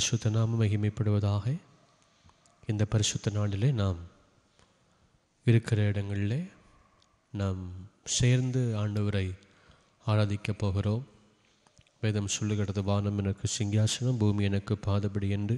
பரிசுத்த நாமம் மகிமைப்படுவதாக இந்த பரிசுத்த நாளிலே நாம் இருக்கிற இடங்களிலே நாம் சேர்ந்து ஆண்டவரை ஆராதிக்கப் போகிறோம் வேதம் சொல்லுகிறது வானம் எனக்கு சிங்காசனம் பூமி எனக்கு பாதபடி என்று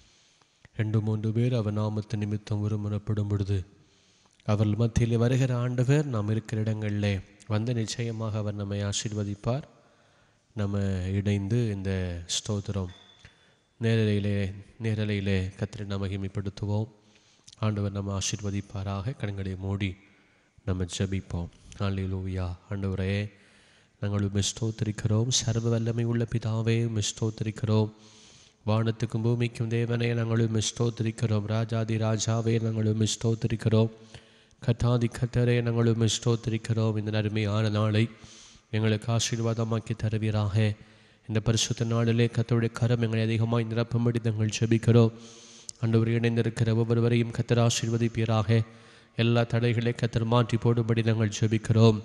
ரெண்டு மூன்று பேர் அவர் நாமத்து நிமித்தம் ஒருமுனப்படும் பொழுது அவர்கள் மத்தியில் வருகிற ஆண்டவர் நாம் இருக்கிற இடங்களிலே வந்து நிச்சயமாக அவர் நம்மை ஆசீர்வதிப்பார் நம்ம இணைந்து இந்த ஸ்தோத்திரம் நேரலையிலே நேரலையிலே கத்திரை நாம் மகிமைப்படுத்துவோம் ஆண்டவர் நம்ம ஆசீர்வதிப்பாராக கண்களை மூடி நம்ம ஜெபிப்போம் ஆண்டிலூயா ஆண்டவரே நாங்கள் உம்மை ஸ்தோத்திரிக்கிறோம் சர்வ வல்லமை உள்ள பிதாவே உம்மை ஸ்தோத்திரிக்கிறோம் வானத்துக்கும் பூமிக்கும் தேவனே நாங்கள் உம்மை ஸ்தோத்திரிக்கிறோம் ராஜாதி ராஜாவே நாங்கள் உம்மை ஸ்தோத்திரிக்கிறோம் கத்தாதி கத்தரே நாங்கள் உம்மை ஸ்தோத்திரிக்கிறோம் இந்த நருமையான நாளை எங்களுக்கு ஆசீர்வாதமாக்கி தருவீராக இந்த பரிசுத்த நாளிலே கத்தருடைய கரம் எங்களை அதிகமாக நிரப்பும்படி நாங்கள் ஜெபிக்கிறோம் ஆண்டவர் இணைந்திருக்கிற ஒவ்வொருவரையும் கத்தர் ஆசீர்வதிப்பீராக எல்லா தடைகளை கத்தர் மாற்றி போடும்படி நாங்கள் ஜெபிக்கிறோம்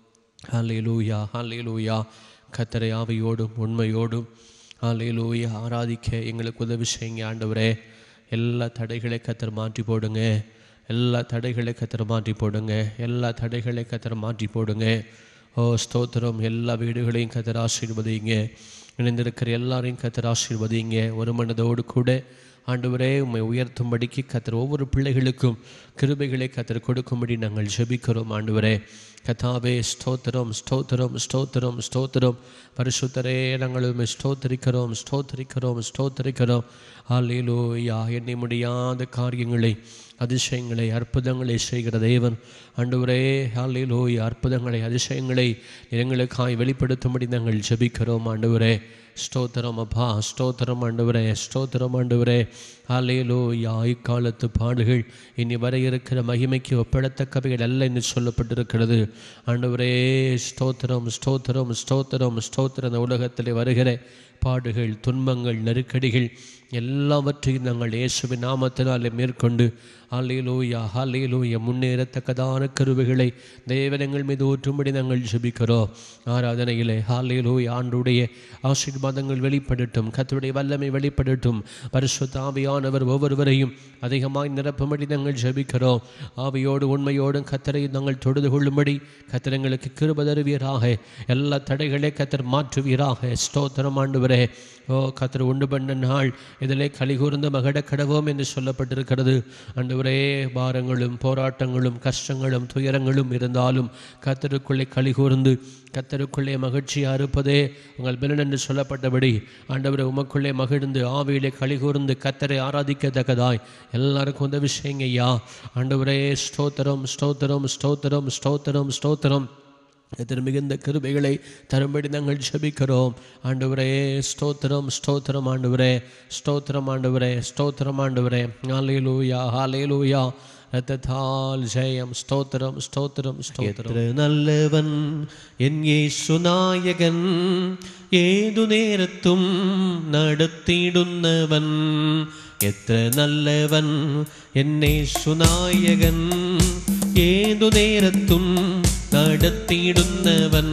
ஹalleluya ஹalleluya கத்தரை ஆவியோடும் உண்மையோடும் ஹalleluya ஆராதிக்க எங்களுக்கு உதவி செய்யுங்க ஆண்டவரே எல்லா தடைகளை கத்தர் மாற்றி போடுங்க எல்லா தடைகளை கத்தர் மாற்றி போடுங்க எல்லா தடைகளை கத்தர் மாற்றி போடுங்க ஓ ஸ்தோத்திரம் எல்லா வீடுகளையும் கத்தர் ஆசீர்வதிங்க இணைந்திருக்கிற எல்லாரையும் கத்தர் ஆசீர்வதிங்க ஒரு மனதோடு கூட ஆண்டவரே உம்மை உயர்த்தும்படிக்கு கத்தர் ஒவ்வொரு பிள்ளைகளுக்கும் கிருபைகளை கத்தர் கொடுக்கும்படி நாங்கள் ஜெபிக்கிறோம் ஆண்டவரே கத்தாவே ஸ்தோத்திரம் ஸ்தோத்திரம் ஸ்தோத்திரம் ஸ்தோத்திரம் பரிசுத்தரே நாங்கள் உம்மை ஸ்தோத்திரிக்கிறோம் ஸ்தோத்திரிக்கிறோம் ஸ்தோத்திரிக்கிறோம் ஆலேலூயா எண்ணி முடியாத காரியங்களை அதிசயங்களை அற்புதங்களை செய்கிற தேவன் ஆண்டவரே ஹalleluya அற்புதங்களை அதிசயங்களை எங்களுக்காய் வெளிப்படுத்தும்படி நாங்கள் ஜெபிக்கிறோம் ஆண்டவரே ஸ்தோத்திரம் அப்பா ஸ்தோத்திரம் ஆண்டவரே ஸ்தோத்திரம் ஆண்டவரே ஹalleluya இக்காலத்து பாடுகள் இனி வர இருக்கிற மகிமைக்கு ஒப்பிடத்தக்கவைகள் அல்ல என்று சொல்லப்பட்டிருக்கிறது ஆண்டவரே ஸ்தோத்திரம் ஸ்தோத்திரம் ஸ்தோத்திரம் ஸ்தோத்திரம் இந்த உலகத்திலே வருகிற பாடுகள் துன்பங்கள் நெருக்கடிகள் எல்லாவற்றையும் நாங்கள் இயேசுவின் நாமத்தினாலே மேற்கொண்டு ஹalleluya ஹalleluya முன்னேறத்தக்கதான கருவிகளை தேவனங்கள் மீது ஊற்றும்படி நாங்கள் ஜெபிக்கிறோம் ஆராதனையிலே ஹalleluya ஆண்டுடைய ஆசீர்வாதங்கள் வெளிப்படட்டும் கர்த்தருடைய வல்லமை வெளிப்படட்டும் பரிசுத்த ஆவியானவர் ஒவ்வொருவரையும் அதிகமாய் நிரப்பும்படி நாங்கள் ஜெபிக்கிறோம் ஆவியோடு உண்மையோடும் கத்தரை நாங்கள் தொழுது கொள்ளும்படி கத்திரங்களுக்கு கிருப தருவீராக எல்லா தடைகளை கத்தர் மாற்றுவீராக ஸ்தோத்திரம் ஆண்டவரே ஓ கத்தர் உண்டு பண்ண நாள் இதிலே கலிகூர்ந்து மகட கடவோம் என்று சொல்லப்பட்டிருக்கிறது ஆண்டவரே பாரங்களும் போராட்டங்களும் கஷ்டங்களும் துயரங்களும் இருந்தாலும் கத்தருக்குள்ளே கலிகூர்ந்து கத்தருக்குள்ளே மகிழ்ச்சியாக இருப்பதே உங்கள் பலன் என்று சொல்லப்பட்டபடி ஆண்டவரை உமக்குள்ளே மகிழ்ந்து ஆவியிலே கலிகூர்ந்து கத்தரை ஆராதிக்கத்தக்கதாய் எல்லாருக்கும் உதவி செய்யுங்க ஐயா ஆண்டவரே ஸ்தோத்திரம் ஸ்தோத்திரம் ஸ்தோத்திரம் ஸ்தோத்திரம் ஸ்தோத்திரம் எத்தனை மிகுந்த கிருபைகளை தரும்படி நாங்கள் ஜெபிக்கிறோம் ஆண்டவரே ஸ்தோத்திரம் ஸ்தோத்திரம் ஆண்டவரே ஸ்தோத்திரம் ஆண்டவரே ஸ்தோத்திரம் ஆண்டவரே ஹalleluya ஹalleluya ரத்தத்தால் ஜெயம் ஸ்தோத்திரம் ஸ்தோத்திரம் ஸ்தோத்திரம் எത്ര നല്ലവൻ എൻ യേശുനായകൻ ഏതു നേരത്തും നടത്തിയിടുന്നവൻ എത്ര നല്ലവൻ എൻ യേശുനായകൻ ഏതു നേരത്തും നടത്തിയിടുന്നവൻ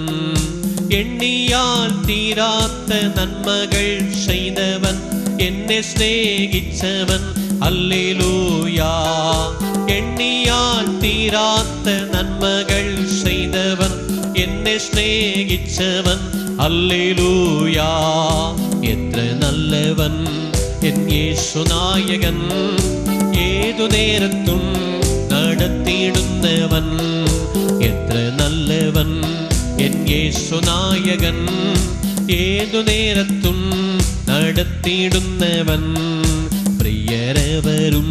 എണ്ണിയാൽ തീരാത്ത നന്മകൾ ചെയ്തവൻ എന്നെ സ്നേഹിച്ചവൻ அல்லேலூயா எண்ணியால் தீராத்த நன்மகள் செய்தவன் என்னை ஸ்நேகிச்சவன் அல்லேலூயா எത്ര நல்லவன் என் യേശുനായകൻ ഏതു നേരത്തും നടത്തിയിടുന്നവൻ എത്ര നല്ലവൻ എൻ യേശുനായകൻ ഏതു നേരത്തും നടത്തിയിടുന്നവൻ പ്രിയരവരും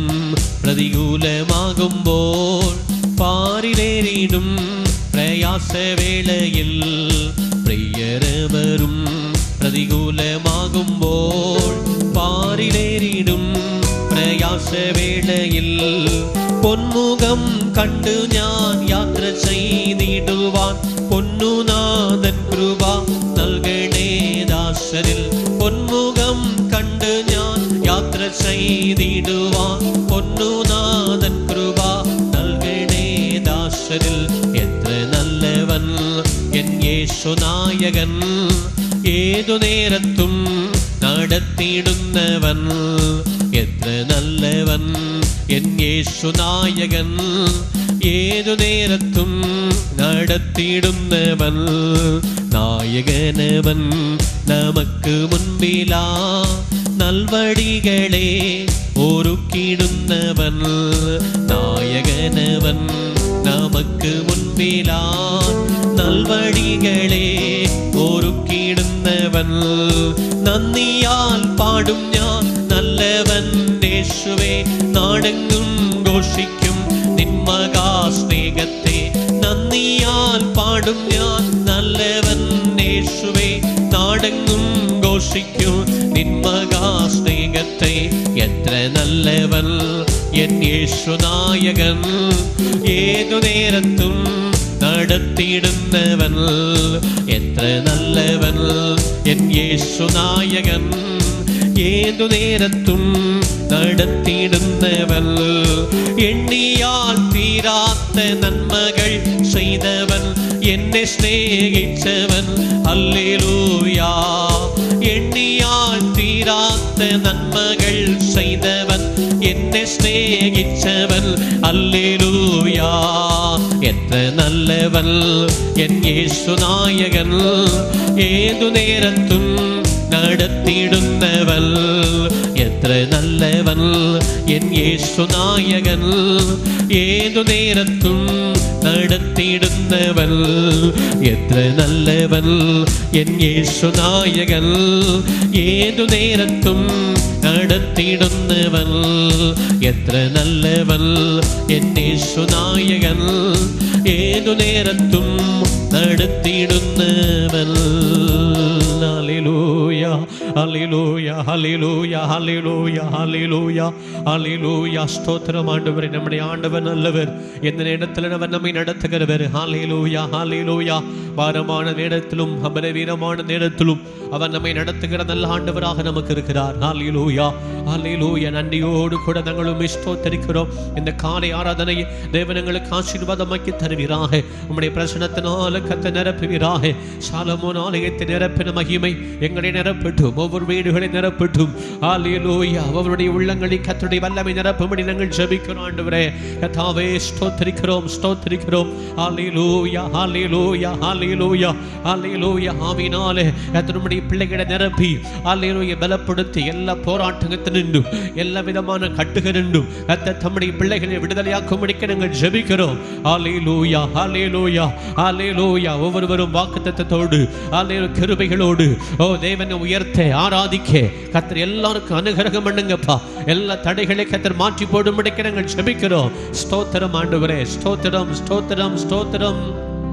പ്രതികൂലമാകുമ്പോൾ പാറിലേറിടും പ്രയാസവേളയിൽ പ്രിയരവരും പ്രതികൂലമാകുമ്പോൾ പാറിലേറിടും പ്രയാസവേളയിൽ പൊന്മുഖം കണ്ടു ഞാൻ യാത്ര ചെയ്തിടുവാൻ പൊന്നുനാഥൻ കൃപ നൽകണേ ദാസരിൽ പൊന്മുഖം കണ്ട് ഞാൻ യാത്ര ചെയ്തിടുവാൻ പൊന്നുനാഥൻ കൃപ നൽകണേ ദാസരിൽ എത്ര നല്ലവൻ എൻ യേശുനായകൻ ഏതു നേരത്തും നടത്തി നടത്തിയിടുന്നവൻ എത്ര നല്ലവൻ എൻ യേശു നായകൻ ഏതു നേരത്തും നടത്തിയിടുന്നവൻ നായകനവൻ നമുക്ക് മുൻപിലാ നൽവടികളെ ഒരുക്കിയിടുന്നവൻ നായകനവൻ നമുക്ക് മുൻപിലാ നൽവടികളെ ഒരുക്കിയിടുന്നവൻ നന്ദിയാൽ പാടും ഞാൻ നല്ലവൻ യേശുവേ നാടെങ്ങും ഘോഷിക്കും നിന്മകാ സ്നേഹത്തെ നന്ദിയാൽ പാടും ഞാൻ നല്ലവൻ യേശുവേ നാടെങ്ങും ഘോഷിക്കും നിന്മകാ സ്നേഹത്തെ എത്ര നല്ലവൻ എൻ യേശു നായകൻ ഏതു നേരത്തും നടത്തിയിടുന്നവൻ എത്ര നല്ലവൻ എൻ യേശു നായകൻ ഏതു നേരത്തും നടത്തിയിടുന്നവൻ എണ്ണിയാൽ തീരാത്ത നന്മകൾ ചെയ്തവൻ എന്നെ സ്നേഹിച്ചവൻ അല്ലേലൂയാ എണ്ണിയാൽ തീരാത്ത നന്മകൾ ചെയ്തവൻ എന്നെ സ്നേഹിച്ചവൻ അല്ലേലൂയാ എത്ര നല്ലവൻ എൻ യേശു നായകൻ ഏതു നേരത്തും നടത്തിയിടുന്നവൻ എത്ര നല്ലവൻ എൻ യേശു നായകൻ ഏതു നേരത്തും നടത്തിയിടുന്നവൻ എത്ര നല്ലവൻ എൻ യേശു നായകൻ ഏതു നേരത്തും നടത്തിയിടുന്നവൻ എത്ര നല്ലവൻ എൻ യേശു നായകൻ ഏതു നേരത്തും നടത്തിയിടുന്നവൻ ഹല്ലേലൂയ ഹല്ലേലൂയ ഹല്ലേലൂയ ഹല്ലേലൂയ ഹല്ലേലൂയ ഹല്ലേലൂയ ஸ்தோத்திரம் ஆண்டவரே நம்முடைய ஆண்டவர் நல்லவர் எந்த நேரத்தில் அவர் நம்மை நடத்துகிறவர் ஹalleluya ஹalleluya பாரமான நேரத்திலும் அபரவீரமான நேரத்திலும் அவர் நம்மை நடத்துகிற நல்ல ஆண்டவராக நமக்கு இருக்கிறார் ஹalleluya ஹalleluya நன்றியோடு கூட நாங்களும் ஸ்தோத்தரிக்கிறோம் இந்த காலை ஆராதனையை தேவனங்களுக்கு ஆசீர்வாதமாக்கி தருவீராக உம்முடைய பிரசனத்தினால கத்த நிரப்புவீராக சாலமோன் ஆலயத்தை நிரப்பின மகிமை எங்களை நிரப்பட்டும் ஒவ்வொரு வீடுகளை நிரப்பட்டும் ஹalleluya அவருடைய உள்ளங்களை கத்தருடைய வல்லமை நிரப்பும்படி நாங்கள் ஜெபிக்கிறோம் ஆண்டவரே கத்தாவே ஸ்தோத்திரிக்கிறோம் ஸ்தோத்திரிக்கிறோம் ஹalleluya ஹalleluya ஹalleluya ஹalleluya ஆவினாலே கத்தருடைய பிள்ளைகளை நிரப்பி ஹalleluya பலப்படுத்தி எல்லா போராட்டத்தினின்றும் எல்லா விதமான கட்டுகளின்றும் கத்த தம்முடைய பிள்ளைகளை விடுதலையாக்கும்படிக்கு நாங்கள் ஜெபிக்கிறோம் ஹalleluya ஹalleluya ஹalleluya ஒவ்வொருவரும் வாக்குத்தத்தத்தோடு ஹalleluya கிருபைகளோடு ஓ தேவனை உயர்த்த ஆராதிக்க கத்தர் எல்லாருக்கும் அனுகிரகம் பண்ணுங்கப்பா எல்லா தடைகளை கத்தர் மாற்றி போடும்படிக்கு நாங்கள் ஜெபிக்கிறோம் ஸ்தோத்திரம் ஆண்டவரே ஸ்தோத்திரம் ஸ்தோத்திரம் ஸ்தோத்திரம்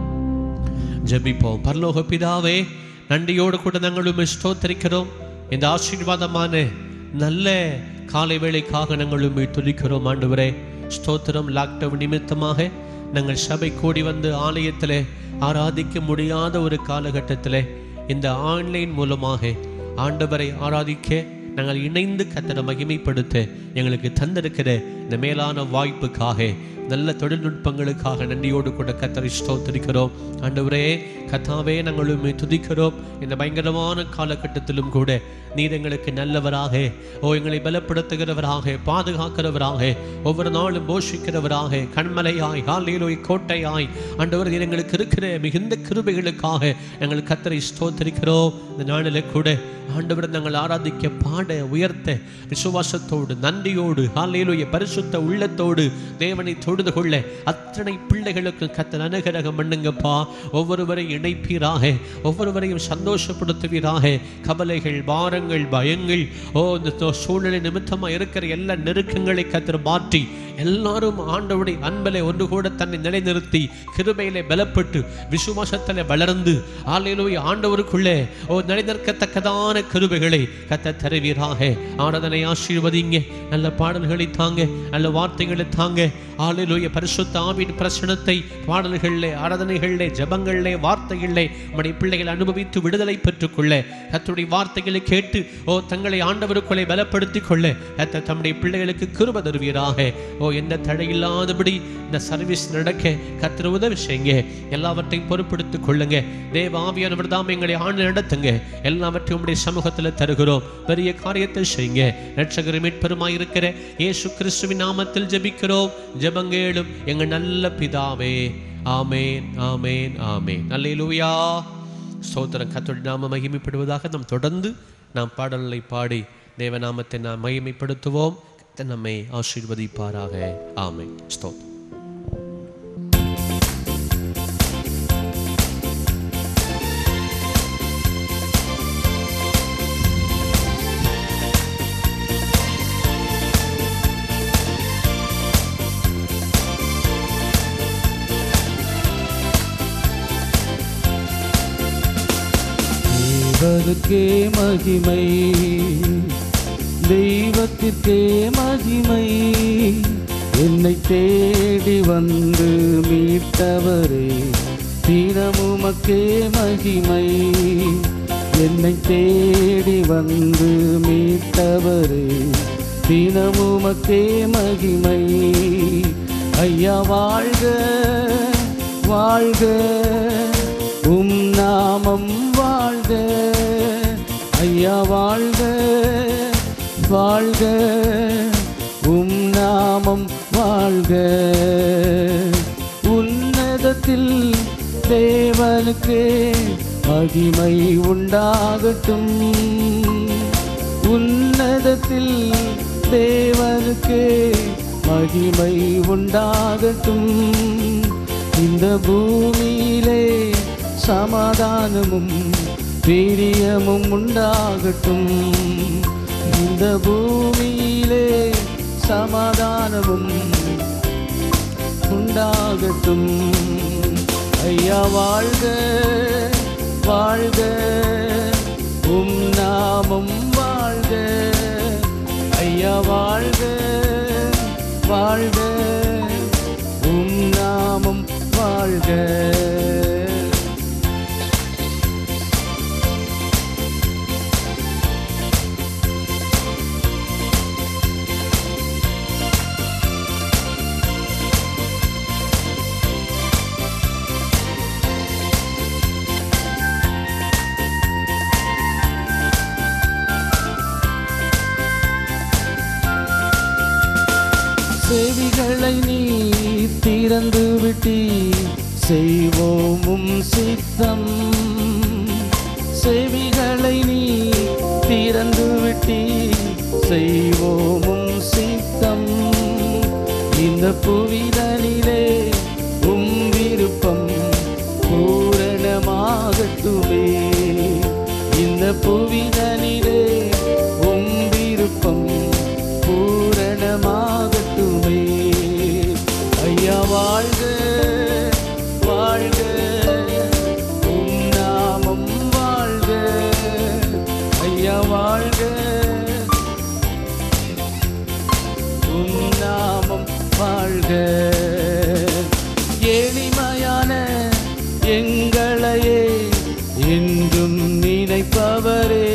ஜெபிப்போம் பரலோக பிதாவே நன்றியோடு கூட நாங்களும் ஸ்தோத்தரிக்கிறோம் இந்த ஆசீர்வாதமான நல்ல காலை வேளைக்காக நாங்களும் துதிக்கிறோம் ஆண்டவரே ஸ்தோத்திரம் லாக்டவுன் நிமித்தமாக நாங்கள் சபை கூடி வந்து ஆலயத்தில் ஆராதிக்க முடியாத ஒரு காலகட்டத்தில் இந்த ஆன்லைன் மூலமாக ஆண்டவரை ஆராதிக்க நாங்கள் இணைந்து கத்தரை மகிமைப்படுத்த எங்களுக்கு தந்திருக்கிற இந்த மேலான வாய்ப்புக்காக நல்ல தொழில்நுட்பங்களுக்காக நன்றியோடு கூட கத்தரை ஸ்தோத்திரிக்கிறோம் ஆண்டவரே கத்தாவே நாங்களும் துதிக்கிறோம் இந்த பயங்கரமான காலகட்டத்திலும் கூட நீர் எங்களுக்கு நல்லவராக ஓ எங்களை பலப்படுத்துகிறவராக பாதுகாக்கிறவராக ஒவ்வொரு நாளும் போஷிக்கிறவராக கண்மலையாய் காலையிலோய் கோட்டையாய் ஆண்டவர் நீர் எங்களுக்கு இருக்கிற மிகுந்த கிருபைகளுக்காக எங்கள் கத்தரை ஸ்தோத்திரிக்கிறோம் இந்த நாளில் கூட ஆண்டவர் நாங்கள் ஆராதிக்க பாட உயர்த்த விசுவாசத்தோடு நன்றியோடு ஹாலேலுய பரிசுத்த உள்ளத்தோடு தேவனை தொழுது கொள்ள அத்தனை பிள்ளைகளுக்கு கத்தர் அனுகிரகம் பண்ணுங்கப்பா ஒவ்வொருவரை இணைப்பீராக ஒவ்வொருவரையும் சந்தோஷப்படுத்துவீராக கவலைகள் பாரங்கள் பயங்கள் ஓ இந்த தோ- சூழ்நிலை நிமித்தமாக இருக்கிற எல்லா நெருக்கங்களை கத்தர் மாற்றி எல்லாரும் ஆண்டவருடைய அன்பலை ஒன்று கூட தன்னை நிலைநிறுத்தி கிருபையிலே பலப்பட்டு விசுவாசத்தில் வளர்ந்து ஆலையிலோய் ஆண்டவருக்குள்ளே ஓ நிலைநிற்கத்தக்கதான கிருபைகளை கத்த தருவீராக ஆராதனை ஆசீர்வதிங்க நல்ல பாடல்களை தாங்க நல்ல வார்த்தைகளை தாங்க ஆலையிலோய பரிசுத்த ஆவின் பிரசனத்தை பாடல்களிலே ஆராதனைகளிலே ஜபங்களிலே வார்த்தைகளிலே நம்முடைய பிள்ளைகள் அனுபவித்து விடுதலை பெற்றுக்கொள்ள கத்தருடைய வார்த்தைகளை கேட்டு ஓ தங்களை ஆண்டவருக்குள்ளே பலப்படுத்திக் கொள்ள கத்த தம்முடைய பிள்ளைகளுக்கு கிருப தருவீராக ஓ ஓ எந்த தடையில்லாதபடி இந்த சர்வீஸ் நடக்க கத்திர உதவி செய்யுங்க எல்லாவற்றையும் பொறுப்படுத்திக் கொள்ளுங்க தேவ ஆவியானவர் தாம் எங்களை ஆண்டு நடத்துங்க எல்லாவற்றையும் உடைய சமூகத்தில் தருகிறோம் பெரிய காரியத்தை செய்யுங்க ரட்சகர் மீட்பெருமாய் இருக்கிற இயேசு கிறிஸ்துவின் நாமத்தில் ஜெபிக்கிறோம் ஜெபங்கேளும் எங்க நல்ல பிதாவே ஆமேன் ஆமேன் ஆமேன் நல்லேலூயா ஸ்தோத்திரம் கத்தோட நாம மகிமைப்படுவதாக நாம் தொடர்ந்து நாம் பாடல்களை பாடி தேவநாமத்தை நாம் மகிமைப்படுத்துவோம் கர்த்தர் நம்மை ஆசீர்வதிப்பாராக ஆமென் ஸ்தோத்திரம் தேவனுக்கே மகிமை தெய்வத்திற்கே மகிமை என்னை தேடி வந்து மீட்டவரே தினமுமக்கே மகிமை என்னை தேடி வந்து மீட்டவரே தினமுமக்கே மகிமை ஐயா வாழ்க வாழ்க உம் நாமம் வாழ்க ஐயா வாழ்க வாழ்க உம் நாமம் வாழ்க உன்னதத்தில் தேவனுக்கு மகிமை உண்டாகட்டும் உன்னதத்தில் தேவனுக்கு மகிமை உண்டாகட்டும் இந்த பூமியிலே சமாதானமும் பிரியமும் உண்டாகட்டும் இந்த பூமியிலே சமாதானமும் உண்டாகட்டும் ஐயா வாழ்க வாழ்க உம் நாமம் வாழ்க ஐயா வாழ்க வாழ்க உம் நாமம் வாழ்க செவிகளை நீ திறந்து விட்டி செய்வோமும் சித்தம் செவிகளை நீ திறந்து விட்டி செய்வோமும் சித்தம் இந்த புவிதனிலே உம் விருப்பம் பூரணமாகட்டுமே இந்த புவிதனிலே உம் விருப்பம் பூரணமாகட்டுமே ஐயா வாழ்க வாழ்க உம் நாமம் வாழ்க ஐயா வாழ்க உம் நாமம் வாழ்க எளிமையான எங்களையே என்றும் நினைப்பவரே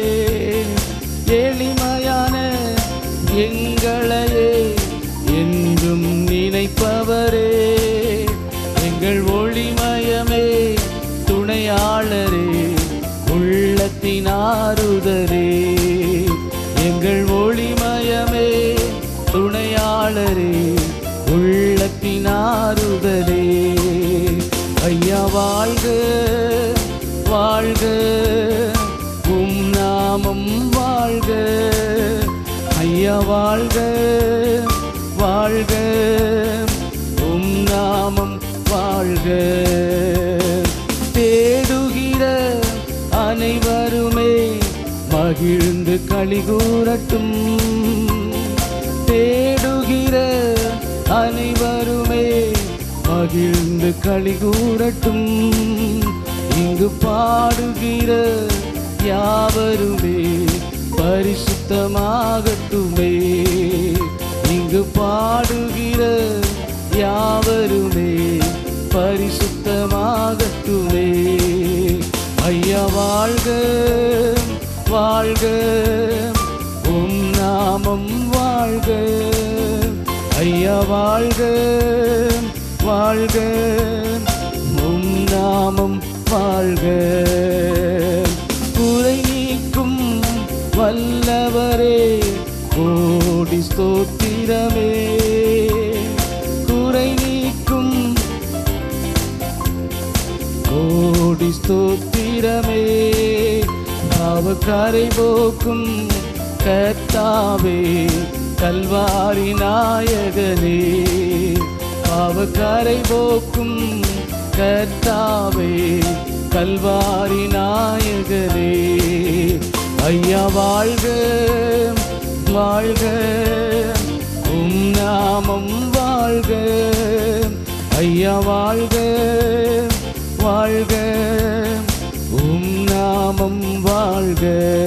எளிமையான எங்களையே என்றும் நினைப்பவரே எங்கள் ஒளிமயமே துணையாளரே உள்ளத்தின் ஆறுதரே எங்கள் ஒளிமயமே துணையாளரே உள்ளத்தின் ஆறுதலே ஐயா வாழ்க வாழ்க உம் நாமம் வாழ்க ஐயா வாழ்க வாழ்க உம் நாமம் வாழ்க தேடுகிற அனைவருமே மகிழ்ந்து களிகூரட்டும் தேடுகிற அனைவருமே மகிழ்ந்து களிகூரட்டும் இங்கு பாடுகிற யாவருமே பரிசுத்தமாகட்டுமே இங்கு பாடுகிற யாவருமே பரிசுத்தமாகட்டுமே ஐயா வாழ்க வாழ்க உம் நாமம் வாழ்க ஐயா ஐயா வாழ்க வாழ்க உம் நாமம் வாழ்க குறை நீக்கும் வல்லவரே கோடி ஸ்தோத்திரமே குறை நீக்கும் கோடி ஸ்தோத்திரமே பாவக்காரை போக்கும் கர்த்தாவே கல்வாரி நாயகனே பாவக்காரை போக்கும் கர்த்தாவே கல்வாரி நாயகனே ஐயா வாழ்க வாழ்க உம் நாமம் வாழ்க ஐயா வாழ்க வாழ்க உம் நாமம் வாழ்க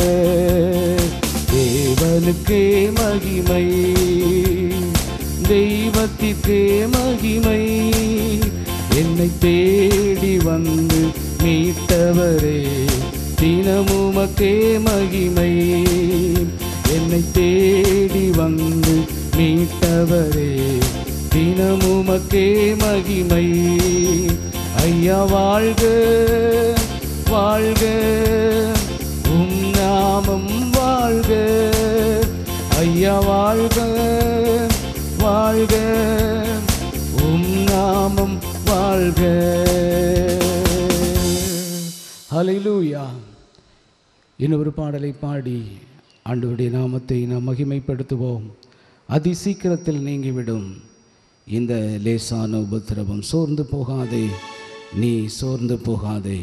தேவனுக்கே மகிமை தெய்வத்திற்கே மகிமை என்னை தேடி வந்து மீட்டவரே தினமுமக்கே மகிமை என்னை தேடி வந்து மீட்டவரே தினமுமக்கே மகிமை ஐயா வாழ்க வாழ்க உம் நாமம் வாழ்க ஐயா வாழ்க வாழ்க உம் நாமம் வாழ்க ஹalleluya இன்னொரு பாடலை பாடி ஆண்டவருடைய நாமத்தை நாம் மகிமைப்படுத்துவோம் அதி சீக்கிரத்தில் நீங்கிவிடும் இந்த லேசான உபத்திரவம் சோர்ந்து போகாதே நீ சோர்ந்து போகாதே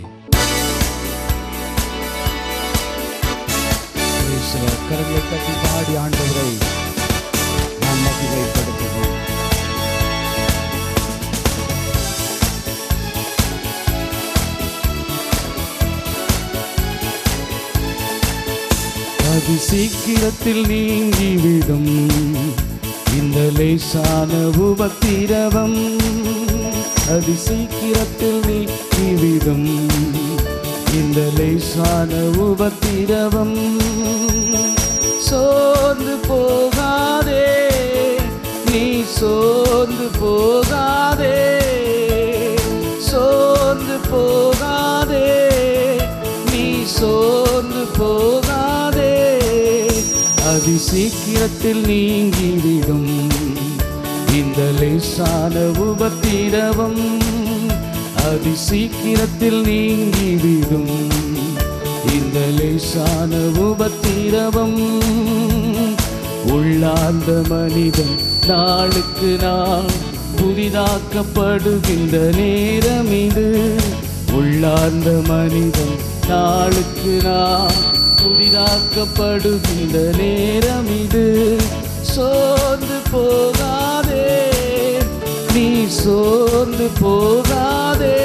Praise the Lord. கரங்களை கட்டி பாடி ஆண்டவரை நாம் மகிமைப்படுத்துவோம் அதி சீக்கிரத்தில் நீங்கிவிடும் இந்த லேசான உபத்திரவம் அதி சீக்கிரத்தில் நீங்கிவிடும் இந்த லேசான உபத்திரவம் சோர்ந்து போகாதே நீ சோர்ந்து போகாதே சோர்ந்து போகாதே நீ சோர்ந்து போகாதே அதி சீக்கிரத்தில் நீங்கிவிடும் இந்த லேசான உபத்திரவம் அதி சீக்கிரத்தில் நீங்கிவிடும் இந்த லேசான உபத்திரவம் உள்ளார்ந்த மனிதன் நாளுக்கு நாள் புதிதாக்கப்படுகின்ற நேரம் இது உள்ளார்ந்த மனிதன் நாளுக்கு நாள் புதிதாக்கப்படுகின்ற நேரம் இது சோர்ந்து போகாதே நீ சோர்ந்து போகாதே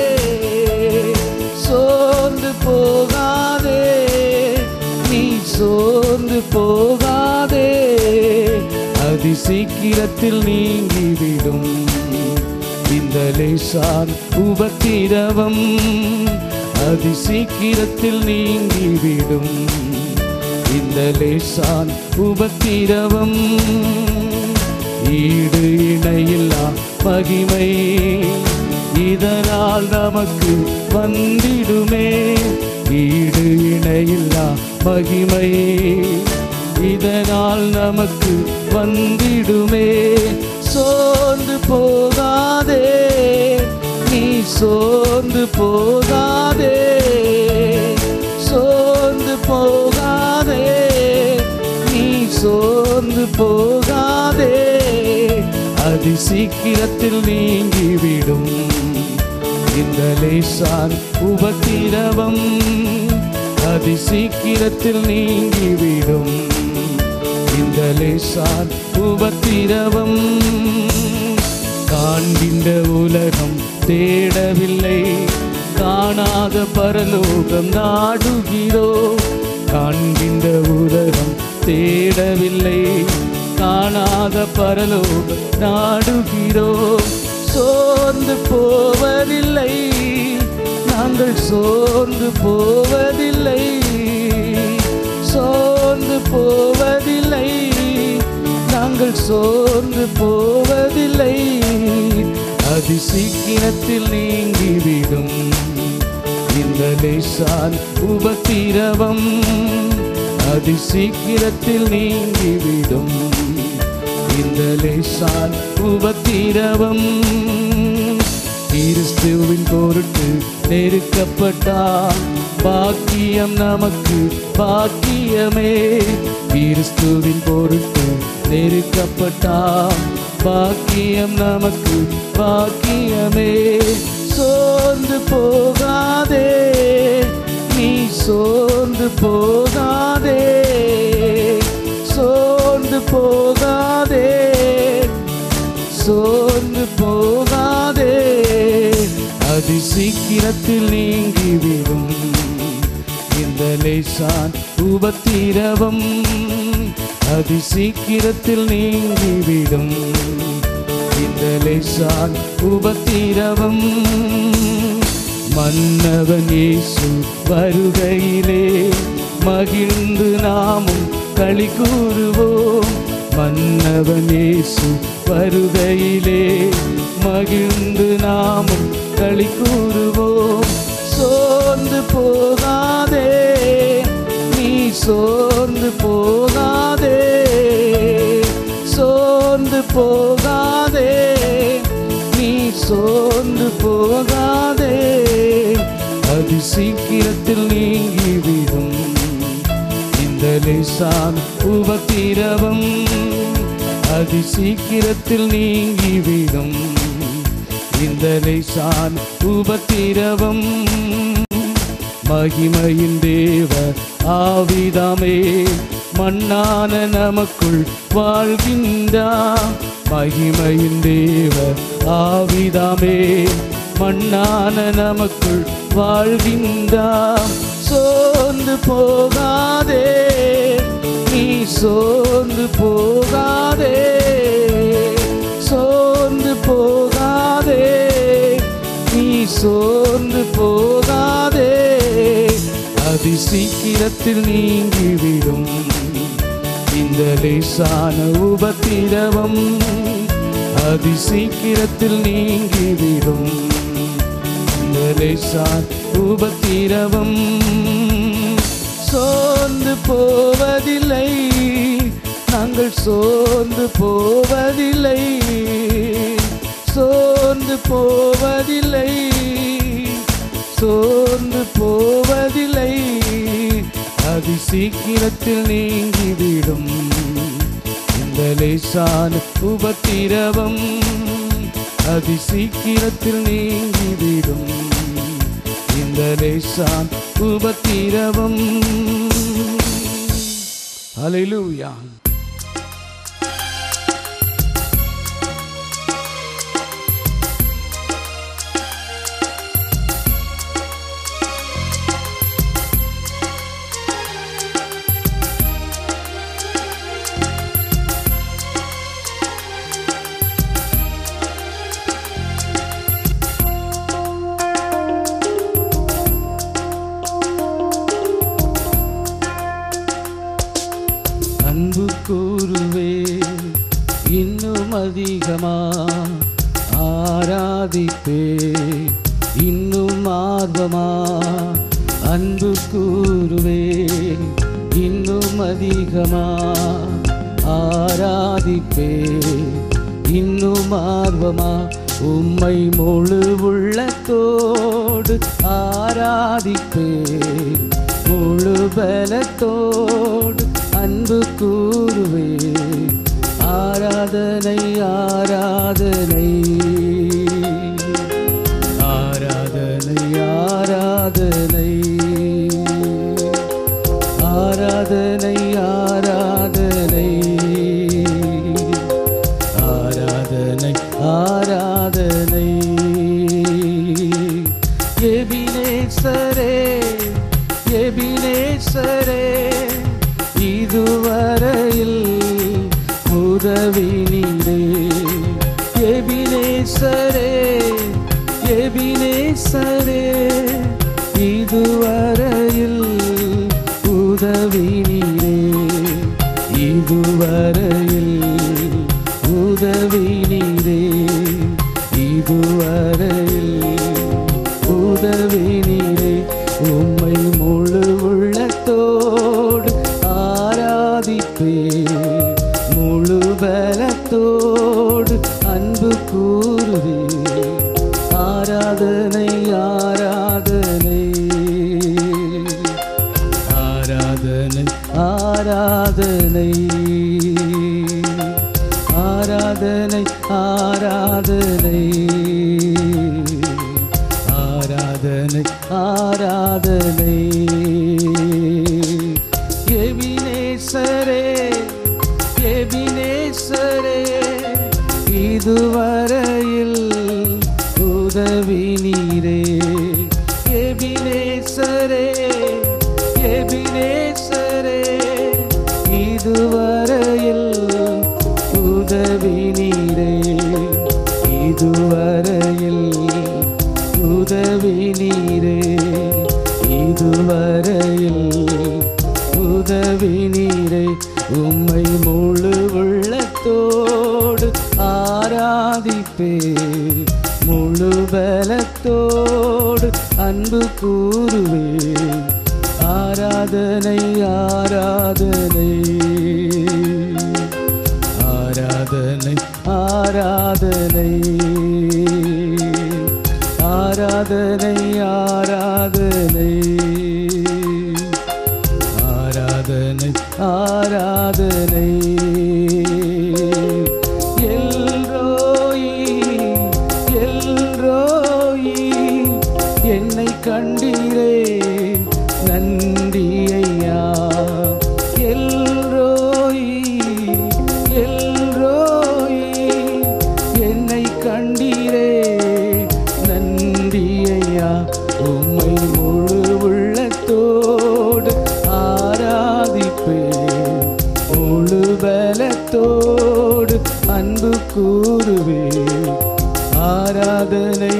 சோர்ந்து போகாதே நீ சோர்ந்து போகாதே அதி சீக்கிரத்தில் நீங்கிவிடும் இந்த லேசான் உபத்திரவம் அதி சீக்கிரத்தில் நீங்கிவிடும் இந்த லேசான் உபத்திரவம் ஈடு இணையில்லா மகிமை இதனால் நமக்கு வந்திடுமே ஈடு இணையில்லா மகிமை இதனால் நமக்கு வந்திடுமே சோர்ந்து போகாதே நீ சோர்ந்து போகாதே சோர்ந்து போகாதே நீ சோர்ந்து போகாதே அதி சீக்கிரத்தில் நீங்கிவிடும் இந்த லேசான் உபத்திரவம் அதி சீக்கிரத்தில் நீங்கிவிடும் இந்த லேசான் உபத்திரவம் காண்கின்ற உலகம் தேடவில்லை காணாத பரலோகம் நாடுகிறோ காண்கின்ற உலகம் தேடவில்லை காணாத பரலோகம் நாடுகிறோ சோர்ந்து போவதில்லை நாங்கள் சோர்ந்து போவதில்லை சோர்ந்து போவதில்லை நாங்கள் நாங்கள் சோர்ந்து போவதில்லை அது சீக்கிரத்தில் நீங்கிவிடும் இந்த லேசான் உபத்திரவம் அது சீக்கிரத்தில் நீங்கிவிடும் இந்த லேசான் உபத்திரவம் கிறிஸ்துவின் பொருட்டு நெருக்கப்பட்டால் பாக்கியம் நமக்கு பாக்கியமே கிறிஸ்துவின் பொருட்டு நெருக்கப்பட்டால் பாக்கியம் நமக்கு பாக்கியமே சோர்ந்து போகாதே நீ சோர்ந்து போகாதே சோர்ந்து போகாதே சோர்ந்து போகாதே அது சீக்கிரத்தில் நீங்கிவிடும் இந்த லேசான் உபத்திரவம் அது சீக்கிரத்தில் நீங்கிவிடும் இந்த லேசான் உபத்திரவம் மன்னவன் இயேசு வருகையிலே மகிழ்ந்து நாமும் களி கூறுவோம் மன்னவன் இயேசு வருகையிலே மகிழ்ந்து நாமும் களி கூறுவோம் சோர்ந்து போகாதே நீ சோர்ந்து போகாதே சோர்ந்து போகாதே நீ சோர்ந்து போகாதே அது சீக்கிரத்தில் நீங்கிவிடும் இந்த லேசான உபத்திரவம் அது சீக்கிரத்தில் நீங்கிவிடும் இந்த லேசான உபத்திரவம் மகிமையின் தேவ ஆவிதாமே மண்ணான நமக்குள் வாழ்கின்றார் மகிமையின் தேவ ஆவிதாமே மண்ணான நமக்குள் வாழ்கின்றார் சோர்ந்து போகாதே நீ சோர்ந்து போகாதே சோர்ந்து போகாதே நீ சோர்ந்து போகாதே அது சீக்கிரத்தில் நீங்கிவிடும் இந்த லேசான உபத்திரவம் அது சீக்கிரத்தில் நீங்கிவிடும் இந்த லேசான உபத்திரவம் சோர்ந்து போவதில்லை நாங்கள் சோர்ந்து போவதில்லை சோர்ந்து போவதில்லை சோர்ந்து போவதில்லை அது சீக்கிரத்தில் நீங்கிவிடும் இந்த லேசான உபத்திரவம் அது சீக்கிரத்தில் நீங்கிவிடும் இந்த லேசான் உபத்திரவம் ஹalleluya அன்பு கூறுவே இன்னும் அதிகமா ஆராதிப்பே இன்னும் ஆர்வமா அன்பு கூறுவே இன்னும் அதிகமா ஆராதிப்பே இன்னும் ஆர்வமா உம்மை முழு உள்ளத்தோடு ஆராதிப்பே முழு பலத்தோடு அன்பு கூறுவே ஆராதனை ஆராதனை ஆராதனை ஆராதனை ஆராதனை ஆராதனை ஆராதனை ஆராதனை எபினேசரே எபினேசரே இதுவரையில் உதவி நீரே எபினேசரே எபினேசரே இதுவரையில் உதவி நீரே இதுவரையில் உதவி நீரே இதுவரையில் உதவி நீரே உம்மை முழு உள்ளத்தோடு ஆராதிப்பே முழு பலத்தோடு அன்பு கூறுவே ஆராதனை ஆராதனை ஆராதனை ஆராதனை ஆராதனை ஆராதனை ஆராதனை ஆராதனை எபினேசரே எபினேசரே இதுவரையில் உதவி நீரே எபினேசரே எபினேசரே இதுவரையில் உதவி நீரே இதுவரையில் உதவி நீரே இதுவரையில் உதவி நீரே உம்மை முழு உள்ளத்தோடு ஆராதிப்பே முழு பலத்தோடு அன்பு கூறுவே ஆராதனை ஆராதனை ஆராதனை ஆராதனை ஆராதனை ஆராதனை ஆராதனை ஆராதனை எல்ரோயி எல்ரோயி என்னை கண்டீரே நன்றி ஐயா எல்ரோயி எல்ரோயி என்னை கண்டீரே நன்றி ஐயா உம்மை முழு உள்ளத்தோடு ஆராதிப்பேன் முழு பலத்தோடு அன்பு கூறுவேன் ஆராதனை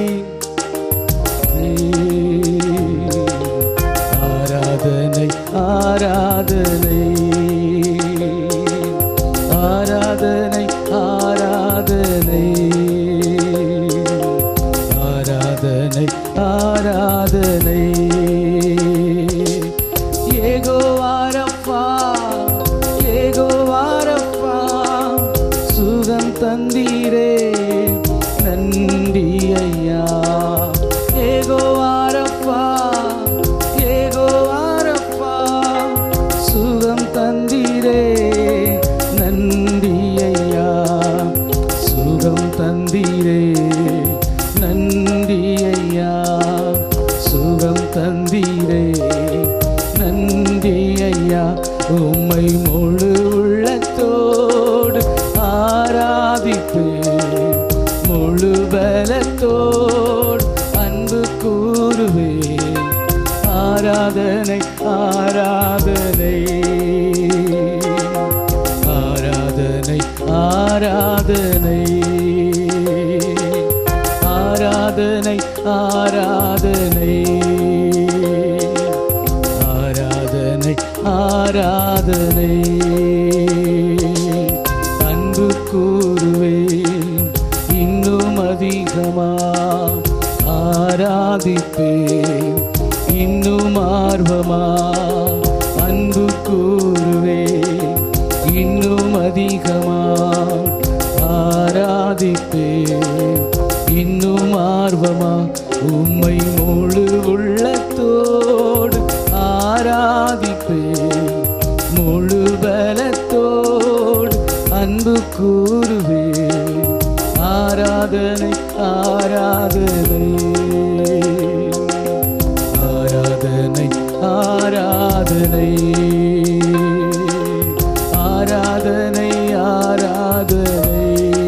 ஆராதனை ஆராதனை ஆராதனை ஆராதனை ஆராதனை ஆராதனை ஏகோ வாரப்பா ஏகோ வாரப்பா சுகம் தந்தீரே நன்றி ஐயா ஏகோ வாரப்பா ஏகோ வாரப்பா சுகம் தந்தீரே நன்றி ஐயா சுகம் தந்தீரே நன்றி ஐயா சுகம் தந்தீரே நன்றி ஐயா உம்மை முழு உள்ளத்தோடு ஆராதிப்பேன் முழு பலத்தோடு அன்பு கூறுவேன் ஆராதனை ஆராதனை ஆராதனை ஆராதனை ஆராதனை ஆராதனை ஆராதனை ஆராதனை அன்பு கூறுவேன் இன்னும் அதிகமா ஆராதிப்பேன் இன்னும் ஆர்வமா அன்பு கூறுவேன் இன்னும் அதிகமா ஆராதிப்பேன் இன்னும் ஆர்வமா உம்மை முழு உள்ளத்தோடு ஆராதிப்பேன் முழு பலத்தோடு அன்பு கூறுவேன் ஆராதனை ஆராதனை ஆராதனை ஆராதனை ஆராதனை ஆராதனை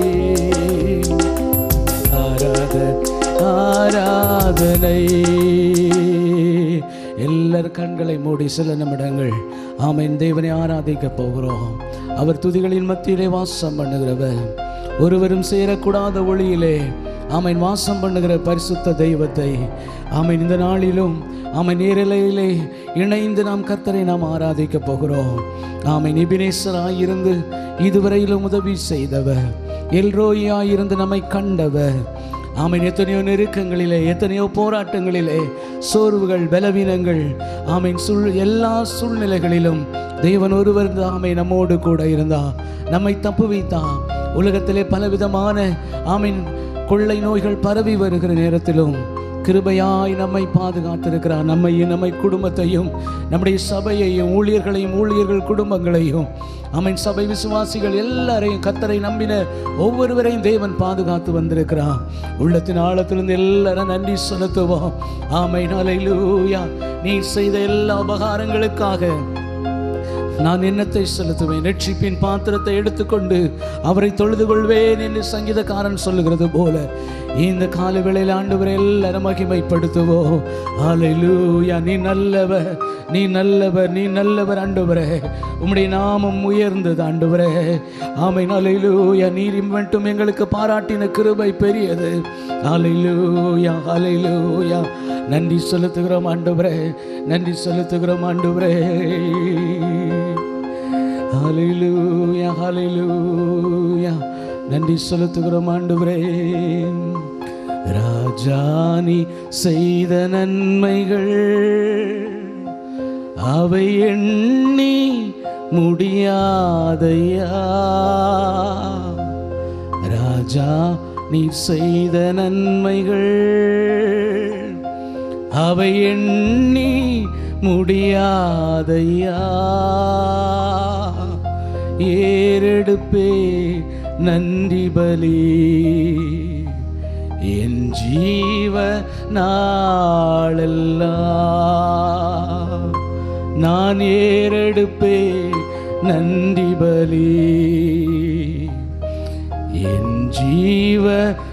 ஆராத ஆராதனை எல்லார் கண்களை மூடி சில நிமிடங்கள் ஆமென் தேவனை ஆராதிக்க போகிறோம் அவர் துதிகளின் மத்தியிலே வாசம் பண்ணுகிறவர் ஒருவரும் சேரக்கூடாத ஒளியிலே ஆமென் வாசம் பண்ணுகிற பரிசுத்த தெய்வத்தை ஆமென் இந்த நாளிலும் ஆமென் நேரலையிலே இணைந்து நாம் கத்தரை நாம் ஆராதிக்க போகிறோம் ஆமென் இபினேசராயிருந்து இதுவரையிலும் உதவி செய்தவர் எல்ரோயாயிருந்து நம்மை கண்டவர் ஆமீன் எத்தனையோ நெருக்கங்களிலே எத்தனையோ போராட்டங்களிலே சோர்வுகள் பலவீனங்கள் ஆமீன் சூழ் எல்லா சூழ்நிலைகளிலும் தேவன் ஒருவர் ஆமை நம்மோடு கூட இருந்தா நம்மை தப்பு வைத்தா உலகத்திலே பலவிதமான ஆமீன் கொள்ளை நோய்கள் பரவி வருகிற நேரத்திலும் கிருபையாய் நம்மை பாதுகாத்திருக்கிறார் நம்மையும் நம்மை குடும்பத்தையும் நம்முடைய சபையையும் ஊழியர்களையும் ஊழியர்கள் குடும்பங்களையும் அமீன் சபை விசுவாசிகள் எல்லாரையும் கத்தரை நம்பின ஒவ்வொருவரையும் தேவன் பாதுகாத்து வந்திருக்கிறார் உள்ளத்தின் ஆழத்திலிருந்து எல்லாரும் நன்றி செலுத்துவோம் ஆமை நாளையிலூயா நீ செய்த எல்லா உபகாரங்களுக்காக நான் எண்ணத்தை செலுத்துவேன் ரட்சிப்பின் பாத்திரத்தை எடுத்துக்கொண்டு அவரை தொழுது கொள்வேன் என்று சங்கீதக்காரன் சொல்லுகிறது போல இந்த கால வேளையில் ஆண்டவரை எல்லாரும் மகிமைப்படுத்துவோம் ஆலையிலூயா நீ நல்லவர் நீ நல்லவர் நீ நல்லவர் ஆண்டவரே உம்முடைய நாமம் உயர்ந்தது ஆண்டவரே ஆமை நாளையிலூயா நீர் மட்டும் எங்களுக்கு பாராட்டின கிருபை பெரியது ஆலையிலூயா ஆலையிலூயா நன்றி செலுத்துகிறோம் ஆண்டவரே நன்றி செலுத்துகிறோம் ஆண்டவரே ஹalleluya ஹalleluya நன்றி செலுத்துகிறோம் ஆண்டவரே ராஜானி செய்த நன்மைகள் அவை எண்ணி முடியாதையா ராஜா நீ செய்த நன்மைகள் அவை எண்ணி முடியாதையா ஏறெடுப்பே நன்றி பலி என் ஜீவ நாளெல்லாம் நான் ஏறெடுப்பே நன்றி பலி என் ஜீவ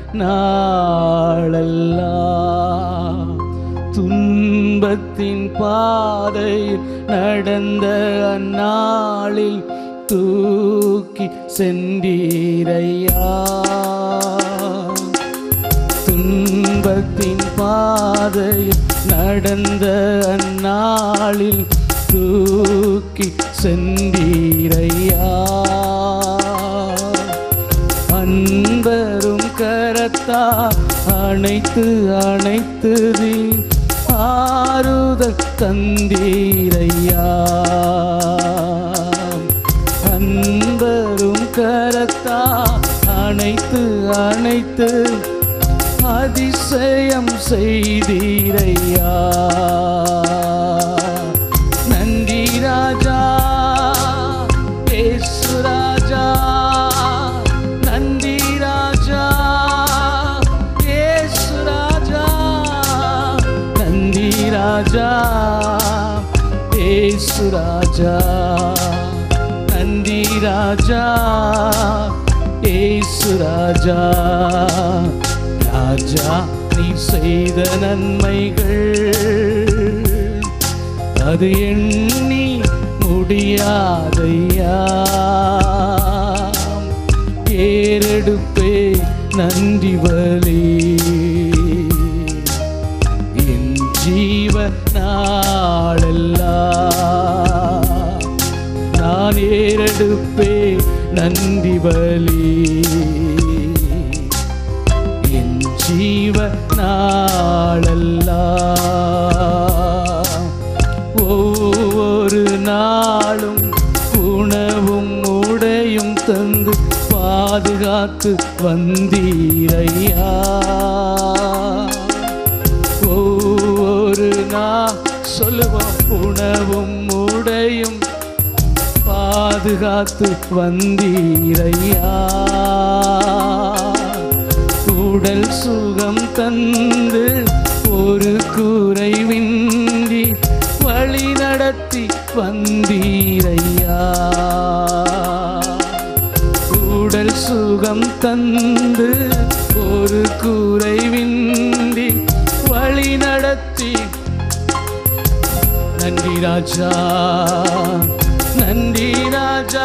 நாளெல்லாம் துன்பத்தின் பாதையில் நடந்த அந்நாளில் தூக்கி சென்றீரையா துன்பத்தின் பாதையில் நடந்த அந்நாளில் தூக்கி சென்றீரையா அன்பரும் கரத்தா அணைத்து அணைத்து நீ ஆறுதல் தந்தீரையா அன்பரும் கரத்தா அணைத்து அணைத்து அதிசயம் செய்தீரையா நன்றி ராஜா ஏசு ராஜா நன்றி ராஜா ஏசு ராஜா நன்றி ராஜா ஏசு ராஜா நன்றி ராஜா ஏசு ராஜா ராஜா நீ செய்த நன்மைகள் அது எண்ணி முடியாதையா ஏறெடுப்பே நன்றி வலி என் ஜீவ நாளெல்லாம் நான் ஏறெடுப்பே நன்றி வலி என் ஜீவ நாளெல்லாம் ஒவ்வொரு நாளும் உணவும் உடையும் தந்து பாதுகாத்து வந்தீரையா ஒவ்வொரு நாள் சொல்லுவோம் உணவும் உடையும் பாதுகாத்து வந்தீரையா உடல் சுகம் தந்து ஒரு குறைவின்றி வழி நடத்தி வந்தீரையா உடல் சுகம் தந்து ஒரு குறைவின்றி வழி நடத்தி நன்றி ராஜா நன்றி ராஜா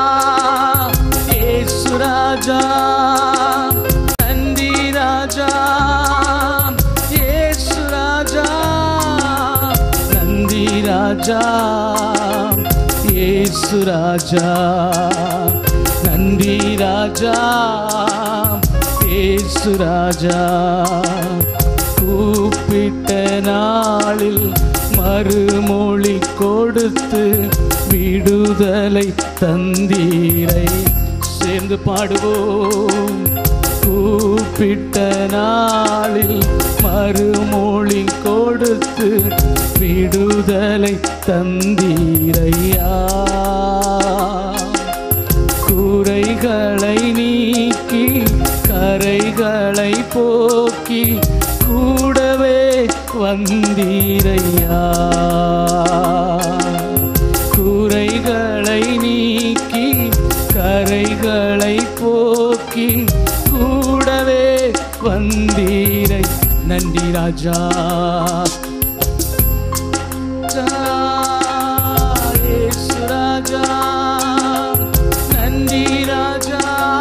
ஏசு ராஜா நன்றி ராஜா ஏசு ராஜா நன்றி ராஜா ஏசு ராஜா நன்றி ராஜா ஏசு ராஜா கூப்பிட்ட நாளில் மறுமொழி கொடுத்து விடுதலை தந்தீரை சேர்ந்து பாடுவோம் கூப்பிட்ட நாளில் மறுமொழி கொடுத்து விடுதலை தந்தீரையா குறைகளை நீக்கி கரைகளை போக்கி கூடவே வந்தீரையா குறைகளை நீக்கி கரைகளை போக்கி கூடவே வந்தீரை நன்றி ராஜா இயேசு ராஜா நன்றி ராஜா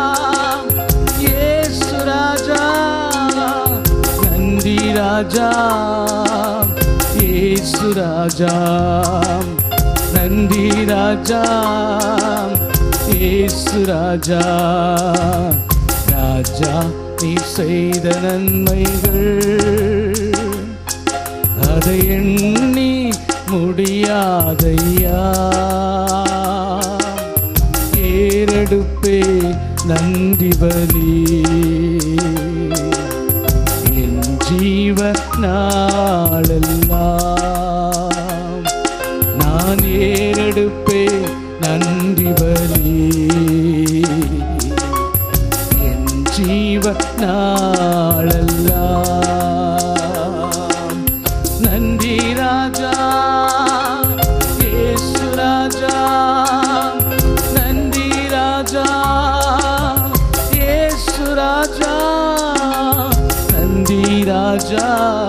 இயேசு ராஜா நன்றி ராஜா இயேசு ராஜா நன்றி ராஜா இயேசு ராஜா ராஜா நீ செய்த நன்மைகள் அதை எண்ணி முடியாதையா ஏறெடுப்பே நன்றி பலி என் ஜீவ நாளெல்லாம் நான் ஏறெடுப்பே நன்றி பலி என் ஜீவ நாளெல்லாம் நன்றி ராஜா இயேசு ராஜா நன்றி ராஜா இயேசு ராஜா நன்றி ராஜா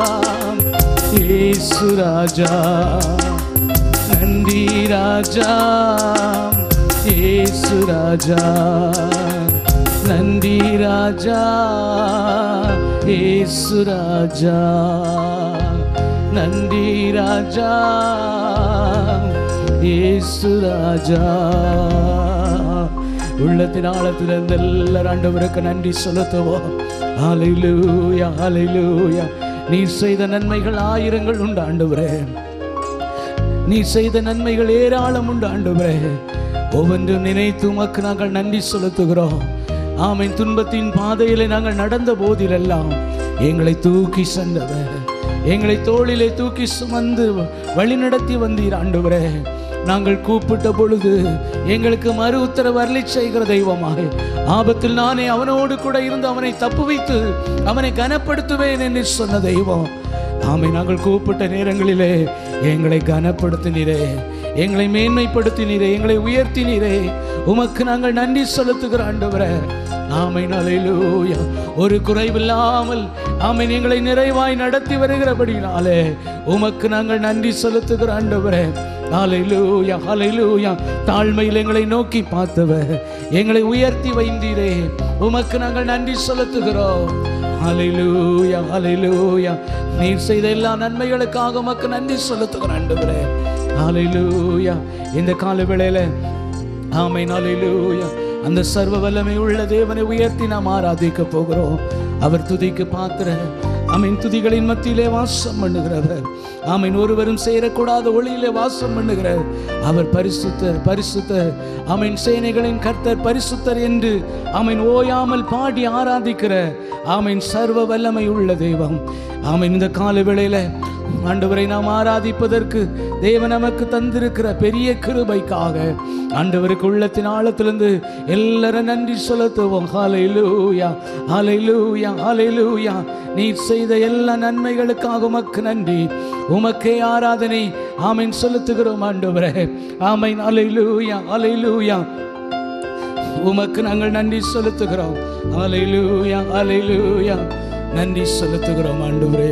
இயேசு ராஜா நன்றி ராஜா இயேசு ராஜா நன்றி ராஜா இயேசு ராஜா நன்றி ராஜா இயேசு ராஜா உள்ளத்தின் ஆழத்திலிருந்து எல்லாரும் ஆண்டவருக்கு நன்றி செலுத்துவோம் ஹalleluya ஹalleluya நீ செய்த நன்மைகள் ஆயிரங்கள் உண்டு ஆண்டவரே நீ செய்த நன்மைகள் ஏராளம் உண்டு ஆண்டவரே ஒவ்வொன்றும் நினைத்து உமக்கு நாங்கள் நன்றி செலுத்துகிறோம் ஆமென் துன்பத்தின் பாதையிலே நாங்கள் நடந்த போதிலெல்லாம் எங்களை தூக்கி சென்றவர் எங்களை தோளிலே தூக்கி சுமந்து வழிநடத்தி வந்தீர் ஆண்டவரே நாங்கள் கூப்பிட்ட பொழுது எங்களுக்கு மறு உத்தரவு அருளி செய்கிற தெய்வமாக ஆபத்தில் நானே அவனோடு கூட இருந்து அவனை தப்பு வைத்து அவனை கனப்படுத்துவேன் என்று சொன்ன தெய்வம் ஆமை நாங்கள் கூப்பிட்ட நேரங்களிலே எங்களை கனப்படுத்தினீரே எங்களை மேன்மைப்படுத்தினீரே எங்களை உயர்த்தினீரே உமக்கு நாங்கள் நன்றி செலுத்துகிற ஆண்டவரே ஆமை நாளிலூயா ஒரு குறைவில்லாமல் ஆமை எங்களை நிறைவாய் நடத்தி வருகிறபடினாலே உமக்கு நாங்கள் நன்றி செலுத்துகிற ஆண்டவரே ஹalleluya ஹalleluya தாழ்மையில் எங்களை நோக்கி பார்த்தவர் எங்களை உயர்த்தி வைந்தீரே உமக்கு நாங்கள் நன்றி செலுத்துகிறோம் ஹalleluya ஹalleluya நீர் செய்த எல்லா நன்மைகளுக்காக உமக்கு நன்றி செலுத்துகிறோம் ஆண்டவரே ஹalleluya இந்த கால வேளையில ஆமென் ஹalleluya அந்த சர்வ வல்லமை உள்ள தேவனை உயர்த்தி நாம் ஆராதிக்க போகிறோம் அவர் துதிக்கு பாத்திர ஆமென் துதிகளின் மத்தியிலே வாசம் பண்ணுகிறவர் ஆமென் ஒருவரும் சேரக்கூடாத ஒளியிலே வாசம் பண்ணுகிறார் அவர் பரிசுத்தர் பரிசுத்தர் ஆமென் சேனைகளின் கர்த்தர் பரிசுத்தர் என்று ஆமென் ஓயாமல் பாடி ஆராதிக்கிற ஆமென் சர்வ வல்லமை உள்ள தெய்வம் ஆமென் இந்த கால வேளையில ஆண்டவரை நாம் ஆராதிப்பதற்கு தேவன் நமக்கு தந்திருக்கிற பெரிய கிருபைக்காக ஆண்டவருக்கு உள்ளத்தின் ஆழத்திலிருந்து எல்லாரும் நன்றி செலுத்துவோம் ஹalleluya ஹalleluya ஹalleluya நீர் செய்த எல்லா நன்மைகளுக்காக உமக்கு நன்றி உமக்கே ஆராதனை ஆமென் செலுத்துகிறோம் ஆண்டவரே ஆமென் ஹalleluya ஹalleluya உமக்கு நாங்கள் நன்றி செலுத்துகிறோம் ஹalleluya ஹalleluya நன்றி செலுத்துகிறோம் ஆண்டவரே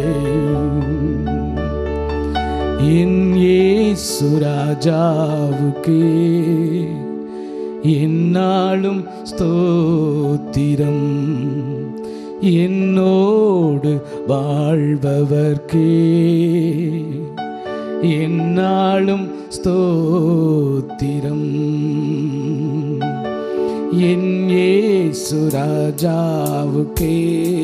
என் இயேசு ராஜாவுக்கு என்னாலும் ஸ்தோத்திரம் என்னோடு வாழ்பவர்க்கே என்னாலும் ஸ்தோத்திரம் என் ஏசு ராஜாவுக்கே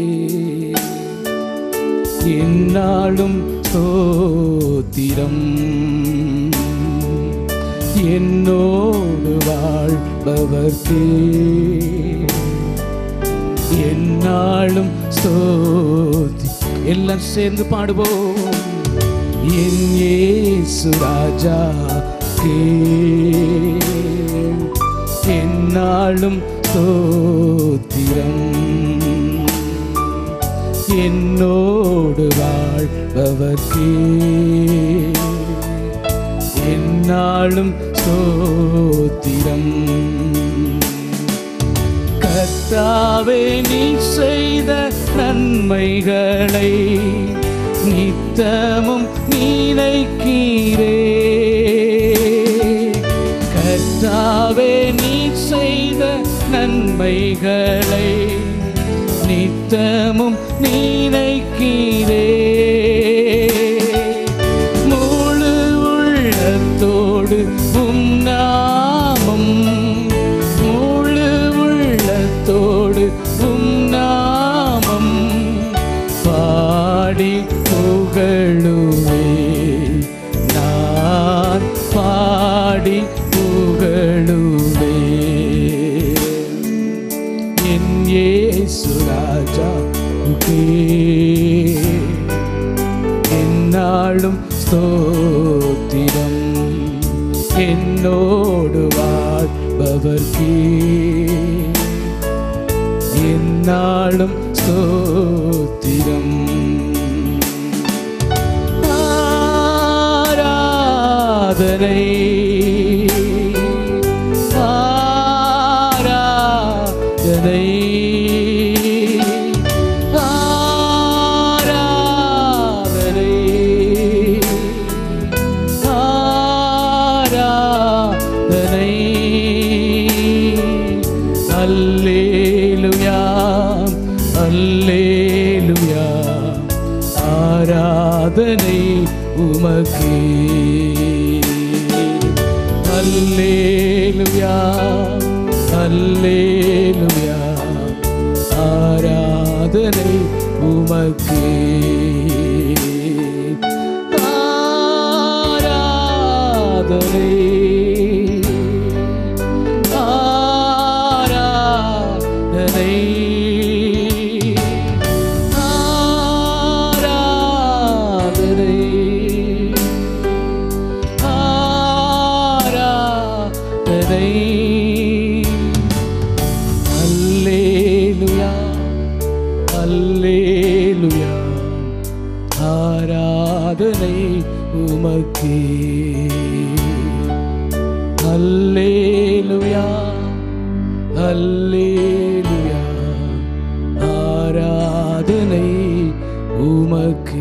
என்னாலும் ஸ்தோத்திரம் என்னோடு வாழ்பவர்க்கே என்னாலும் ஸ்தோத்தி எல்லாம் சேர்ந்து பாடுவோம் என் ஏசு ராஜா கே என்னாலும் ஸ்தோத்திரம் என்னோடு வாழ்பவர்க்கே என்னாலும் ஸ்தோத்திரம் கர்த்தாவே நீ செய்த நன்மைகளை நித்தமும் நினைக்கிறே கர்த்தாவே நீ செய்த நன்மைகளை நித்தமும் நினைக்கிறே முழு உள்ளத்தோடு உம் நாமம் முழு உள்ளத்தோடு உம் நாமம் பாடி புகழுவே நான் பாடி புகழுவே என் இயேசு ராஜா என்னாலும் ஸ்தோத்திரம் என்னோடு வாழ்பவர்க்கே என்னாலும் ஸ்தோத்திரம் ஆராதனை ஆராதனை ஆராதனை ஆராதனை அல்லேலுயா அல்லேலுயா ஆராதனை உமக்கே அல்லேலுயா அல்லேலுயா ஆராதனை உமக்கே ஆராதனை ஆராதனை ஆராதனை ஆராதனை அல்லேலுயா அல்லேலுயா ஆராதனை உமக்கே அல்லேலுயா அல்லேலுயா ஆராதனை உமக்கே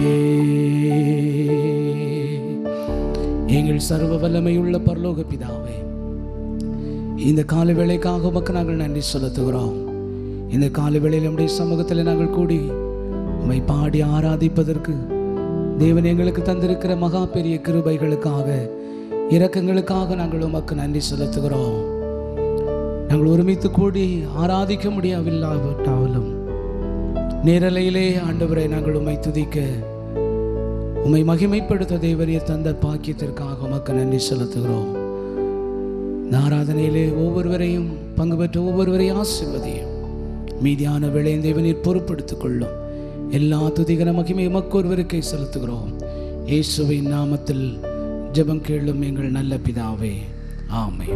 எங்கள் சர்வ வல்லமையுள்ள பரலோக பிதாவே இந்த கால வேளைக்காக உமக்கு நாங்கள் நன்றி செலுத்துகிறோம் இந்த கால வேளையில் நம்முடைய சமூகத்தில் நாங்கள் கூடி உம்மை பாடி ஆராதிப்பதற்கு தேவன் எங்களுக்கு தந்திருக்கிற மகா பெரிய கிருபைகளுக்காக இரக்கங்களுக்காக நாங்கள் உமக்கு நன்றி செலுத்துகிறோம் நாங்கள் ஒருமித்து கூடி ஆராதிக்க முடியவில்லாவிட்டாலும் நேரலையிலே ஆண்டவரை நாங்கள் உம்மை துதிக்க உம்மை மகிமைப்படுத்த தேவரீர் தந்த பாக்கியத்திற்காக உமக்கு நன்றி செலுத்துகிறோம் இந்த ஆராதனையிலே ஒவ்வொருவரையும் பங்கு பெற்ற ஒவ்வொருவரையும் ஆசிர்வதியும் மீதியான வேளையை தேவனீர் பொறுப்படுத்திக் கொள்ளும் எல்லா துதிகர மகிமை உமக்கு ஒருவருக்கே செலுத்துகிறோம் இயேசுவின் நாமத்தில் ஜெபம் கேளும் எங்கள் நல்ல பிதாவே ஆமென்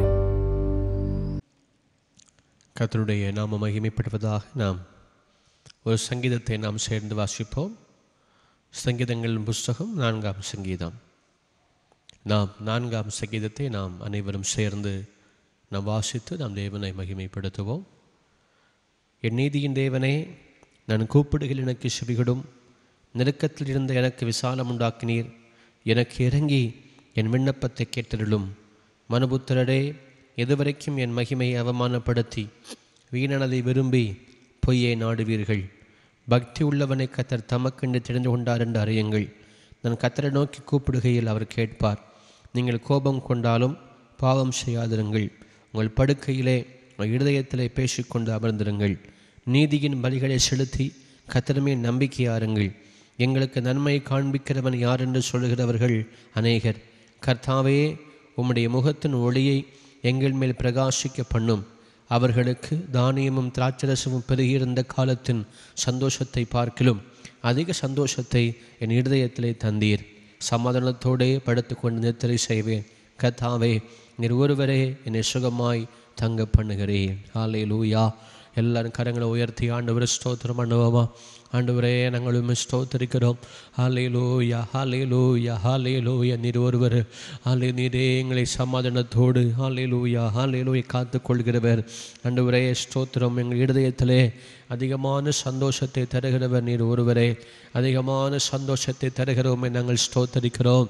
கர்த்தருடைய நாம மகிமைப்படுவதாக நாம் ஒரு சங்கீதத்தை நாம் சேர்ந்து வாசிப்போம் சங்கீதங்கள் புஸ்தகம் நான்காம் சங்கீதம் நாம் நான்காம் சங்கீதத்தை நாம் அனைவரும் சேர்ந்து நாம் வாசித்து நாம் தேவனை மகிமைப்படுத்துவோம் என் நீதியின் தேவனே நான் கூப்பிடுகில் எனக்கு செவிகொடும் நெருக்கத்தில் இருந்த எனக்கு விசாலம் உண்டாக்கினீர் எனக்கு இறங்கி என் விண்ணப்பத்தை கேட்டருளும் மனுபுத்திரரே எதுவரைக்கும் என் மகிமையை அவமானப்படுத்தி வீணனதை விரும்பி பொய்யை நாடுவீர்கள் பக்தி உள்ளவனை கத்தர் தமக்கென்று தெரிந்து கொண்டார் என்று அறியுங்கள் நான் கத்தரை நோக்கி கூப்பிடுகையில் அவர் கேட்பார் நீங்கள் கோபம் கொண்டாலும் பாவம் செய்யாதிருங்கள் உங்கள் படுக்கையிலே உங்கள் இருதயத்திலே பேசிக்கொண்டு அமர்ந்திருங்கள் நீதியின் பலிகளை செலுத்தி கத்திரமே நம்பிக்கையாருங்கள் எங்களுக்கு நன்மையை காண்பிக்கிறவன் யார் என்று சொல்கிறவர்கள் அநேகர் கர்த்தாவே உம்முடைய முகத்தின் ஒளியை எங்கள் மேல் பிரகாசிக்க பண்ணும் அவர்களுக்கு தானியமும் திராட்சரசமும் பெருகியிருந்த காலத்தின் சந்தோஷத்தை பார்க்கிலும் அதிக சந்தோஷத்தை என் இருதயத்திலே தந்தீர் சமாதானத்தோடே படுத்துக்கொண்டு நித்திரை செய்வேன் கத்தாவே நீர் ஒருவரே என்னை சுகமாய் தங்க பண்ணுகிறேன் ஹாலே லூயா எல்லாரும் கரங்களை உயர்த்தி ஆண்டவரை ஸ்தோத்திரம் பண்ணுவோமா ஆண்டவரே நாங்களும் ஸ்தோத்தரிக்கிறோம் ஹாலே லூயா ஹாலே லூயா ஹாலே லூயா நீர் ஒருவர் ஹாலே நீரே எங்களை சமாதானத்தோடு ஹாலே லூயா ஹாலே லூயா காத்து கொள்கிறவர் ஆண்டவரே ஸ்தோத்திரம் எங்கள் இருதயத்திலே அதிகமான சந்தோஷத்தை தருகிறவர் நீர் ஒருவரே அதிகமான சந்தோஷத்தை தருகிறோமே நாங்கள் ஸ்தோத்தரிக்கிறோம்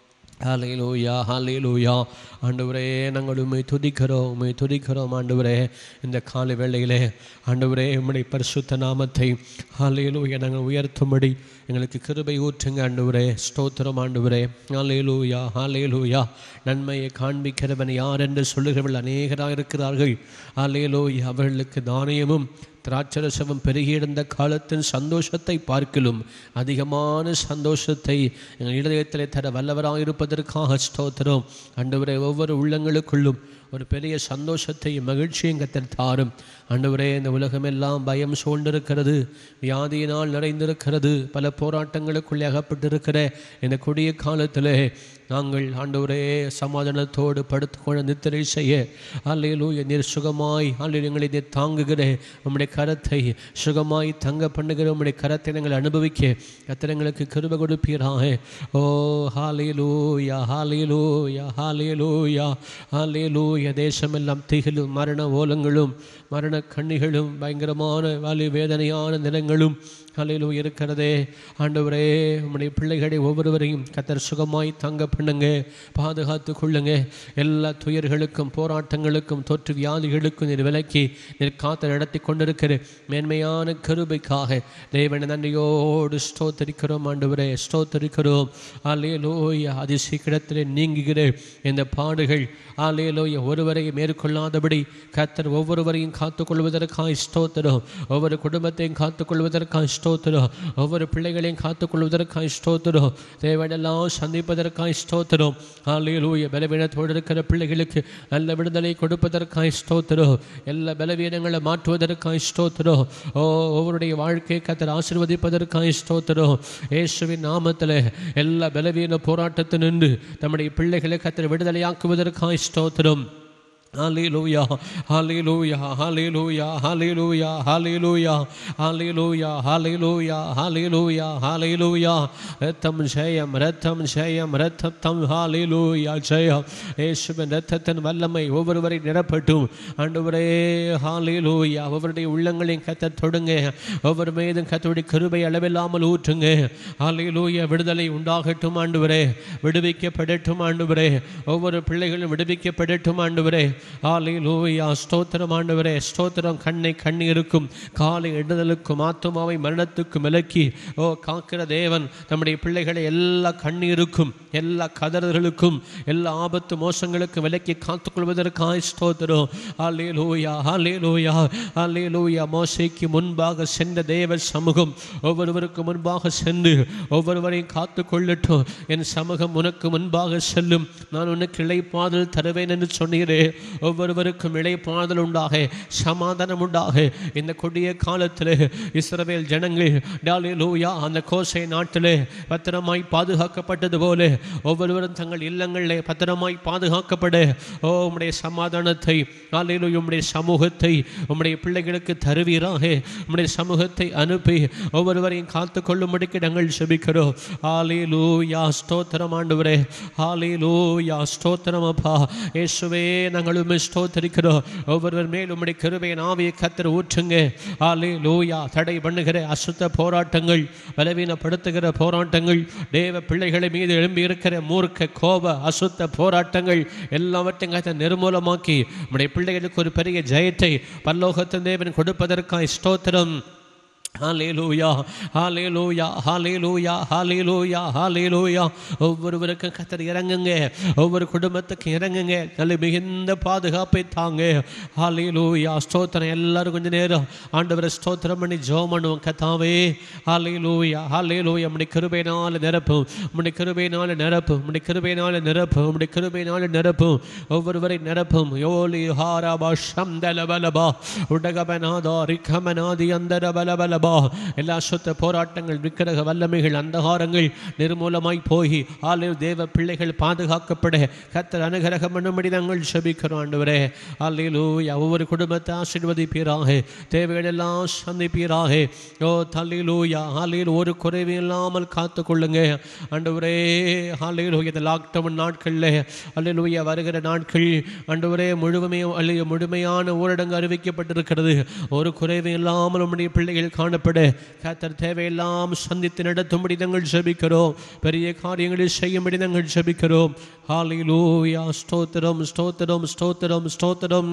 ஹalleluya ஹalleluya ஆண்டவரே நாங்கள் உம்மை துதிக்கிறோம் உம்மை துதிக்கிறோம் ஆண்டவரே இந்த காலை வேளையிலே ஆண்டவரே உம்முடைய பரிசுத்த நாமத்தை ஹalleluya நாங்கள் உயர்த்தும்படி எங்களுக்கு கிருபை ஊற்றுங்க ஆண்டவரே ஸ்தோத்திரம் ஆண்டவரே ஹalleluya ஹalleluya நன்மையை காண்பிக்கிறவன் யார் என்று சொல்லுகிறவர்கள் அநேகராக இருக்கிறார்கள் ஹalleluya அவர்களுக்கு தானியமும் திராட்சரசமும் பெருகியிருந்த காலத்தின் சந்தோஷத்தை பார்க்கிலும் அதிகமான சந்தோஷத்தை எங்கள் இதயத்திலே தர வல்லவராக இருப்பதற்காக ஸ்தோத்திரம் ஆண்டவரே ஒவ்வொரு உள்ளங்களுக்குள்ளும் ஒரு பெரிய சந்தோஷத்தையும் மகிழ்ச்சியும் கத்தர் தாரும் ஆண்டவரே இந்த உலகமெல்லாம் பயம் சூழ்ந்திருக்கிறது வியாதியினால் நிறைந்திருக்கிறது பல போராட்டங்களுக்குள்ளே அகப்பட்டிருக்கிற இந்த கொடிய காலத்திலே நாங்கள் ஆண்டவரே சமாதானத்தோடு படுத்துக்கொள்ள நித்திரை செய்ய அல்லையிலூய நீர் சுகமாய் அல்லையில் எங்களை நீர் தாங்குகிற உம்முடைய கரத்தை சுகமாய் தங்க பண்ணுகிற உம்முடைய கரத்தை நாங்கள் அனுபவிக்க கத்திரங்களுக்கு கிருப கொடுப்பீராக ஓ ஹாலேலூயா ஹாலேலூயா ஹாலேலூயா ஹாலேலூயா தேசமெல்லாம் திகிலும் மரண ஓலங்களும் மரண கண்ணிகளும் பயங்கரமான வலி வேதனையான நிலங்களும் ஹalleluya இருக்கிறதே ஆண்டவரே உம்முடைய பிள்ளைகளை ஒவ்வொருவரையும் கத்தர் சுகமாய் தங்க பண்ணுங்க பாதுகாத்து கொள்ளுங்க எல்லா துயர்களுக்கும் போராட்டங்களுக்கும் தொற்று வியாதிகளுக்கும் நீர் விலக்கி நீர் காத்து நடத்தி கொண்டிருக்கிற மேன்மையான கருபைக்காக தேவனை நன்றியோடு ஸ்தோத்தரிக்கிறோம் ஆண்டவரே ஸ்தோத்தரிக்கிறோம் ஆலேலோய அதி சீக்கிரத்திலே நீங்குகிற இந்த பாடுகள் ஆலேலோய ஒருவரை மேற்கொள்ளாதபடி கத்தர் ஒவ்வொருவரையும் காத்துக்கொள்வதற்காக ஸ்தோத்திரம் ஒவ்வொரு குடும்பத்தையும் காத்துக்கொள்வதற்காக ஸ்தோத்திரம் ஒவ்வொரு பிள்ளைகளையும் காத்துக்கொள்வதற்காக ஸ்தோத்திரம் தேவனெல்லாம் சந்திப்பதற்காக ஸ்தோத்திரம் ஆலேலூய பலவீனத்தோடு இருக்கிற பிள்ளைகளுக்கு நல்ல விடுதலை கொடுப்பதற்காக ஸ்தோத்திரம் எல்லா பலவீனங்களை மாற்றுவதற்காக ஸ்தோத்திரம் ஓ ஒவ்வொருடைய வாழ்க்கையை கத்தர் ஆசீர்வதிப்பதற்காக ஸ்தோத்திரம் இயேசுவின் நாமத்தில் எல்லா பலவீன போராட்டத்தை நின்று நம்முடைய பிள்ளைகளை கத்தர் விடுதலையாக்குவதற்காக ஸ்தோத்திரம் ஹalleluya hallelujah hallelujah hallelujah hallelujah hallelujah hallelujah hallelujah hallelujah ரத்தம் ஜெயம் ரத்தம் ஜெயம் ரத்தம் ஹalleluya ஜெயம் இயேசுவின் ரத்தத்தின் வல்லமை ஒவ்வொருவரை நிரப்பட்டும் ஆண்டவரே ஹalleluya ஒவ்வொருடைய உள்ளங்களையும் கத்த தொடுங்க ஒவ்வொரு மீதும் கத்தோடைய கிருபை அளவில்லாமல் ஊற்றுங்க ஹalleluya விடுதலை உண்டாகட்டும் ஆண்டவரே விடுவிக்கப்படட்டும் ஆண்டவரே ஒவ்வொரு பிள்ளைகளும் விடுவிக்கப்படட்டும் ஆண்டவரே ஹalleluya ஸ்தோத்திரம் ஆண்டவரே ஸ்தோத்திரம் கண்ணை கண்ணீருக்கும் காலை இடுதலுக்கும் ஆத்துமாவை மரணத்துக்கும் விலக்கி ஓ காக்கிற தேவன் நம்முடைய பிள்ளைகளை எல்லா கண்ணீருக்கும் எல்லா கதறுதலுக்கும் எல்லா ஆபத்து மோசங்களுக்கும் விலக்கி காத்துக்கொள்வதற்காக ஸ்தோத்திரம் ஹalleluya ஹalleluya ஹalleluya மோசைக்கு முன்பாக சென்ற தேவ சமூகம் ஒவ்வொருவருக்கு முன்பாக சென்று ஒவ்வொருவரையும் காத்துக்கொள்ளட்டும் என் சமூகம் உனக்கு முன்பாக செல்லும் நான் உனக்கு இளைப்பாதல் தருவேன் என்று சொன்னீரே ஒவ்வொருவருக்கும் இளைப்பாதல் உண்டாக சமாதானம் உண்டாக இந்த கொடிய காலத்தில் இஸ்ரவேல் ஜனங்கள் டாலிலூயா அந்த கோசை நாட்டிலே பத்திரமாய் பாதுகாக்கப்பட்டது போல ஒவ்வொருவரும் தங்கள் இல்லங்களிலே பத்திரமாய் பாதுகாக்கப்பட ஓ உம்முடைய சமாதானத்தை ஆலையிலும் உம்முடைய சமூகத்தை உம்முடைய பிள்ளைகளுக்கு தருவீராக உம்முடைய சமூகத்தை அனுப்பி ஒவ்வொருவரையும் காத்து கொள்ளும்படிக்கு நாங்கள் செபிக்கிறோம் ஆலையிலூயா ஸ்தோத்திரம் ஆண்டவரே ஆலையிலூயா ஸ்தோத்திரம் அப்பா இயேசுவே நாங்கள் உம்மை ஸ்தோத்தரிக்கிறோம் ஒவ்வொருவர் மேல் உம்முடைய கிருபையின் ஆவியை கத்தர் ஊற்றுங்க ஆலே லூயா தடை பண்ணுகிற அசுத்த போராட்டங்கள் பலவீனப்படுத்துகிற போராட்டங்கள் தேவ பிள்ளைகளை மீது எழும்பி இருக்கிற மூர்க்க கோப அசுத்த போராட்டங்கள் எல்லாவற்றையும் கத்தர் நிர்மூலமாக்கி உம்முடைய பிள்ளைகளுக்கு ஒரு பெரிய ஜெயத்தை பல்லோகத்தின் தேவன் கொடுப்பதற்காக ஸ்தோத்திரம் ஹalleluya ஹalleluya ஹalleluya ஹalleluya ஹalleluya ஒவ்வொருவருக்கும் கத்தர் இறங்குங்க ஒவ்வொரு குடும்பத்துக்கும் இறங்குங்க நல்ல மிகுந்த பாதுகாப்பை தாங்க ஹalleluya ஸ்தோத்திரம் எல்லாரும் கொஞ்ச நேரம் ஆண்டவரை ஸ்தோத்திரம் பண்ணி ஜெபம் பண்ணுவோம் கத்தாவே ஹalleluya ஹalleluya உம்முடைய கிருபையினால நிரப்பும் உம்முடைய கிருபையினால நிரப்பும் உம்முடைய கிருபையினால நிரப்பும் உம்முடைய கிருபையினால நிரப்பும் ஒவ்வொருவரை நிரப்பும் யோலி ஹாரபா சந்தல பலபா உடகபநாதா ரிக்கமநாதி அந்தர பலபலபா எல்லா சுத்த போராட்டங்கள் விக்கிரக வல்லமைகள் அந்தகாரங்கள் நிர்மூலமாய் போய் ஆலய தேவ பிள்ளைகள் பாதுகாக்கப்பட கத்தர் அனுகிரகம் பண்ணும்படி நாங்கள் செபிக்கிறோம் ஆண்டவரே அல்லேலூயா ஒவ்வொரு குடும்பத்தை ஆசீர்வதிப்பீராக தேவைகள் எல்லாம் சந்திப்பீராக ஓ தல்லிலூயா ஆலையில் ஒரு குறைவு இல்லாமல் காத்து கொள்ளுங்க ஆண்டவரே ஆலையில் இந்த லாக்டவுன் நாட்களில் அல்லேலூயா வருகிற நாட்கள் ஆண்டவரே முழுமையும் அல்லைய முழுமையான ஊரடங்கு அறிவிக்கப்பட்டிருக்கிறது ஒரு குறைவு இல்லாமல் உம்முடைய பிள்ளைகள் காணப்பட கத்தர் தேவையெல்லாம் சந்தித்து நடத்தும்படி நாங்கள் ஜெபிக்கிறோம் பெரிய காரியங்களை செய்யும்படி நாங்கள் ஜெபிக்கிறோம் ஹalleluya ஸ்தோத்திரம் ஸ்தோத்திரம் ஸ்தோத்திரம் ஸ்தோத்திரம்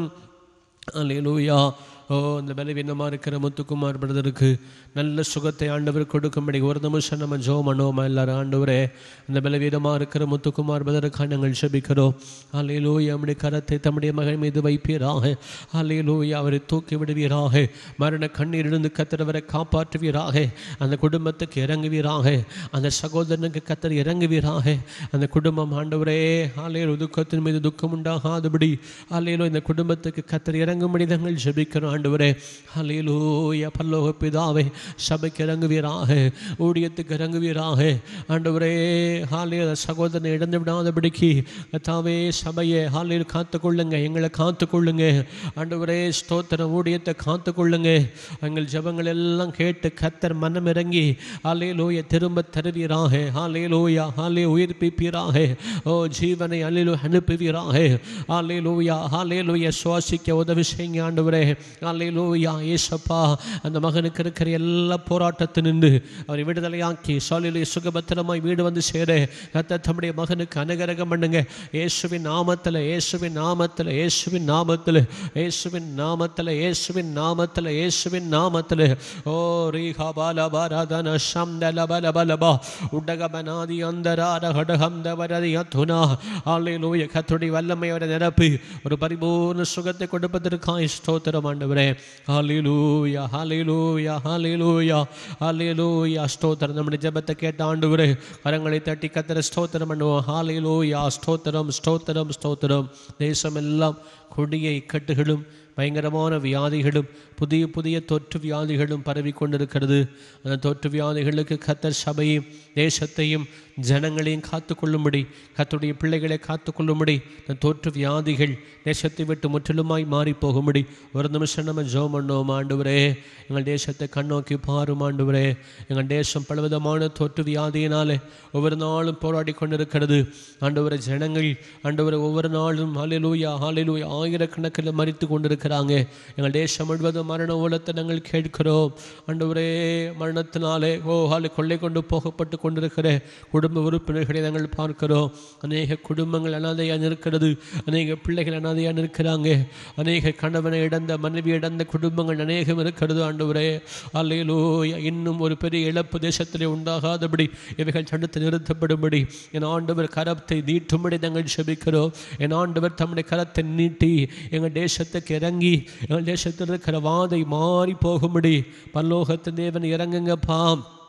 ஹalleluya ஓ இந்த பலவீனமாக இருக்கிற முத்துக்குமார் பிரதருக்கு நல்ல சுகத்தை ஆண்டவர் கொடுக்கும்படி ஒரு நிமிஷம் நம்ம ஜோ பண்ணுவோமா எல்லாரும் ஆண்டவரே இந்த பலவீனமாக இருக்கிற முத்துக்குமார் பிரதருக்காக நாங்கள் ஜெபிக்கிறோம் ஹalleluya நம்முடைய கரத்தை தம்முடைய மகன் மீது வைப்பீராக ஹalleluya அவரை தூக்கி விடுவீராக மரண கண்ணீரிலிருந்து கத்திரவரை காப்பாற்றுவீராக அந்த குடும்பத்துக்கு இறங்குவீராக அந்த சகோதரனுக்கு கத்தர் இறங்குவீராக அந்த குடும்பம் ஆண்டவரே ஆலையில் துக்கத்தின் மீது துக்கம் உண்டாகாதபடி ஆலையிலோ இந்த குடும்பத்துக்கு கத்தர் இறங்கும்படி நாங்கள் ஜெபிக்கிறோம் ஆண்டவரே ஹalleluya பல்லோக பிதாவே சபைக்கு இறங்குவீராக ஊழியத்துக்கு இறங்குவீராக ஆண்டவரே ஹாலையில் சகோதரனை இழந்து விடாதபடிக்கு தாவே சபையை ஹாலையில் காத்துக்கொள்ளுங்க எங்களை காத்துக்கொள்ளுங்க ஆண்டவரே ஸ்தோத்திர ஊழியத்தை காத்துக்கொள்ளுங்க எங்கள் ஜெபங்கள் எல்லாம் கேட்டு கத்தர் மனம் இறங்கி ஹalleluya திரும்ப தருவீராக ஹalleluya ஹாலே உயிர்ப்பிப்பீராக ஓ ஜீவனை அலிலு அனுப்புவீராக ஹalleluya ஹalleluya சுவாசிக்க உதவி செய்யுங்க ஆண்டவரே ஹalleluya ஏசப்பா அந்த மகனுக்கு இருக்கிற எல்லா போராட்டத்தில் நின்று அவரை விடுதலையாக்கி சாலிலே சுகபத்திரமாய் வீடு வந்து சேர கர்த்தர் தம்முடைய மகனுக்கு அனுகிரகம் பண்ணுங்க இயேசுவின் நாமத்தில் இயேசுவின் நாமத்தில் இயேசுவின் நாமத்தில் இயேசுவின் நாமத்தில் இயேசுவின் நாமத்தில் இயேசுவின் நாமத்தில் ஓ ரீஹா பால பாரதன சம்தல பல பலபா உடகபனாதி அந்தரார கடகம் தவரதி அத்துனா ஆலையிலூய கத்துடைய வல்லமை அவரை நிரப்பி ஒரு பரிபூர்ண சுகத்தை கொடுப்பதற்காக ஸ்தோத்திரம் ஆண்டவரே ஹalleluya ஹalleluya ஹalleluya ஹalleluya ஸ்தோத்திரம் நம்முடைய ஜெபத்தை கேட்ட ஆண்டவரே கரங்களை தட்டி கத்தர ஸ்தோத்திரம் பண்ணுவோம் ஹalleluya ஸ்தோத்திரம் ஸ்தோத்திரம் ஸ்தோத்திரம் தேசம் எல்லாம் கொடிய இக்கட்டுகளும் பயங்கரமான வியாதிகளும் புதிய புதிய தொற்று வியாதிகளும் பரவி கொண்டிருக்கிறது அந்த தொற்று வியாதிகளுக்கு கத்தர் சபையும் தேசத்தையும் ஜனங்களையும் காத்துக்கொள்ளும்படி கத்துடைய பிள்ளைகளை காத்துக்கொள்ளும்படி அந்த தொற்று வியாதிகள் தேசத்தை விட்டு முற்றிலுமாய் மாறி போகும்படி ஒரு நிமிஷம் நம்ம ஜோம் பண்ணோம் ஆண்டவரே எங்கள் தேசத்தை கண்ணோக்கி பாரும் ஆண்டவரே எங்கள் தேசம் பலவிதமான தொற்று வியாதியினாலே ஒவ்வொரு நாளும் போராடி கொண்டிருக்கிறது ஆண்டவரை ஜனங்கள் ஆண்டவரை ஒவ்வொரு நாளும் ஹalleluya ஹalleluya ஆயிரக்கணக்கில் மறித்து கொண்டிருக்கிறாங்க எங்கள் தேசம் முழுவதும் மரண ஓலத்தை நாங்கள் கேட்கிறோம் ஆண்டவரே மரணத்தினாலே ஓ ஹாலை கொள்ளை கொண்டு போகப்பட்டு கொண்டிருக்கிற குடும்ப உறுப்பினர்களை நாங்கள் பார்க்கிறோம் அநேக குடும்பங்கள் அனாதையாக இருக்கிறது அநேக பிள்ளைகள் அனாதையாக இருக்கிறாங்க அநேக கணவனை இழந்த மனைவி இழந்த குடும்பங்கள் அநேகம் இருக்கிறது ஆண்டவரே அல்லையிலூயா இன்னும் ஒரு பெரிய இழப்பு தேசத்திலே உண்டாகாதபடி இவைகள் தடுத்து நிறுத்தப்படும்படி என் ஆண்டவர் கரத்தை நீட்டும்படி நாங்கள் செபிக்கிறோம் என் ஆண்டவர் தம்முடைய கரத்தை நீட்டி எங்கள் தேசத்துக்கு இறங்கி எங்கள் தேசத்தில் இருக்கிற வாதை மாறி போகும்படி பல்லோகத்தின் தேவன் இறங்குங்கப்பா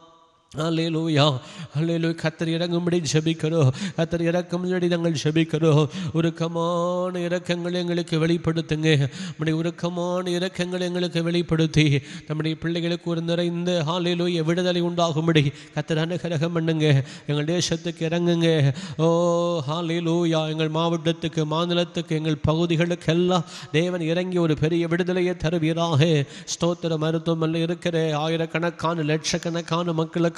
அல்லேலூயா அல்லேலூயா கத்தர் இறங்கும்படி ஜெபிக்கிறோம் கத்தர் இறக்கும்படி நாங்கள் ஜெபிக்கிறோம் உருக்கமான இரக்கங்களை எங்களுக்கு வெளிப்படுத்துங்க நம்முடைய உருக்கமான இரக்கங்களை எங்களுக்கு வெளிப்படுத்தி நம்முடைய பிள்ளைகளுக்கு ஒரு நிறைந்த ஹாலேலூய விடுதலை உண்டாகும்படி கத்தர் அனுகிரகம் பண்ணுங்க எங்கள் தேசத்துக்கு இறங்குங்க ஓ ஹாலேலூயா எங்கள் மாவட்டத்துக்கு மாநிலத்துக்கு எங்கள் பகுதிகளுக்கு எல்லாம் தேவன் இறங்கி ஒரு பெரிய விடுதலையை தருவீராக ஸ்தோத்திர மருத்துவமனையில் இருக்கிற ஆயிரக்கணக்கான லட்சக்கணக்கான மக்களுக்கு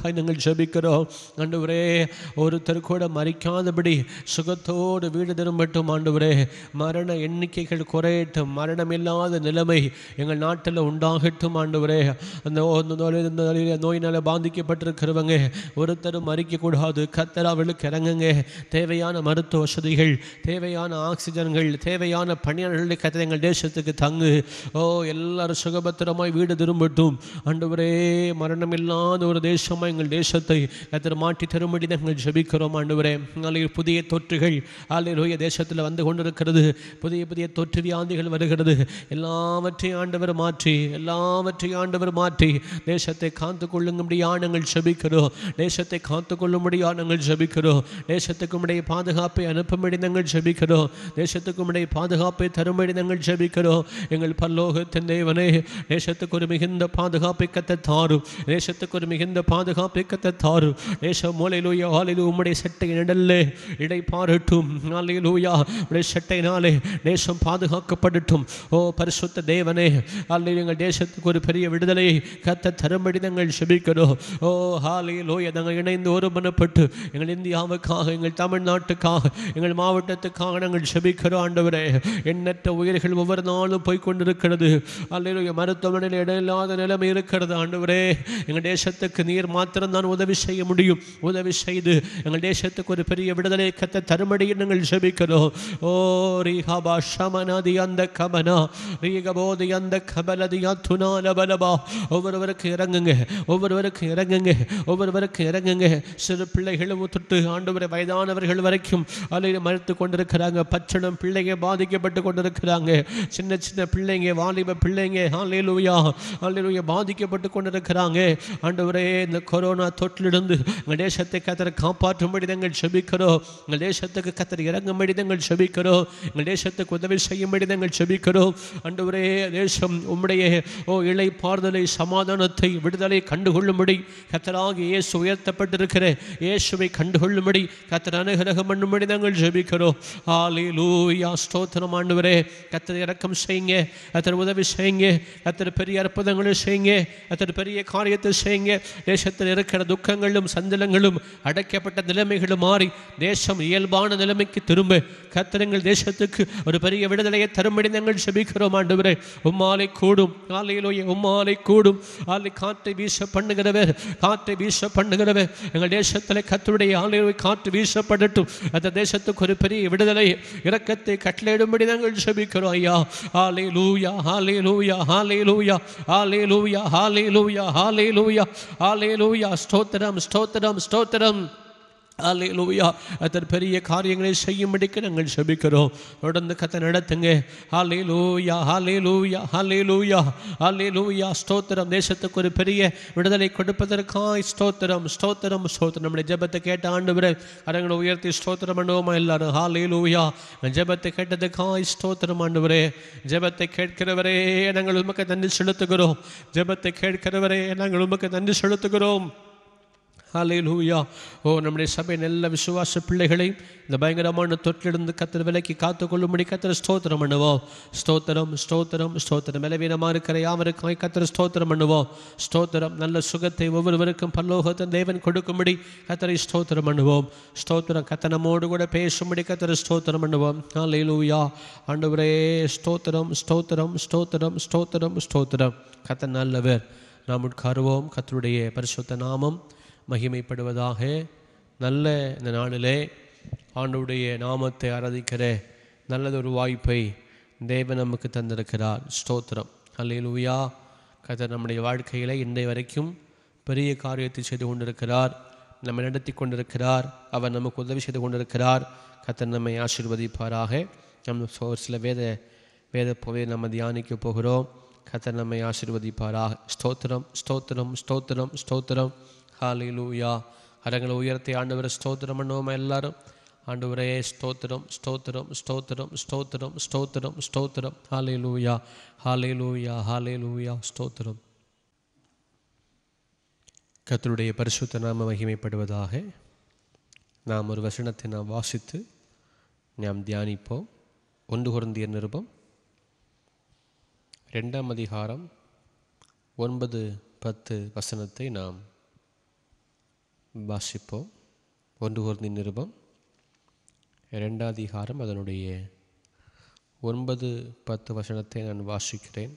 ஒவ்வொருவருக்காய் நாங்கள் ஜெபிக்கிறோம் ஆண்டவரே ஒருத்தர் கூட மறிக்காதபடி சுகத்தோடு வீடு திரும்பட்டும் ஆண்டவரே மரண எண்ணிக்கைகள் குறையட்டும் மரணம் இல்லாத நிலைமை எங்கள் நாட்டில் உண்டாகட்டும் ஆண்டவரே அந்த ஓ- இந்த நோய் இந்த நோய்- நோயினால் பாதிக்கப்பட்டிருக்கிறவங்க ஒருத்தரும் மறிக்கக்கூடாது கத்தர் அவளுக்கு இறங்குங்க தேவையான மருத்துவ வசதிகள் தேவையான ஆக்சிஜன்கள் தேவையான பணியாளர்களை கத்தர் எங்கள் தேசத்துக்கு தங்கு ஓ எல்லாரும் சுகபத்திரமாய் வீடு திரும்பட்டும் ஆண்டவரே மரணம் இல்லாத ஒரு தேசமாக எங்கள் தேசத்தை கத்தர் மாட்டி தரும்படி நாங்கள் ஜெபிக்கிறோம் ஆண்டவரே நாளைக்கு புதிய தொற்றுகள் ஆலையிலோய தேசத்தில் வந்து கொண்டிருக்கிறது புதிய புதிய தொற்று வியாதிகள் வருகிறது எல்லாவற்றையும் ஆண்டவர் மாற்றி எல்லாவற்றையும் ஆண்டவர் மாற்றி தேசத்தை காத்து கொள்ளும்படியா நாங்கள் ஜெபிக்கிறோம் தேசத்தை காத்து கொள்ளும்படியா நாங்கள் ஜெபிக்கிறோம் தேசத்துக்கு உடைய பாதுகாப்பை அனுப்பும்படி நாங்கள் ஜெபிக்கிறோம் தேசத்துக்கு உடைய பாதுகாப்பை தரும்படி நாங்கள் ஜெபிக்கிறோம் எங்கள் பல்லோகத்தின் தேவனே தேசத்துக்கு ஒரு மிகுந்த பாதுகாப்பை கத்த தாரும் தேசத்துக்கு ஒரு மிகுந்த பாதுகாப்பை கத்த தாரும் தேச மூலையிலூயா ஆலையிலு உம்முடைய சட்டை நடல்ல இடை பாரட்டும் ஆலையிலூயா உடைய சட்டையினாலே தேசம் பாதுகாக்கப்படட்டும் ஓ பரிசுத்த தேவனே அல்ல எங்கள் தேசத்துக்கு ஒரு பெரிய விடுதலையை கத்த தரும்படி நாங்கள் செபிக்கிறோம் ஓ ஹாலையிலூயா நாங்கள் இணைந்து ஒருமனப்பட்டு எங்கள் இந்தியாவுக்காக எங்கள் தமிழ்நாட்டுக்காக எங்கள் மாவட்டத்துக்காக நாங்கள் செபிக்கிறோம் ஆண்டவரே எண்ணற்ற உயிர்கள் ஒவ்வொரு நாளும் போய் கொண்டிருக்கிறது அல்லையிலுய மருத்துவமனையில் இடையில்லாத நிலைமை இருக்கிறது ஆண்டவரே எங்கள் தேசத்துக்கு நீர் மாத்திரம் தான் உதவி செய்ய முடியும் உதவி செய்து எங்கள் தேசத்துக்கு ஒரு பெரிய விடுதலை கத்த தருமடியை நாங்கள் ஜெபிக்கிறோம் ஓ ரீஹாபா ஷமனதி அந்த கபனா ரீகபோதி அந்த கபலதியா துனால பலபா ஒவ்வொருவருக்கு இறங்குங்க ஒவ்வொருவருக்கு இறங்குங்க ஒவ்வொருவருக்கு இறங்குங்க சிறு பிள்ளைகளும் தொட்டு ஆண்டவரை வயதானவர்கள் வரைக்கும் அலையில் மறுத்து கொண்டிருக்கிறாங்க பச்சளம் பிள்ளைங்க பாதிக்கப்பட்டு கொண்டிருக்கிறாங்க சின்ன சின்ன பிள்ளைங்க வாலிப பிள்ளைங்க ஹalleluya ஹalleluya பாதிக்கப்பட்டு கொண்டிருக்கிறாங்க ஆண்டவரே இந்த கொரோனா தொற்றிலிருந்து எங்கள் தேசத்தை கத்தரை காப்பாற்றும்படி நாங்கள் செபிக்கிறோம் எங்கள் தேசத்துக்கு கத்தர் இறங்கும்படி நாங்கள் செபிக்கிறோம் எங்கள் தேசத்துக்கு உதவி செய்யும்படி நாங்கள் செபிக்கிறோம் ஆண்டவரே தேசம் உம்முடைய ஓ இலை பார்தலை சமாதானத்தை விடுதலை கண்டுகொள்ளும்படி கத்தராக இயேசு உயர்த்தப்பட்டிருக்கிற இயேசுவை கண்டுகொள்ளும்படி கத்தர் அனுகிரகம் பண்ணும்படி நாங்கள் ஜெபிக்கிறோம் ஹalleluya ஸ்தோத்திரம் ஆண்டவரே கத்தர் இறக்கம் செய்யுங்க கத்தர் உதவி செய்யுங்க கத்தர் பெரிய அற்புதங்களை செய்யுங்க கத்தர் பெரிய காரியத்தை செய்யுங்க தேசத்தில் இருக்கிற துக்கங்களும் சஞ்சலங்களும் அடைக்கப்பட்ட நிலைமைகளும் மாறி தேசம் இயல்பான நிலைமைக்கு திரும்ப கத்தர் எங்கள் தேசத்துக்கு ஒரு பெரிய விடுதலையை தரும்படி நாங்கள் செபிக்கிறோம் ஆண்டவரே உம்மாலை கூடும் ஆலையிலோய உம்மாலை கூடும் ஆலை காற்றை வீச பண்ணுகிறவர் காற்றை வீச பண்ணுகிறவர் எங்கள் தேசத்தில் கத்தருடைய ஆலையை காற்று வீசப்படட்டும் அந்த தேசத்துக்கு ஒரு பெரிய விடுதலை இரக்கத்தை கட்டளையிடும்படி நாங்கள் செபிக்கிறோம் ஐயா ஆலை லூயா ஆலை லூயா ஆலை லூயா ஆலை லூயா ஆலை லூயா ஆலை லூயா ஆலை லூயா ஸ்தோத்திரம் ஸ்தோத்திரம் ஸ்தோத்திரம் ஹalleluya அதர் பெரிய காரியங்களை செய்யும்படிக்கு நாங்கள் செபிக்கிறோம் தொடர்ந்து கத்த நடத்துங்க ஹalleluya ஹalleluya ஹalleluya ஹalleluya ஸ்தோத்திரம் தேசத்துக்கு ஒரு பெரிய விடுதலை கொடுப்பதற்காய் ஸ்தோத்திரம் ஸ்தோத்திரம் ஸ்தோத்திரம் நம்முடைய ஜெபத்தை கேட்ட ஆண்டவரே அரங்களை உயர்த்தி ஸ்தோத்திரம் பண்ணுவோமா எல்லாரும் ஹalleluya ஜெபத்தை கேட்டதுக்காய் ஸ்தோத்திரம் ஆண்டவரே ஜெபத்தை கேட்கிறவரே நாங்கள் உமக்கு நன்றி செலுத்துகிறோம் ஜெபத்தை கேட்கிறவரே நாங்கள் உமக்கு நன்றி செலுத்துகிறோம் ஹalleluya ஓ நம்முடைய சபை நல்ல விசுவாச பிள்ளைகளை இந்த பயங்கரமான தொற்றிலிருந்து கத்தர் விலைக்கு காத்துக்கொள்ளும்படி கத்தர் ஸ்தோத்திரம் பண்ணுவோம் ஸ்தோத்திரம் ஸ்தோத்திரம் ஸ்தோத்திரம் பலவீனமாக இருக்கிற யாவருக்கும் கத்தர் ஸ்தோத்திரம் பண்ணுவோம் ஸ்தோத்திரம் நல்ல சுகத்தை ஒவ்வொருவருக்கும் பல்லோகத்தின் தேவன் கொடுக்கும்படி கத்தரை ஸ்தோத்திரம் பண்ணுவோம் ஸ்தோத்திரம் கத்தனமோடு கூட பேசும்படி கத்தரை ஸ்தோத்திரம் பண்ணுவோம் ஹalleluya ஆண்டவரே ஸ்தோத்திரம் ஸ்தோத்திரம் ஸ்தோத்திரம் ஸ்தோத்திரம் ஸ்தோத்திரம் கத்த நல்லவர் நாம் உட்காருவோம் கத்தருடைய பரிசுத்த நாமம் மகிமைப்படுவதாக நல்ல இந்த நாளிலே ஆண்டவருடைய நாமத்தை ஆராதிக்கிற நல்லதொரு வாய்ப்பை தேவன் நமக்கு தந்திருக்கிறார் ஸ்தோத்திரம் அல்லேலூயா கத்தர் நம்முடைய வாழ்க்கையில் இன்றைய வரைக்கும் பெரிய காரியத்தை செய்து கொண்டிருக்கிறார் நம்மை நடத்தி கொண்டிருக்கிறார் அவர் நமக்கு உதவி செய்து கொண்டிருக்கிறார் கத்தர் நம்மை ஆசீர்வதிப்பாராக நம் ஒரு சில வேத வேத போவை நம்ம தியானிக்க போகிறோம் கத்தர் நம்மை ஆசீர்வதிப்பாராக ஸ்தோத்திரம் ஸ்தோத்திரம் ஸ்தோத்திரம் ஸ்தோத்திரம் ஹalleluya அரங்களை உயர்த்தி ஆண்டவரை ஸ்தோத்திரம் பண்ணுவோமா எல்லாரும் ஆண்டவரே ஸ்தோத்திரம் ஸ்தோத்திரம் ஸ்தோத்திரம் ஸ்தோத்திரம் ஸ்தோத்திரம் ஸ்தோத்திரம் ஹalleluya ஹalleluya ஹalleluya ஸ்தோத்திரம் கர்த்தருடைய பரிசுத்த நாம மகிமைப்படுவதாக நாம் ஒரு வசனத்தை நாம் வாசித்து நாம் தியானிப்போம் ஒன்று குருந்திய நிருபம் ரெண்டாம் அதிகாரம் ஒன்பது பத்து வசனத்தை நாம் வாசிப்போம் ஒன்று ஒரு நிருபம் இரண்டாம் அதிகாரம் அதனுடைய ஒன்பது பத்து வசனத்தை நான் வாசிக்கிறேன்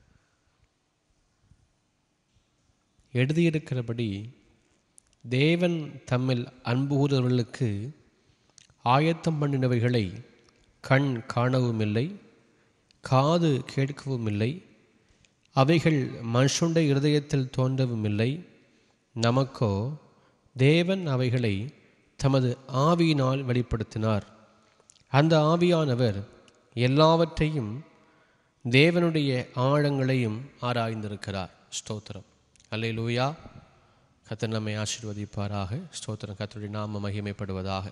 எழுதியிருக்கிறபடி தேவன் தம்மில் அன்பு கூறுவர்களுக்கு ஆயத்தம் பண்ணினவைகளை கண் காணவும் இல்லை காது கேட்கவும் இல்லை அவைகள் மனுஷனுடைய இருதயத்தில் தோன்றவும் இல்லை நமக்கோ தேவன் அவைகளை தமது ஆவியினால் வெளிப்படுத்தினார் அந்த ஆவியானவர் எல்லாவற்றையும் தேவனுடைய ஆழங்களையும் ஆராய்ந்திருக்கிறார் ஸ்தோத்திரம் அல்லேலூயா கத்தர் நம்மை ஆசீர்வதிப்பாராக ஸ்தோத்திரம் கத்தருடைய நாம மகிமைப்படுவதாக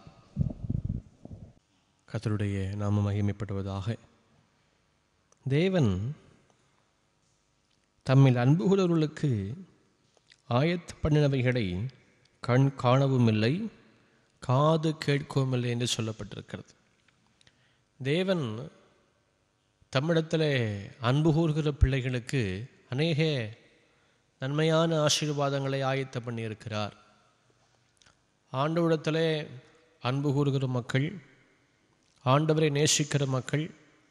கத்தருடைய நாம மகிமைப்படுவதாக தேவன் தம்மில் அன்பு கூறுவர்களுக்கு ஆயத்த பண்ணினவைகளை கண் காணவும் இல்லை காது கேட்கவும் இல்லை என்று சொல்லப்பட்டிருக்கிறது தேவன் தம்மிடத்தில் அன்பு கூறுகிற பிள்ளைகளுக்கு அநேக நன்மையான ஆசீர்வாதங்களை ஆயத்த பண்ணியிருக்கிறார் ஆண்டவரிடத்தில் அன்பு கூறுகிற மக்கள் ஆண்டவரை நேசிக்கிற மக்கள்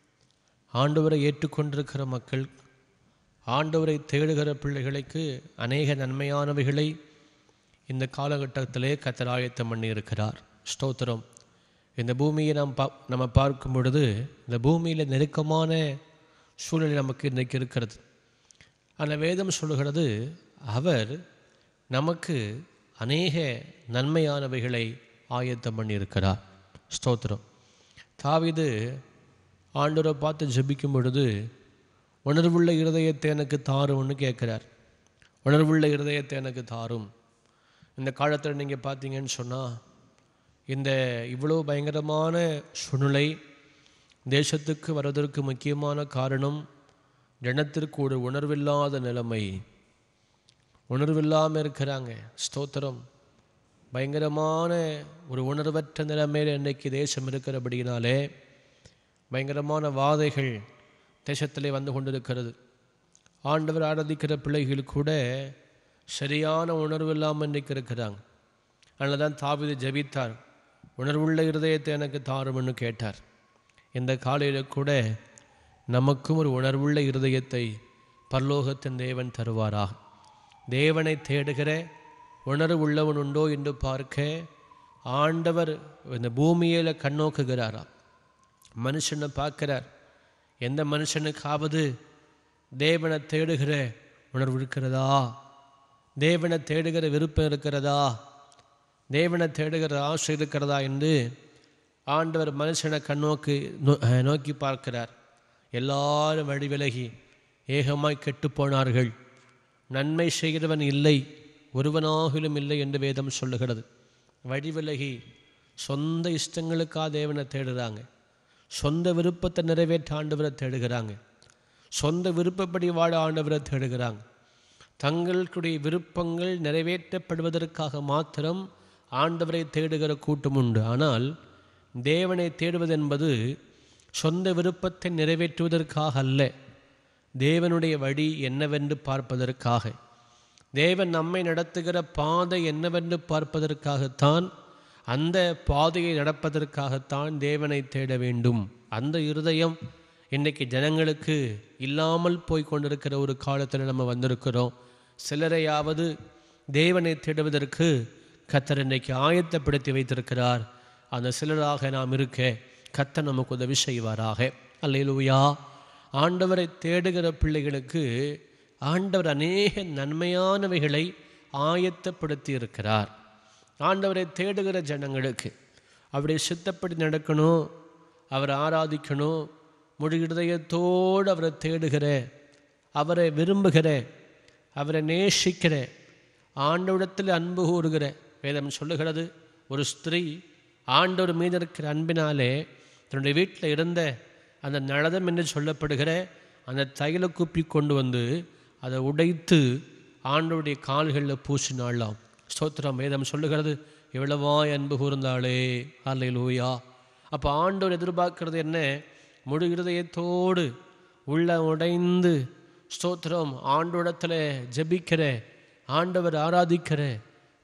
ஆண்டவரை ஏற்றுக்கொண்டிருக்கிற மக்கள் ஆண்டவரை தேடுகிற பிள்ளைகளுக்கு அநேக நன்மையானவைகளை இந்த காலகட்டத்திலே கத்தர் ஆயத்தம் பண்ணியிருக்கிறார் ஸ்தோத்திரம் இந்த பூமியை நாம் பா நம்ம பார்க்கும் பொழுது இந்த பூமியில் நெருக்கமான சூழ்நிலை நமக்கு இன்றைக்கு இருக்கிறது அந்த வேதம் சொல்லுகிறது அவர் நமக்கு அநேக நன்மையானவைகளை ஆயத்தம் பண்ணியிருக்கிறார் ஸ்தோத்திரம் தாவிது ஆண்டவரை பார்த்து ஜெபிக்கும் பொழுது உணர்வுள்ள இருதயத்தை எனக்கு தாரும்னு கேட்குறார் உணர்வுள்ள இருதயத்தை எனக்கு தாரும் இந்த காலத்தில் நீங்கள் பார்த்தீங்கன்னு சொன்னால் இந்த இவ்வளோ பயங்கரமான சூழ்நிலை தேசத்துக்கு வருவதற்கு முக்கியமான காரணம் ஜனத்திற்கு ஒரு உணர்வில்லாத நிலைமை உணர்வில்லாமல் இருக்கிறாங்க ஸ்தோத்திரம் பயங்கரமான ஒரு உணர்வற்ற நிலைமையில் இன்றைக்கு தேசம் இருக்கிறபடியினாலே பயங்கரமான வாதைகள் தேசத்திலே வந்து கொண்டிருக்கிறது ஆண்டவர் ஆராதிக்கிற பிள்ளைகள் கூட சரியான உணர்வு இல்லாமல் இன்றைக்கு இருக்கிறாங்க அதனால தான் தாவிது ஜெபித்தார் உணர்வுள்ள இருதயத்தை எனக்கு தாரும்னு கேட்டார் இந்த காலையில் கூட நமக்கும் ஒரு உணர்வுள்ள இருதயத்தை பரலோகத்தின் தேவன் தருவாராக தேவனை தேடுகிற உணர்வு உள்ளவன் உண்டோ என்று பார்க்க ஆண்டவர் இந்த பூமியில் கண்ணோக்குகிறாராம் மனுஷனை பார்க்கிறார் எந்த மனுஷனுக்காவது தேவனை தேடுகிற உணர்வு இருக்கிறதா தேவனை தேடுகிற விருப்பம் இருக்கிறதா தேவனை தேடுகிற ஆசை இருக்கிறதா என்று ஆண்டவர் மனுஷனை கண்ணோக்கி நோ- அஹ் நோக்கி பார்க்கிறார் எல்லாரும் வழி விலகி ஏகமாய் கெட்டுப் போனார்கள் நன்மை செய்கிறவன் இல்லை ஒருவனாகிலும் இல்லை என்று வேதம் சொல்லுகிறது வழி விலகி சொந்த இஷ்டங்களுக்காக தேவனை தேடுறாங்க சொந்த விருப்பத்தை நிறைவேற்ற ஆண்டவரை தேடுகிறாங்க சொந்த விருப்பப்படி வாழ ஆண்டவரை தேடுகிறாங்க தங்களுடைய விருப்பங்கள் நிறைவேற்றப்படுவதற்காக மாத்திரம் ஆண்டவரை தேடுகிற கூட்டம் உண்டு ஆனால் தேவனை தேடுவது என்பது சொந்த விருப்பத்தை நிறைவேற்றுவதற்காக அல்ல தேவனுடைய வழி என்னவென்று பார்ப்பதற்காக தேவன் நம்மை நடத்துகிற பாதை என்னவென்று பார்ப்பதற்காகத்தான் அந்த பாதையை நடப்பதற்காகத்தான் தேவனை தேட வேண்டும் அந்த இருதயம் இன்றைக்கு ஜனங்களுக்கு இல்லாமல் போய் கொண்டிருக்கிற ஒரு காலத்தில் நம்ம வந்திருக்கிறோம் சிலரையாவது தேவனை தேடுவதற்கு கத்தர் இன்றைக்கு ஆயத்தப்படுத்தி வைத்திருக்கிறார் அந்த சிலராக நாம் இருக்க கத்தர் நமக்கு உதவி செய்வாராக அல்லேலூயா ஆண்டவரை தேடுகிற பிள்ளைகளுக்கு ஆண்டவர் அநேக நன்மையானவைகளை ஆயத்தப்படுத்தி இருக்கிறார் ஆண்டவரை தேடுகிற ஜனங்களுக்கு அவருடைய சித்தப்படி நடக்கணும் அவரை ஆராதிக்கணும் முழு இருதயத்தோடு அவரை தேடுகிற அவரை விரும்புகிற அவரை நேசிக்கிற ஆண்டவிடத்தில் அன்பு கூறுகிற வேதம் சொல்லுகிறது ஒரு ஸ்திரீ ஆண்டவர் மீது இருக்கிற அன்பினாலே தன்னுடைய வீட்டில் இருந்த அந்த நளதம் என்று சொல்லப்படுகிற அந்த தைல குப்பி கொண்டு வந்து அதை உடைத்து ஆண்டவருடைய கால்களில் பூசினாளாம் ஸ்தோத்திரம் வேதம் சொல்லுகிறது எவ்வளவாய் அன்பு கூர்ந்தாளே அல்லேலூயா அப்போ ஆண்டவர் எதிர்பார்க்கிறது என்ன முழு இருதயத்தோடு உள்ள உடைந்து ஸ்தோத்திரம் ஆண்டோடத்தில் ஜெபிக்கிற ஆண்டவர் ஆராதிக்கிற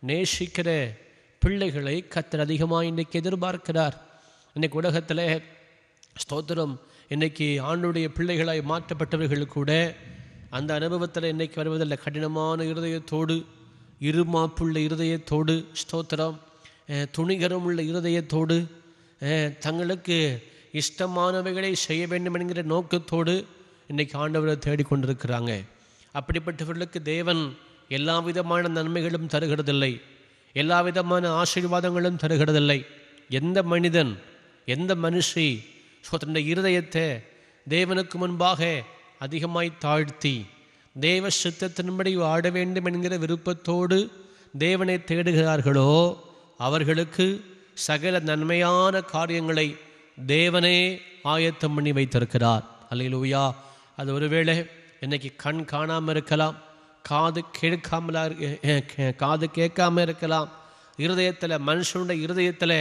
நேசிக்கிற பிள்ளைகளை கத்தர் அதிகமாக இன்றைக்கு எதிர்பார்க்கிறார் இன்னைக்கு உலகத்தில் ஸ்தோத்திரம் இன்னைக்கு ஆண்டுடைய பிள்ளைகளாய் மாற்றப்பட்டவர்கள் கூட அந்த அனுபவத்தில் இன்னைக்கு வருவதில்லை கடினமான இருதயத்தோடு இருமாப்புள்ள இருதயத்தோடு ஸ்தோத்திரம் அஹ், துணிகரம் உள்ள இருதயத்தோடு அஹ், தங்களுக்கு இஷ்டமானவைகளை செய்ய வேண்டும் என்கிற நோக்கத்தோடு இன்னைக்கு ஆண்டவரை தேடிக்கொண்டிருக்கிறாங்க அப்படிப்பட்டவர்களுக்கு தேவன் எல்லா விதமான நன்மைகளும் தருகிறதில்லை எல்லா விதமான ஆசீர்வாதங்களும் தருகிறதில்லை எந்த மனிதன் எந்த மனுஷி தன்னுடைய இருதயத்தை தேவனுக்கு முன்பாக அதிகமாய் தாழ்த்தி தேவ சித்தத்தின்படி ஆட வேண்டும் என்கிற விருப்பத்தோடு தேவனை தேடுகிறார்களோ அவர்களுக்கு சகல நன்மையான காரியங்களை தேவனே ஆயத்தம் பண்ணி வைத்திருக்கிறார் அல்லையிலூயா அது ஒருவேளை இன்னைக்கு கண் காணாமல் இருக்கலாம் காது கேட்காமலா இரு- அஹ் கே- காது கேட்காம இருக்கலாம் இருதயத்தில் மனுஷனுடைய இருதயத்தில்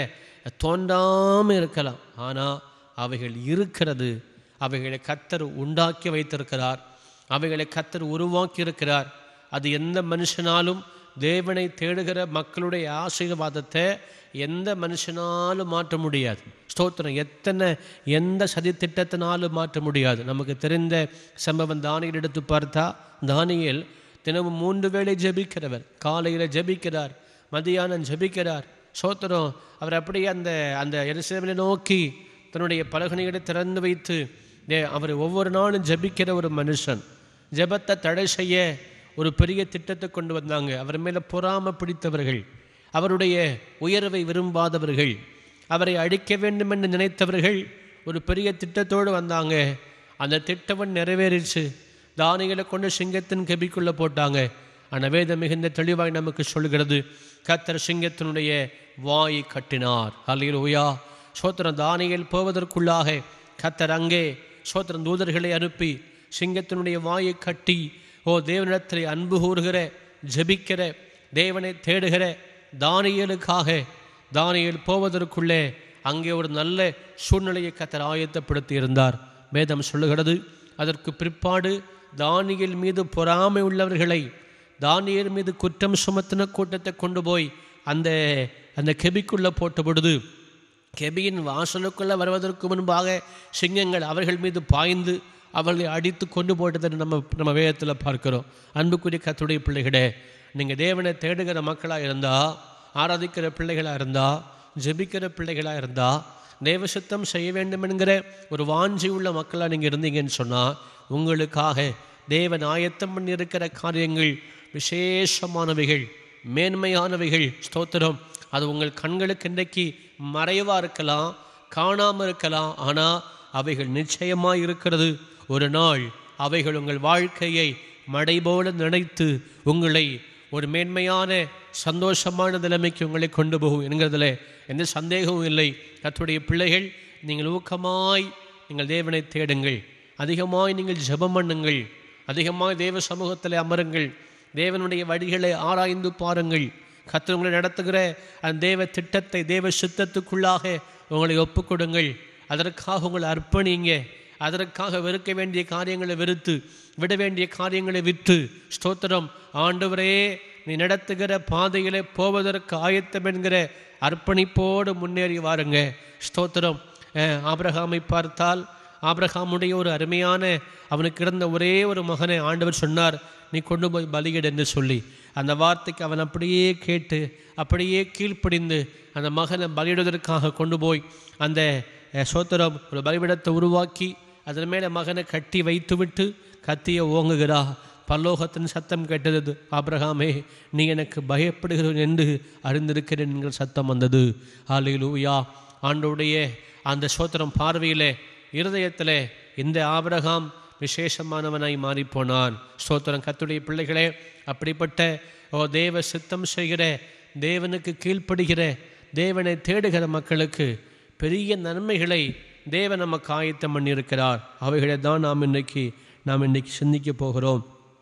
தோன்றாமல் இருக்கலாம் ஆனால் அவைகள் இருக்கிறது அவைகளை கத்தர் உண்டாக்கி வைத்திருக்கிறார் அவைகளை கத்தர் உருவாக்கி இருக்கிறார் அது எந்த மனுஷனாலும் தேவனை தேடுகிற மக்களுடைய ஆசீர்வாதத்தை எந்த மனுஷனாலும் மாற்ற முடியாது ஸ்தோத்திரம் எத்தனை எந்த சதித்திட்டத்தினாலும் மாற்ற முடியாது நமக்கு தெரிந்த சம்பவம் தானியல் எடுத்து பார்த்தா தானியல் தினமும் மூன்று வேளை ஜெபிக்கிறவர் காலையில் ஜெபிக்கிறார் மதியானம் ஜெபிக்கிறார் சோத்திரம் அவர் அப்படியே அந்த அந்த எருசலேமை நோக்கி தன்னுடைய பலகணிகளை திறந்து வைத்து தே- அவர் ஒவ்வொரு நாளும் ஜெபிக்கிற ஒரு மனுஷன் ஜெபத்தை தடை செய்ய ஒரு பெரிய திட்டத்தை கொண்டு வந்தாங்க அவர் மேலே பொறாம பிடித்தவர்கள் அவருடைய உயர்வை விரும்பாதவர்கள் அவரை அழிக்க வேண்டும் என்று நினைத்தவர்கள் ஒரு பெரிய திட்டத்தோடு வந்தாங்க அந்த திட்டம் நிறைவேறிச்சு தானிகளை கொண்டு சிங்கத்தின் கெபிக்குள்ளே போட்டாங்க ஆனால் வேதம் மிகுந்த தெளிவாய் நமக்கு சொல்கிறது கத்தர் சிங்கத்தினுடைய வாயை கட்டினார் அல்லையில் ஓயா சோத்திரம் தானியல் போவதற்குள்ளாக கத்தர் அங்கே சோத்திரம் தூதர்களை அனுப்பி சிங்கத்தினுடைய வாயை கட்டி ஓ தேவனிடத்தில் அன்பு கூறுகிற ஜெபிக்கிற தேவனை தேடுகிற தானியலுக்காக தானியல் போவதற்குள்ளே அங்கே ஒரு நல்ல சூழ்நிலையை கத்தர் ஆயத்தப்படுத்தி இருந்தார் வேதம் சொல்லுகிறது அதற்கு பிற்பாடு தானியல் மீது பொறாமை உள்ளவர்களை தானியல் மீது குற்றம் சுமத்தின கூட்டத்தை கொண்டு போய் அந்த அந்த கெபிக்குள்ளே போட்ட பொழுது கெபியின் வாசலுக்குள்ளே வருவதற்கு முன்பாக சிங்கங்கள் அவர்கள் மீது பாய்ந்து அவர்களை அடித்து கொண்டு போட்டதை நம்ம நம்ம வேதத்தில் பார்க்கிறோம் அன்புக்குரிய கத்துடைய பிள்ளைகளே நீங்கள் தேவனை தேடுகிற மக்களாக இருந்தால் ஆராதிக்கிற பிள்ளைகளாக இருந்தால் ஜெபிக்கிற பிள்ளைகளாக இருந்தால் தேவ சுத்தம் செய்ய வேண்டும் என்கிற ஒரு வாஞ்சி உள்ள மக்களாக நீங்கள் இருந்தீங்கன்னு சொன்னால் உங்களுக்காக தேவன் ஆயத்தம் பண்ணியிருக்கிற காரியங்கள் விசேஷமானவைகள் மேன்மையானவைகள் ஸ்தோத்திரம் அது உங்கள் கண்களுக்கு இன்றைக்கு மறைவாக இருக்கலாம் காணாமல் இருக்கலாம் ஆனால் அவைகள் நிச்சயமாக இருக்கிறது ஒரு நாள் அவைகள் உங்கள் வாழ்க்கையை மடை போல நினைத்து உங்களை ஒரு மேன்மையான சந்தோஷமான நிலைமைக்கு உங்களை கொண்டு போகும் என்கிறதுல எந்த சந்தேகமும் இல்லை கர்த்தருடைய பிள்ளைகள் நீங்கள் ஊக்கமாய் நீங்கள் தேவனை தேடுங்கள் அதிகமாய் நீங்கள் ஜெபம் பண்ணுங்கள் அதிகமாய் தேவ சமூகத்தில் அமருங்கள் தேவனுடைய வழிகளை ஆராய்ந்து பாருங்கள் கர்த்தர் உங்களை நடத்துகிற அந்த தேவ திட்டத்தை தேவ சித்தத்துக்குள்ளாக உங்களை ஒப்புக்கொடுங்கள் அதற்காக உங்களை அர்ப்பணிங்க அதற்காக வெறுக்க வேண்டிய காரியங்களை வெறுத்து விட வேண்டிய காரியங்களை விற்று ஸ்தோத்திரம் ஆண்டவரே நீ நடத்துகிற பாதையிலே போவதற்கு ஆயத்தம் என்கிற அர்ப்பணிப்போடு முன்னேறி வாருங்க ஸ்தோத்திரம் அஹ், ஆபிரகாமை பார்த்தால் ஆபிரகாமுடைய ஒரு அருமையான அவனுக்கு இருந்த ஒரே ஒரு மகனை ஆண்டவர் சொன்னார் நீ கொண்டு போய் பலியிடு என்று சொல்லி அந்த வார்த்தைக்கு அவன் அப்படியே கேட்டு அப்படியே கீழ்ப்படிந்து அந்த மகனை பலியிடுவதற்காக கொண்டு போய் அந்த அஹ், சோத்திரம் ஒரு பலிபிடத்தை உருவாக்கி அதன் மேலே மகனை கட்டி வைத்துவிட்டு கத்தியை ஓங்குகிறா பல்லோகத்தின் சத்தம் கேட்டது ஆபிரகாமே நீ எனக்கு பயப்படுகிறவன் என்று அறிந்திருக்கிறேன் என்கிற சத்தம் வந்தது ஆலையிலூயா ஆண்டோடைய அந்த சோத்திரம் பார்வையிலே இருதயத்திலே இந்த ஆபிரகாம் விசேஷமானவனாய் மாறிப்போனான் ஸ்தோத்திரம் கத்துடைய பிள்ளைகளே அப்படிப்பட்ட ஓ தேவ சித்தம் செய்கிற தேவனுக்கு கீழ்ப்படுகிற தேவனை தேடுகிற மக்களுக்கு பெரிய நன்மைகளை தேவன் நமக்கு ஆயத்தம் பண்ணியிருக்கிறார் அவைகளை தான் நாம் இன்னைக்கு நாம் இன்னைக்கு சிந்திக்க போகிறோம்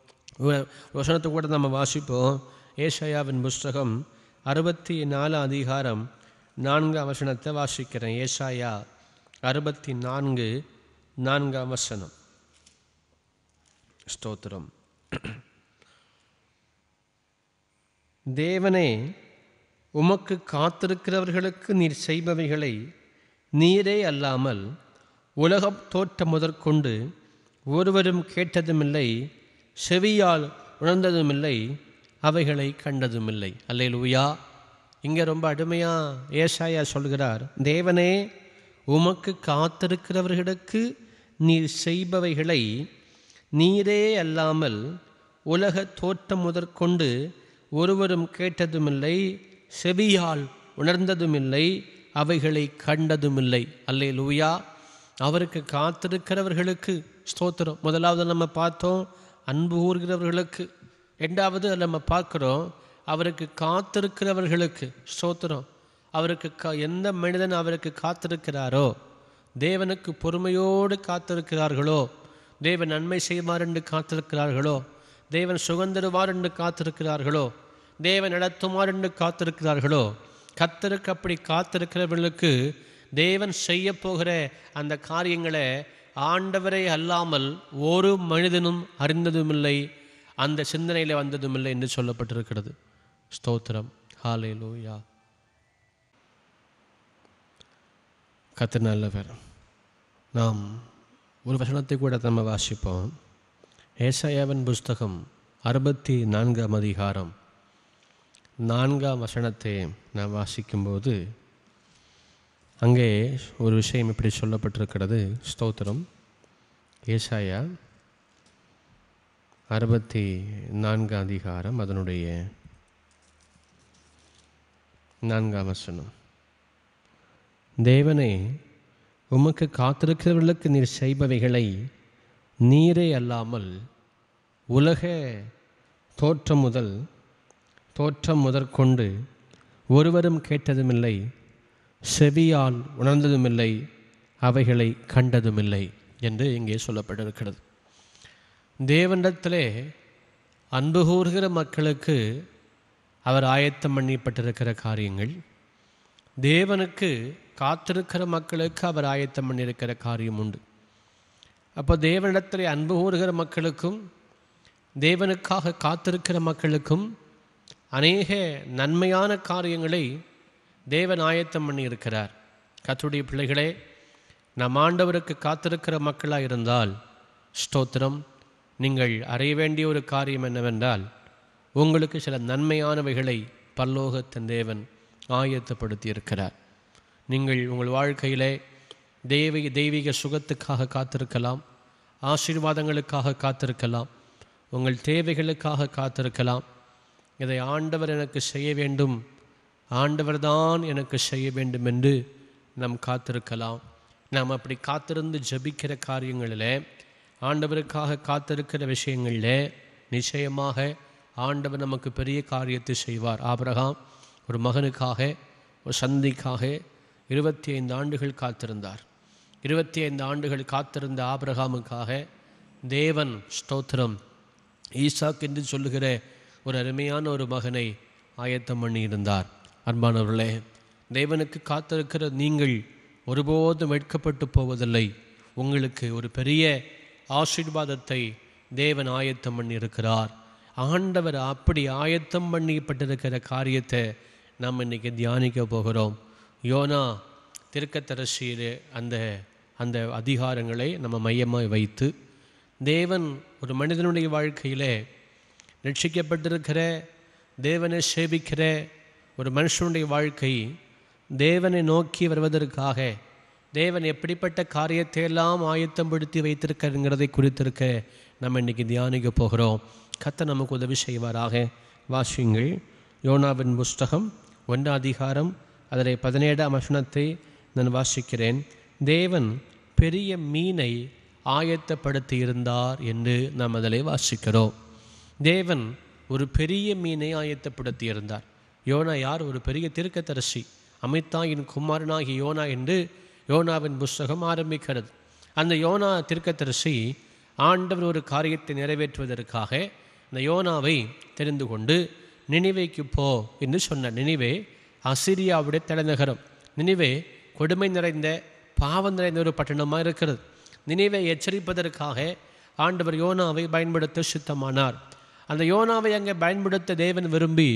வ- வசனத்தை கூட நம்ம வாசிப்போம் ஏசாயாவின் புஸ்தகம் அறுபத்தி நாலாம் அதிகாரம் நான்காம் வசனத்தை வாசிக்கிறேன் ஏசாயா அறுபத்தி நான்கு நான்காம் வசனம் ஸ்தோத்திரம் தேவனே உமக்கு காத்திருக்கிறவர்களுக்கு நீர் செய்பவைகளை நீரே அல்லாமல் உலகம் தோற்றம் முதற்கொண்டு ஒருவரும் கேட்டதுமில்லை செவியால் உணர்ந்ததுமில்லை அவைகளை கண்டதுமில்லை அல்லேலூயா இங்கே ரொம்ப அருமையாக ஏசாயா சொல்கிறார் தேவனே உமக்கு காத்திருக்கிறவர்களுக்கு நீர் செய்பவைகளை நீரே அல்லாமல் உலக தோற்றம் முதற்கொண்டு ஒருவரும் கேட்டதுமில்லை செவியால் உணர்ந்ததுமில்லை அவைகளை கண்டதுமில்லை அல்லே லூயா அவருக்கு காத்திருக்கிறவர்களுக்கு ஸ்தோத்திரம் முதலாவது நம்ம பார்த்தோம் அன்பு கூறுகிறவர்களுக்கு ரெண்டாவது அதில் நம்ம பார்க்குறோம் அவருக்கு காத்திருக்கிறவர்களுக்கு ஸ்தோத்திரம் அவருக்கு கா எந்த மனிதன் அவருக்கு காத்திருக்கிறாரோ தேவனுக்கு பொறுமையோடு காத்திருக்கிறார்களோ தேவன் நன்மை செய்வார் என்று காத்திருக்கிறார்களோ தேவன் சுகந்தருவார் என்று காத்திருக்கிறார்களோ தேவன் நடத்துமார் என்று காத்திருக்கிறார்களோ கத்தருக்கு அப்படி காத்திருக்கிறவர்களுக்கு தேவன் செய்ய போகிற அந்த காரியங்களை ஆண்டவரை அல்லாமல் ஒரு மனிதனும் அறிந்ததுமில்லை அந்த சிந்தனையில் வந்ததுமில்லை என்று சொல்லப்பட்டிருக்கிறது ஸ்தோத்திரம் ஹாலே லூயா கத்து நல்லவர் நாம் ஒரு வசனத்தை கூட நம்ம வாசிப்போம் ஏசாயாவின் புஸ்தகம் அறுபத்தி நான்காம் அதிகாரம் நான்காம் வசனத்தை நாம் வாசிக்கும்போது அங்கே ஒரு விஷயம் இப்படி சொல்லப்பட்டிருக்கிறது ஸ்தோத்திரம் ஏசாயா அறுபத்தி நான்காம் அதிகாரம் அதனுடைய நான்காம் வசனம் தேவனே உமக்கு காத்திருக்கிறவர்களுக்கு நீர் செய்பவைகளை நீரே அல்லாமல் உலக தோற்றம் முதல் தோற்றம் முதற்கொண்டு ஒருவரும் கேட்டதுமில்லை செவியால் உணர்ந்ததுமில்லை அவைகளை கண்டதுமில்லை என்று இங்கே சொல்லப்பட்டிருக்கிறது தேவனிடத்திலே அன்பு கூறுகிற மக்களுக்கு அவர் ஆயத்தம் பண்ணப்பட்டிருக்கிற காரியங்கள் தேவனுக்கு காத்திருக்கிற மக்களுக்கு அவர் ஆயத்தம் பண்ணியிருக்கிற காரியம் உண்டு அப்போ தேவனிடத்திலே அன்பு கூறுகிற மக்களுக்கும் தேவனுக்காக காத்திருக்கிற மக்களுக்கும் அநேக நன்மையான காரியங்களை தேவன் ஆயத்தம் பண்ணி இருக்கிறார் கத்துடைய பிள்ளைகளே நம் ஆண்டவருக்கு காத்திருக்கிற மக்களாக இருந்தால் ஸ்தோத்திரம் நீங்கள் அறிய வேண்டிய ஒரு காரியம் என்னவென்றால் உங்களுக்கு சில நன்மையானவைகளை பல்லோகத்தின் தேவன் ஆயத்தப்படுத்தி இருக்கிறார் நீங்கள் உங்கள் வாழ்க்கையிலே தெய்வீக தெய்வீக சுகத்துக்காக காத்திருக்கலாம் ஆசீர்வாதங்களுக்காக காத்திருக்கலாம் உங்கள் தேவைகளுக்காக காத்திருக்கலாம் இதை ஆண்டவர் எனக்கு செய்ய வேண்டும் ஆண்டவர்தான் எனக்கு செய்ய வேண்டும் என்று நாம் காத்திருக்கலாம் நாம் அப்படி காத்திருந்து ஜபிக்கிற காரியங்களில் ஆண்டவருக்காக காத்திருக்கிற விஷயங்களில் நிச்சயமாக ஆண்டவர் நமக்கு பெரிய காரியத்தை செய்வார் ஆபிரகாம் ஒரு மகனுக்காக ஒரு சந்திக்காக இருபத்தி ஐந்து ஆண்டுகள் காத்திருந்தார் இருபத்தி ஐந்து ஆண்டுகள் காத்திருந்த ஆபிரகாமுக்காக தேவன் ஸ்தோத்திரம் ஈசாக் என்று சொல்லுகிற ஒரு அருமையான ஒரு மகனை ஆயத்தம் பண்ணியிருந்தார் அன்பானவர்களே தேவனுக்கு காத்திருக்கிற நீங்கள் ஒருபோதும் வெட்கப்பட்டு போவதில்லை உங்களுக்கு ஒரு பெரிய ஆசீர்வாதத்தை தேவன் ஆயத்தம் பண்ணியிருக்கிறார் ஆண்டவர் அப்படி ஆயத்தம் பண்ணிப்பட்டிருக்கிற காரியத்தை நாம் இன்னைக்கு தியானிக்க போகிறோம் யோனா திருக்கத்தரசியில் அந்த அந்த அதிகாரங்களை நம்ம மையமாக வைத்து தேவன் ஒரு மனிதனுடைய வாழ்க்கையிலே ரட்சிக்கப்பட்டிருக்கிற தேவனை சேவிக்கிற ஒரு மனுஷனுடைய வாழ்க்கை தேவனை நோக்கி வருவதற்காக தேவன் எப்படிப்பட்ட காரியத்தை எல்லாம் ஆயத்தப்படுத்தி வைத்திருக்கிறங்கிறதை குறித்திருக்க நம்ம இன்னைக்கு தியானிக்க போகிறோம் கத்த நமக்கு உதவி செய்வாராக வாசியுங்கள் யோனாவின் புஸ்தகம் ஒன்றாம் அதிகாரம் அதில் பதினேழாம் வசனத்தை நான் வாசிக்கிறேன் தேவன் பெரிய மீனை ஆயத்தப்படுத்தி இருந்தார் என்று நாம் அதில் வாசிக்கிறோம் தேவன் ஒரு பெரிய மீனை ஆயத்தப்படுத்தி இருந்தார் யோனா யார் ஒரு பெரிய திருக்கத்தரசி அமித்தாயின் குமாரனாகி யோனா என்று யோனாவின் புஸ்தகம் ஆரம்பிக்கிறது அந்த யோனா திருக்கத்தரசி ஆண்டவர் ஒரு காரியத்தை நிறைவேற்றுவதற்காக இந்த யோனாவை தெரிந்து கொண்டு நினைவைக்கு போ என்று சொன்னார் நினைவே அசிரியாவுடைய தலைநகரம் நினைவே கொடுமை நிறைந்த பாவம் நிறைந்த ஒரு பட்டணமாக இருக்கிறது நினைவை எச்சரிப்பதற்காக ஆண்டவர் யோனாவை பயன்படுத்த சித்தமானார் அந்த யோனாவை அங்கே பயன்படுத்த தேவன் விரும்பி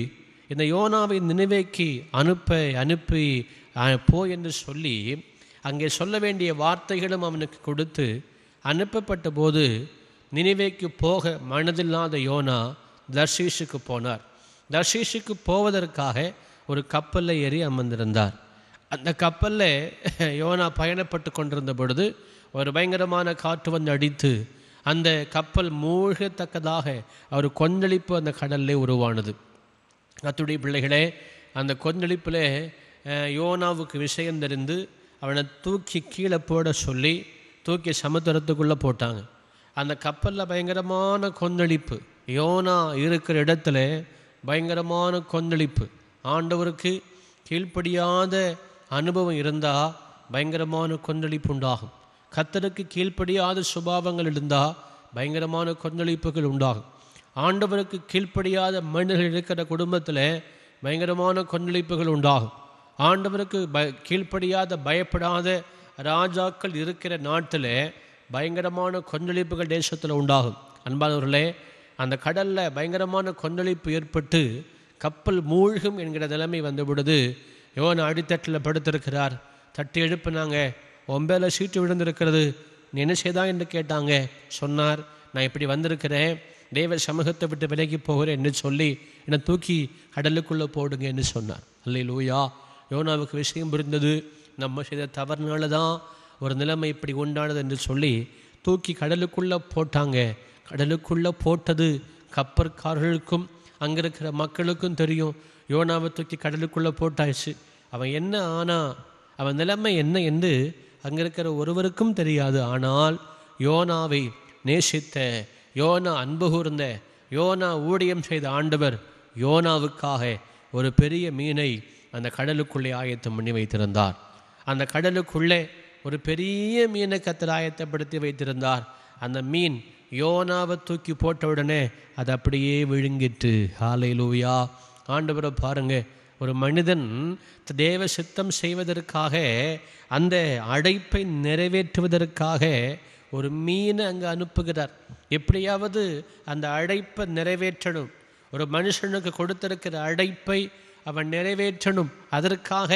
இந்த யோனாவை நினைவேக்கி அனுப்ப அனுப்பி அஹ், போ என்று சொல்லி அங்கே சொல்ல வேண்டிய வார்த்தைகளும் அவனுக்கு கொடுத்து அனுப்பப்பட்ட போது நினைவேக்கு போக மனதில்லாத யோனா தர்ஷீஷுக்கு போனார் தர்ஷீஷுக்கு போவதற்காக ஒரு கப்பலில் ஏறி அமர்ந்திருந்தார் அந்த கப்பலில் யோனா பயணப்பட்டு கொண்டிருந்த பொழுது ஒரு பயங்கரமான காற்று வந்து அடித்து அந்த கப்பல் மூழ்கத்தக்கதாக அவர் கொந்தளிப்பு அந்த கடல்லே உருவானது கத்துடைய பிள்ளைகளே அந்த கொந்தளிப்பில் அஹ், யோனாவுக்கு விஷயம் தெரிந்து அவனை தூக்கி கீழே போட சொல்லி தூக்கி சமுத்திரத்துக்குள்ளே போட்டாங்க அந்த கப்பலில் பயங்கரமான கொந்தளிப்பு யோனா இருக்கிற இடத்துல பயங்கரமான கொந்தளிப்பு ஆண்டவருக்கு கீழ்ப்படியாத அனுபவம் இருந்தால் பயங்கரமான கொந்தளிப்பு உண்டாகும் கத்தருக்கு கீழ்ப்படியாத சுபாவங்கள் இருந்தால் பயங்கரமான கொந்தளிப்புகள் உண்டாகும் ஆண்டவருக்கு கீழ்ப்படியாத மனிதர்கள் இருக்கிற குடும்பத்தில் பயங்கரமான கொந்தளிப்புகள் உண்டாகும் ஆண்டவருக்கு ப கீழ்ப்படியாத பயப்படாத ராஜாக்கள் இருக்கிற நாட்டில் பயங்கரமான கொந்தளிப்புகள் தேசத்தில் உண்டாகும் அன்பானவர்களே அந்த கடலில் பயங்கரமான கொந்தளிப்பு ஏற்பட்டு கப்பல் மூழ்கும் என்கிற நிலைமை வந்த பொழுது யோனா அடித்தட்டில் படுத்திருக்கிறார் தட்டி எழுப்புனாங்க ஒம்பேல சீட்டு விழுந்திருக்கிறது நீ என்ன செய்தா என்று கேட்டாங்க சொன்னார் நான் இப்படி வந்திருக்கிறேன் தேவ சமூகத்தை விட்டு விலகி போகிறேன் என்று சொல்லி என்னை தூக்கி கடலுக்குள்ளே போடுங்க என்று சொன்னார் அல்லை லூயா யோனாவுக்கு விஷயம் புரிந்தது நம்ம செய்த தவறுனால தான் ஒரு நிலைமை இப்படி உண்டானது என்று சொல்லி தூக்கி கடலுக்குள்ளே போட்டாங்க கடலுக்குள்ளே போட்டது கப்பற்காரர்களுக்கும் அங்கே இருக்கிற மக்களுக்கும் தெரியும் யோனாவை தூக்கி கடலுக்குள்ளே போட்டாச்சு அவன் என்ன ஆனா அவன் நிலைமை என்ன என்று அங்கே இருக்கிற ஒருவருக்கும் தெரியாது ஆனால் யோனாவை நேசித்த யோனா அன்பு கூர்ந்த யோனா ஊழியம் செய்த ஆண்டவர் யோனாவுக்காக ஒரு பெரிய மீனை அந்த கடலுக்குள்ளே ஆயத்தம் பண்ணி வைத்திருந்தார் அந்த கடலுக்குள்ளே ஒரு பெரிய மீனை கத்தர் ஆயத்தப்படுத்தி வைத்திருந்தார் அந்த மீன் யோனாவை தூக்கி போட்ட உடனே அது அப்படியே விழுங்கிட்டு ஹாலை லூயா ஆண்டவரை பாருங்க ஒரு மனிதன் தேவ சித்தம் செய்வதற்காக அந்த அழைப்பை நிறைவேற்றுவதற்காக ஒரு மீனை அங்கே அனுப்புகிறார் எப்படியாவது அந்த அழைப்பை நிறைவேற்றணும் ஒரு மனுஷனுக்கு கொடுத்திருக்கிற அழைப்பை அவன் நிறைவேற்றணும் அதற்காக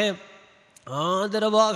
ஆதரவாக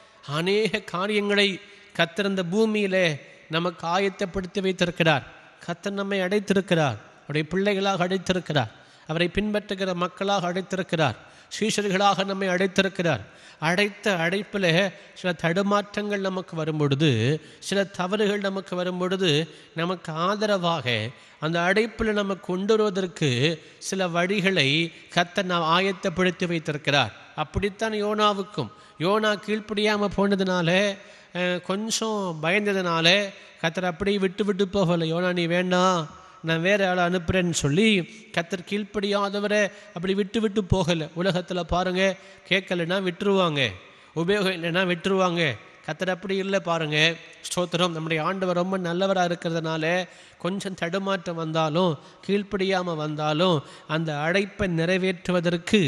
அநேக காரியங்களை கத்திருந்த பூமியிலே நமக்கு ஆயத்தப்படுத்தி வைத்திருக்கிறார் கத்தர் நம்மை அடைத்திருக்கிறார் அவருடைய பிள்ளைகளாக அடைத்திருக்கிறார் அவரை பின்பற்றுகிற மக்களாக அடைத்திருக்கிறார் சீஷர்களாக நம்மை அடைத்திருக்கிறார் அடைத்த அடைப்பில் சில தடுமாற்றங்கள் நமக்கு வரும் பொழுது சில தவறுகள் நமக்கு வரும் பொழுது நமக்கு ஆதரவாக அந்த அடைப்பில் நம்ம கொண்டு வருவதற்கு சில வழிகளை கத்த நாம் ஆயத்தப்படுத்தி வைத்திருக்கிறார் அப்படித்தான் யோனாவுக்கும் யோனா கீழ்ப்படியாமல் போனதுனால அஹ், கொஞ்சம் பயந்ததுனால கத்தர் அப்படியே விட்டு விட்டு போகலை யோனா நீ வேண்டாம் நான் வேற ஆளை அனுப்புகிறேன்னு சொல்லி கத்தர் கீழ்ப்படியாதவரை அப்படி விட்டு விட்டு போகலை உலகத்தில் பாருங்க கேட்கலைன்னா விட்டுருவாங்க உபயோகம் இல்லைன்னா விட்டுருவாங்க கத்தர் அப்படி இல்லை பாருங்க ஸ்தோத்திரம் நம்முடைய ஆண்டவர் ரொம்ப நல்லவராக இருக்கிறதுனால கொஞ்சம் தடுமாற்றம் வந்தாலும் கீழ்ப்படியாமல் வந்தாலும் அந்த அழைப்பை நிறைவேற்றுவதற்கு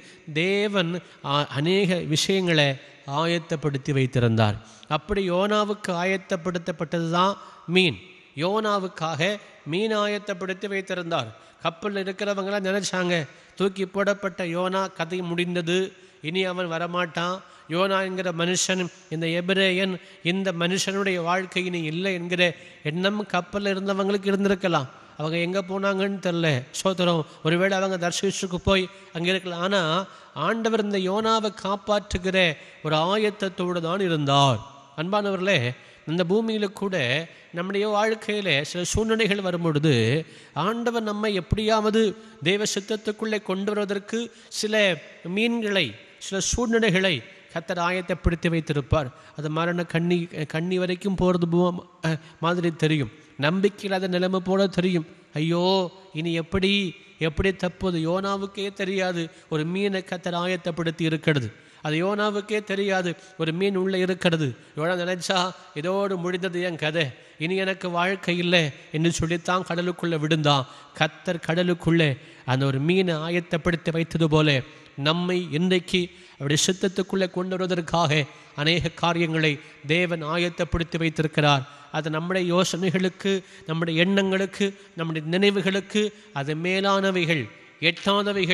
தேவன் ஆ- அநேக விஷயங்களை ஆயத்தப்படுத்தி வைத்திருந்தார் அப்படி யோனாவுக்கு ஆயத்தப்படுத்தப்பட்டது தான் மீன் யோனாவுக்காக மீன் ஆயத்தப்படுத்தி வைத்திருந்தார் கப்பலில் இருக்கிறவங்களாம் நினைச்சாங்க தூக்கி போடப்பட்ட யோனா கதை முடிந்தது இனி அவன் வரமாட்டான் யோனா என்கிற மனுஷன் இந்த எபிரேயன் இந்த மனுஷனுடைய வாழ்க்கை இனி இல்லை என்கிற எண்ணம் கப்பலில் இருந்தவங்களுக்கு இருந்திருக்கலாம் அவங்க எங்கே போனாங்கன்னு தெரில சோதரம் ஒருவேளை அவங்க தர்ஷிஷுக்கு போய் அங்கே இருக்கலாம் ஆனால் ஆண்டவர் இந்த யோனாவை காப்பாற்றுகிற ஒரு ஆயத்தத்தோடு தான் இருந்தார் அன்பானவர்களே இந்த பூமியில் கூட நம்முடைய வாழ்க்கையில் சில சூழ்நிலைகள் வரும்பொழுது ஆண்டவர் நம்மை எப்படியாவது தெய்வ சித்தத்துக்குள்ளே கொண்டு வருவதற்கு சில மீன்களை சில சூழ்நிலைகளை கத்தர் ஆயத்தப்படுத்தி வைத்திருப்பார் அது மரண கண்ணி கண்ணி வரைக்கும் போகிறது போ- அஹ், மாதிரி தெரியும் நம்பிக்கை இல்லாத நிலைமை போல தெரியும் ஐயோ இனி எப்படி எப்படி தப்புவது யோனாவுக்கே தெரியாது ஒரு மீனை கத்தர் ஆயத்தப்படுத்தி இருக்கிறது அது யோனாவுக்கே தெரியாது ஒரு மீன் உள்ளே இருக்கிறது யோனா நினைச்சா இதோடு முடிந்தது என் கதை இனி எனக்கு வாழ்க்கை இல்லை என்று சொல்லித்தான் கடலுக்குள்ளே விழுந்தான் கத்தர் கடலுக்குள்ளே அந்த ஒரு மீனை ஆயத்தப்படுத்தி வைத்தது போல நம்மை இன்றைக்கு அவருடைய சித்தத்துக்குள்ளே கொண்டு வருவதற்காக அநேக காரியங்களை தேவன் ஆயத்தப்படுத்தி வைத்திருக்கிறார் அது நம்முடைய யோசனைகளுக்கு நம்முடைய எண்ணங்களுக்கு நம்முடைய நினைவுகளுக்கு அது மேலானவைகள் எட்டாதவைகள்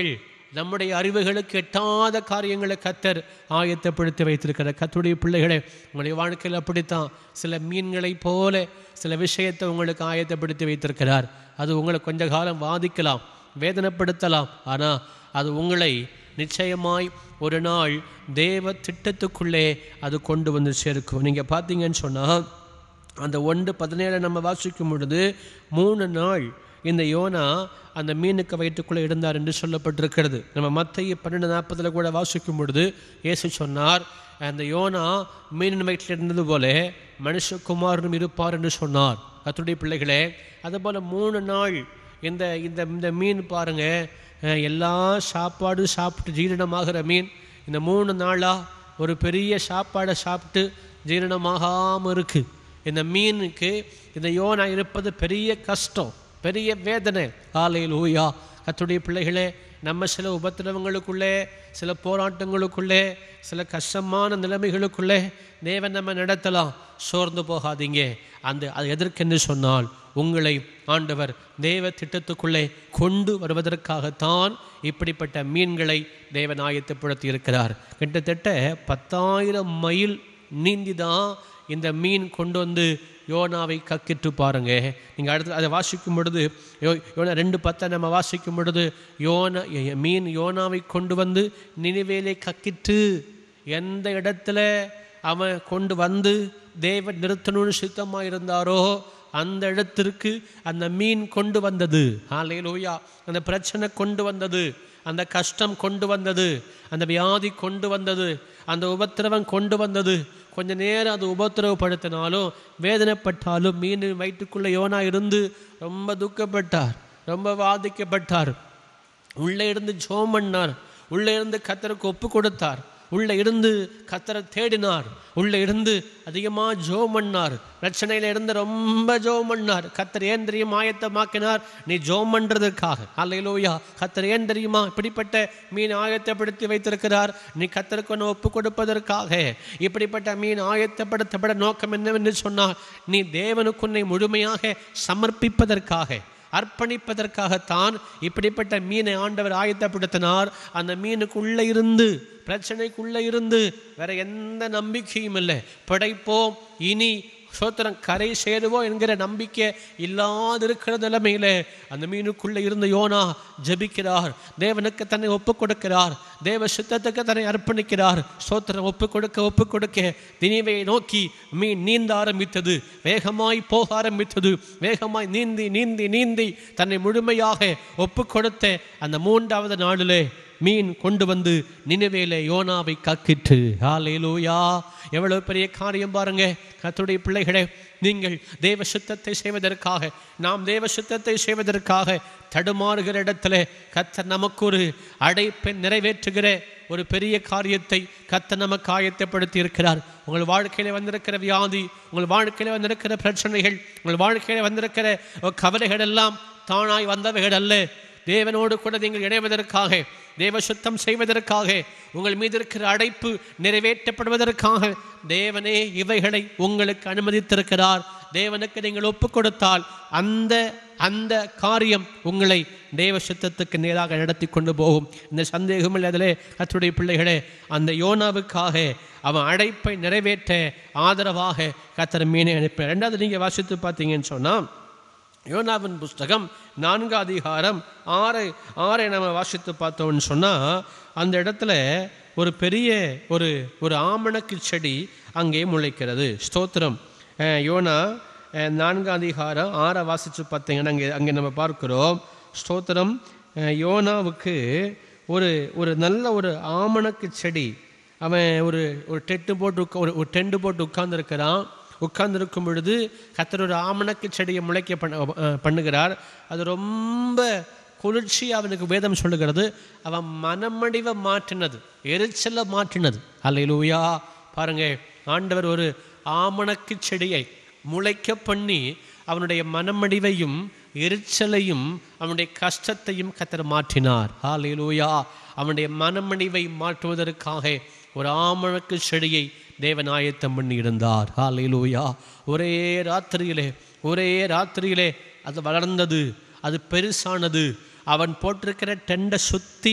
நம்முடைய அறிவுகளுக்கு எட்டாத காரியங்களை கத்தர் ஆயத்தப்படுத்தி வைத்திருக்கிறார் கத்துடைய பிள்ளைகளே உங்களுடைய வாழ்க்கையில் அப்படித்தான் சில மீன்களைப் போல சில விஷயத்தை உங்களுக்கு ஆயத்தப்படுத்தி வைத்திருக்கிறார் அது உங்களை கொஞ்ச காலம் வாதிக்கலாம் வேதனைப்படுத்தலாம் ஆனால் அது உங்களை நிச்சயமாய் ஒரு நாள் தேவ திட்டத்துக்குள்ளே அது கொண்டு வந்து சேர்க்கும் நீங்கள் பார்த்தீங்கன்னு சொன்னால் அந்த ஒன்று பதினேழை நம்ம வாசிக்கும் பொழுது மூணு நாள் இந்த யோனா அந்த மீனுக்கு வயிற்றுக்குள்ளே இருந்தார் என்று சொல்லப்பட்டிருக்கிறது நம்ம மத்திய பன்னெண்டு நாற்பதில் கூட வாசிக்கும் பொழுது இயேசு சொன்னார் அந்த யோனா மீனின் வயிற்றில் இருந்தது போல மனுஷகுமாரனும் இருப்பார் என்று சொன்னார் கத்துடைய பிள்ளைகளே அதுபோல் மூணு நாள் இந்த இந்த இந்த மீன் பாருங்க அஹ், எல்லா சாப்பாடு சாப்பிட்டு ஜீரணமாகிற மீன் இந்த மூணு நாளாக ஒரு பெரிய சாப்பாடை சாப்பிட்டு ஜீரணமாகாமல் இருக்குது இந்த மீனுக்கு இந்த யோனா இருப்பது பெரிய கஷ்டம் பெரிய வேதனை ஆலையில் ஊயா கத்துடைய பிள்ளைகளே நம்ம சில உபத்திரவங்களுக்குள்ளே சில போராட்டங்களுக்குள்ளே சில கஷ்டமான நிலைமைகளுக்குள்ளே தேவன் நம்ம நடத்தலாம் சோர்ந்து போகாதீங்க அந்த அது எதற்கென்று சொன்னால் உங்களை ஆண்டவர் தேவ திட்டத்துக்குள்ளே கொண்டு வருவதற்காகத்தான் இப்படிப்பட்ட மீன்களை தேவன் ஆயத்தப்படுத்தி இருக்கிறார் கிட்டத்தட்ட பத்தாயிரம் மைல் நீந்தி தான் இந்த மீன் கொண்டு வந்து யோனாவை கக்கிட்டு பாருங்க நீங்கள் அடுத்து அதை வாசிக்கும் பொழுது யோ யோனா ரெண்டு பத்தை நம்ம வாசிக்கும் பொழுது யோனா எ- மீன் யோனாவை கொண்டு வந்து நினைவேலே கக்கிட்டு எந்த இடத்துல அவன் கொண்டு வந்து தேவன் நிறுத்தணும்னு சித்தமாக இருந்தாரோ அந்த இடத்திற்கு அந்த மீன் கொண்டு வந்தது ஹalleluya அந்த பிரச்சனை கொண்டு வந்தது அந்த கஷ்டம் கொண்டு வந்தது அந்த வியாதி கொண்டு வந்தது அந்த உபத்திரவம் கொண்டு வந்தது கொஞ்ச நேரம் அது உபத்திரவப்படுத்தினாலும் வேதனைப்பட்டாலும் மீன் வயிற்றுக்குள்ளே யோனா இருந்து ரொம்ப துக்கப்பட்டார் ரொம்ப வாதிக்கப்பட்டார் உள்ளே இருந்து ஜோம் பண்ணார் உள்ளே இருந்து கத்தருக்கு ஒப்பு கொடுத்தார் உள்ளே இருந்து கத்தரை தேடினார் உள்ளே இருந்து அதிகமாக ஜோம் பண்ணார் பிரச்சனையில இருந்து ரொம்ப ஜோம் பண்ணார் கத்தர் ஏன் தெரியுமா ஆயத்தமாக்கினார் நீ ஜோம் பண்ணுறதுக்காக அல்லையிலோயா கத்தர் ஏன் தெரியுமா இப்படிப்பட்ட மீன் ஆயத்தப்படுத்தி வைத்திருக்கிறார் நீ கத்தருக்கு ஒன்று ஒப்பு கொடுப்பதற்காக இப்படிப்பட்ட மீன் ஆயத்தப்படுத்தப்பட நோக்கம் என்னவென்று சொன்னால் நீ தேவனுக்கு உன்னை முழுமையாக சமர்ப்பிப்பதற்காக அர்ப்பணிப்பதற்காகத்தான் இப்படிப்பட்ட மீனை ஆண்டவர் ஆயத்தப்படுத்தினார் அந்த மீனுக்குள்ளே இருந்து பிரச்சனைக்குள்ளே இருந்து வேற எந்த நம்பிக்கையும் இல்லை படைப்போம் இனி சோத்திரம் கரை சேருவோம் என்கிற நம்பிக்கை இல்லாதிருக்கிற நிலைமையில அந்த மீனுக்குள்ளே இருந்த யோனா ஜெபிக்கிறார் தேவனுக்கு தன்னை ஒப்பு கொடுக்கிறார் தேவ சித்தத்துக்கு தன்னை அர்ப்பணிக்கிறார் சோத்திரம் ஒப்பு கொடுக்க ஒப்பு கொடுக்க தினிவையை நோக்கி மீன் நீந்த ஆரம்பித்தது வேகமாய் போக ஆரம்பித்தது வேகமாய் நீந்தி நீந்தி நீந்தி தன்னை முழுமையாக ஒப்பு கொடுத்த அந்த மூன்றாவது நாளிலே மீன் கொண்டு வந்து நினைவேல யோனாவை கக்கிட்டு ஹalleluya எவ்வளவு பெரிய காரியம் பாருங்க கர்த்தருடைய பிள்ளைகளே நீங்கள் தேவ சுத்தத்தை செய்வதற்காக நாம் தேவ சுத்தத்தை செய்வதற்காக தடுமாறுகிற இடத்துல கர்த்தர் நமக்கு ஒரு அடைப்பை நிறைவேற்றுகிற ஒரு பெரிய காரியத்தை கர்த்தர் நமக்கு ஆயத்தப்படுத்தி இருக்கிறார் உங்கள் வாழ்க்கையில வந்திருக்கிற வியாதி உங்கள் வாழ்க்கையில வந்திருக்கிற பிரச்சனைகள் உங்கள் வாழ்க்கையில வந்திருக்கிற கவலைகள் எல்லாம் தானாய் வந்தவைகள் அல்ல தேவனோடு கூட நீங்கள் இணைவதற்காக தேவ சுத்தம் செய்வதற்காக உங்கள் மீது இருக்கிற அடைப்பு நிறைவேற்றப்படுவதற்காக தேவனே இவைகளை உங்களுக்கு அனுமதித்திருக்கிறார் தேவனுக்கு நீங்கள் ஒப்பு கொடுத்தால் அந்த அந்த காரியம் உங்களை தேவ சுத்தத்துக்கு நேராக நடத்தி கொண்டு போகும் இந்த சந்தேகம் இல்லை அதிலே கத்துடைய பிள்ளைகளே அந்த யோனாவுக்காக அவன் அடைப்பை நிறைவேற்ற ஆதரவாக கத்தர் மீனை அனுப்ப ரெண்டாவது நீங்கள் வாசித்து பார்த்தீங்கன்னு சொன்னால் யோனாவின் புஸ்தகம் நான்கு அதிகாரம் ஆறை ஆறை நம்ம வாசித்து பார்த்தோம்னு சொன்னால் அந்த இடத்துல ஒரு பெரிய ஒரு ஒரு ஆமணக்கு செடி அங்கே முளைக்கிறது ஸ்தோத்திரம் அஹ் யோனா அஹ் நான்கு அதிகாரம் ஆறை வாசித்து பார்த்தீங்கன்னா அங்கே அங்கே நம்ம பார்க்கிறோம் ஸ்தோத்திரம் அஹ் யோனாவுக்கு ஒரு ஒரு நல்ல ஒரு ஆமணக்கு செடி அவன் ஒரு ஒரு டெட்டு போட்டு உட்கா- ஒரு ஒரு டெண்டு போட்டு உட்கார்ந்துருக்கிறான் உட்கார்ந்திருக்கும் பொழுது கத்தர் ஒரு ஆமணக்கு செடியை முளைக்க பண்ண அஹ் பண்ணுகிறார் அது ரொம்ப குளிர்ச்சி அவனுக்கு வேதம் சொல்லுகிறது அவன் மனமடிவை மாற்றினது எரிச்சலை மாற்றினது அல்லையிலூயா பாருங்க ஆண்டவர் ஒரு ஆமணக்கு செடியை முளைக்க பண்ணி அவனுடைய மனமடிவையும் எரிச்சலையும் அவனுடைய கஷ்டத்தையும் கத்தர் மாற்றினார் ஹalleluya அவனுடைய மனமடிவை மாற்றுவதற்காக ஒரு ஆமணக்கு செடியை தேவன் ஆயத்தம் பண்ணி இருந்தார் ஹalleluya ஒரே ராத்திரியிலே ஒரே ராத்திரியிலே அது வளர்ந்தது அது பெருசானது அவன் போட்டிருக்கிற டெண்டை சுத்தி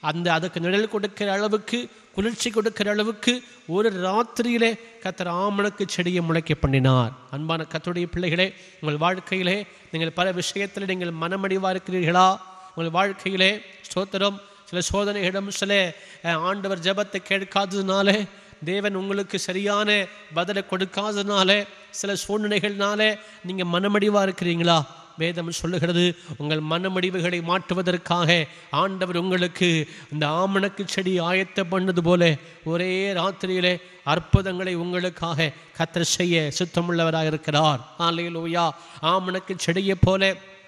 அந்த அதுக்கு நிழல் கொடுக்கிற அளவுக்கு குளிர்ச்சி கொடுக்கிற அளவுக்கு ஒரு ராத்திரியிலே கத்தர் ஆமணக்கு செடியை முளைக்க பண்ணினார் அன்பான கத்தருடைய பிள்ளைகளே உங்கள் வாழ்க்கையிலே நீங்கள் பல விஷயத்தில் நீங்கள் மனமடிவாக இருக்கிறீர்களா உங்கள் வாழ்க்கையிலே ஸ்தோத்திரம் சில சோதனைகளிடம் சில அஹ், ஆண்டவர் ஜெபத்தை கேட்காததுனாலே தேவன் உங்களுக்கு சரியான பதிலை கொடுக்காததுனால சில சூழ்நிலைகள்னால நீங்கள் மனமடிவாக இருக்கிறீங்களா வேதம் சொல்லுகிறது உங்கள் மனமடிவுகளை மாற்றுவதற்காக ஆண்டவர் உங்களுக்கு இந்த ஆமணக்கு செடி ஆயத்த பண்ணது போல ஒரே ராத்திரியிலே அற்புதங்களை உங்களுக்காக கத்தர் செய்ய சித்தமுள்ளவராக இருக்கிறார் ஆலையிலோயா ஆமணக்கு செடியைப் போல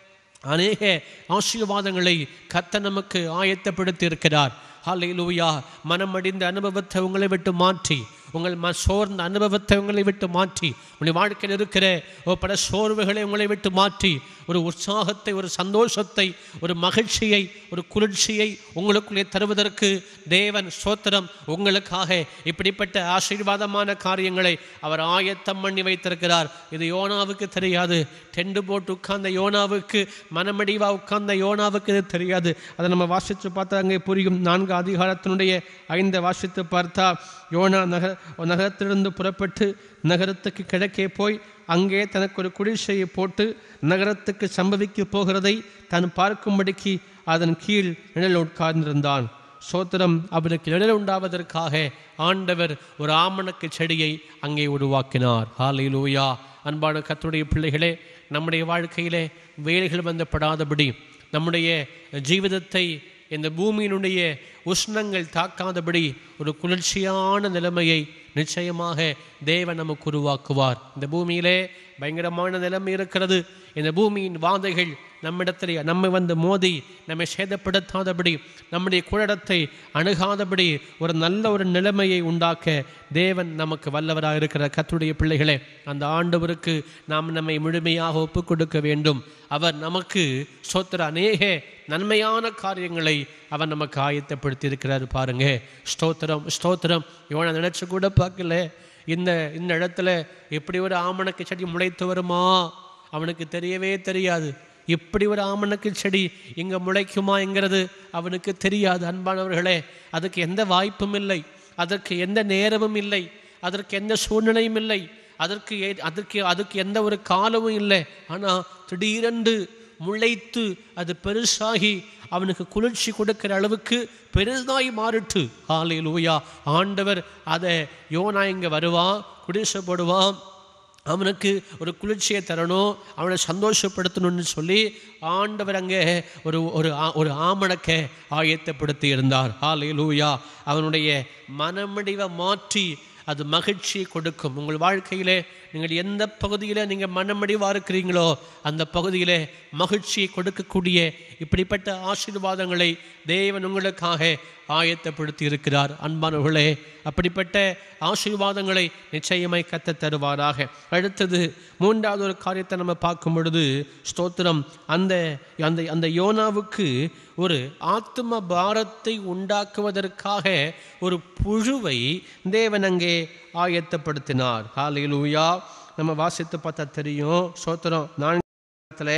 அநேக ஆசீர்வாதங்களை கத்த நமக்கு ஆயத்தப்படுத்தி இருக்கிறார் ஹalleluya மனமடிந்த அனுபவத்தை உங்களை விட்டு மாற்றி உங்கள் ம சோர்ந்த அனுபவத்தை உங்களை விட்டு மாற்றி உங்களுடைய வாழ்க்கையில் இருக்கிற ஒரு பல சோர்வுகளை உங்களை விட்டு மாற்றி ஒரு உற்சாகத்தை ஒரு சந்தோஷத்தை ஒரு மகிழ்ச்சியை ஒரு குளிர்ச்சியை உங்களுக்குள்ளே தருவதற்கு தேவன் சோத்திரம் உங்களுக்காக இப்படிப்பட்ட ஆசீர்வாதமான காரியங்களை அவர் ஆயத்தம் பண்ணி வைத்திருக்கிறார் இது யோனாவுக்கு தெரியாது டெண்டு போட்டு உட்கார்ந்த யோனாவுக்கு மனமடிவா உட்கார்ந்த யோனாவுக்கு இது தெரியாது அதை நம்ம வாசித்து பார்த்தா அங்கே புரியும் நான்கு அதிகாரத்தினுடைய ஐந்து வாசித்து பார்த்தா யோனா நகர நகரத்திலிருந்து புறப்பட்டு நகரத்துக்கு கிழக்கே போய் அங்கே தனக்கு ஒரு குடிசையை போட்டு நகரத்துக்கு சம்பவிக்க போகிறதை தான் பார்க்கும்படிக்கு அதன் கீழ் நிழல் உட்கார்ந்திருந்தான் சோத்திரம் அவருக்கு நிழல் உண்டாவதற்காக ஆண்டவர் ஒரு ஆமணக்கு செடியை அங்கே உருவாக்கினார் ஹalleluya அன்பான கர்த்தருடைய பிள்ளைகளே நம்முடைய வாழ்க்கையிலே வேலைகள் வந்தப்படாதபடி நம்முடைய ஜீவிதத்தை இந்த பூமியினுடைய உஷ்ணங்கள் தாக்காதபடி ஒரு குளிர்ச்சியான நிலைமையை நிச்சயமாக தேவன் நமக்கு உருவாக்குவார் இந்த பூமியிலே பயங்கரமான நிலைமை இருக்கிறது இந்த பூமியின் வாதைகள் நம்மிடத்தில் நம்மை வந்து மோதி நம்மை சேதப்படுத்தாதபடி நம்முடைய குழடத்தை அணுகாதபடி ஒரு நல்ல ஒரு நிலைமையை உண்டாக்க தேவன் நமக்கு வல்லவராக இருக்கிற கத்துடைய பிள்ளைகளே அந்த ஆண்டவருக்கு நாம் நம்மை முழுமையாக ஒப்புக் கொடுக்க வேண்டும் அவர் நமக்கு சோத்திர அநேக நன்மையான காரியங்களை அவர் நமக்கு ஆயத்தப்படுத்தி இருக்கிறார் பாருங்க ஸ்தோத்திரம் ஸ்தோத்திரம் இவனை நினைச்சு கூட பார்க்கல இந்த இந்த இடத்துல எப்படி ஒரு ஆமணக்கு செடி முளைத்து வருமா அவனுக்கு தெரியவே தெரியாது இப்படி ஒரு ஆமணக்கு செடி இங்கே முளைக்குமாங்கிறது அவனுக்கு தெரியாது அன்பானவர்களே அதுக்கு எந்த வாய்ப்பும் இல்லை அதற்கு எந்த நேரமும் இல்லை அதற்கு எந்த சூழ்நிலையும் இல்லை அதற்கு ஏ- அதற்கு அதுக்கு எந்த ஒரு காலமும் இல்லை ஆனால் திடீரென்று முளைத்து அது பெருசாகி அவனுக்கு குளிர்ச்சி கொடுக்கிற அளவுக்கு பெரிதாய் மாறிட்டு ஹalleluya ஆண்டவர் அதை யோனா இங்கே வருவான் குடிசை போடுவான் அவனுக்கு ஒரு குளிர்ச்சியை தரணும் அவனை சந்தோஷப்படுத்தணும்னு சொல்லி ஆண்டவர் அங்கே ஒரு ஒரு ஆ- ஒரு ஆமணக்கை ஆயத்தப்படுத்தி இருந்தார் ஹalleluya அவனுடைய மனமடிவை மாற்றி அது மகிழ்ச்சியை கொடுக்கும் உங்கள் வாழ்க்கையிலே நீங்கள் எந்த பகுதியில் நீங்கள் மனமடிவாக இருக்கிறீங்களோ அந்த பகுதியிலே மகிழ்ச்சியை கொடுக்கக்கூடிய இப்படிப்பட்ட ஆசீர்வாதங்களை தேவன் உங்களுக்காக ஆயத்தப்படுத்தி இருக்கிறார் அன்பானவர்களே அப்படிப்பட்ட ஆசீர்வாதங்களை நிச்சயமாய் கத்த தருவாராக அடுத்தது மூன்றாவது ஒரு காரியத்தை நம்ம பார்க்கும் பொழுது ஸ்தோத்திரம் அந்த அந்த அந்த யோனாவுக்கு ஒரு ஆத்ம பாரத்தை உண்டாக்குவதற்காக ஒரு புழுவை தேவன் அங்கே ஆயத்தப்படுத்தினார் ஹalleluya நம்ம வாசித்து பார்த்தா தெரியும் ஸ்தோத்திரம் நான்கு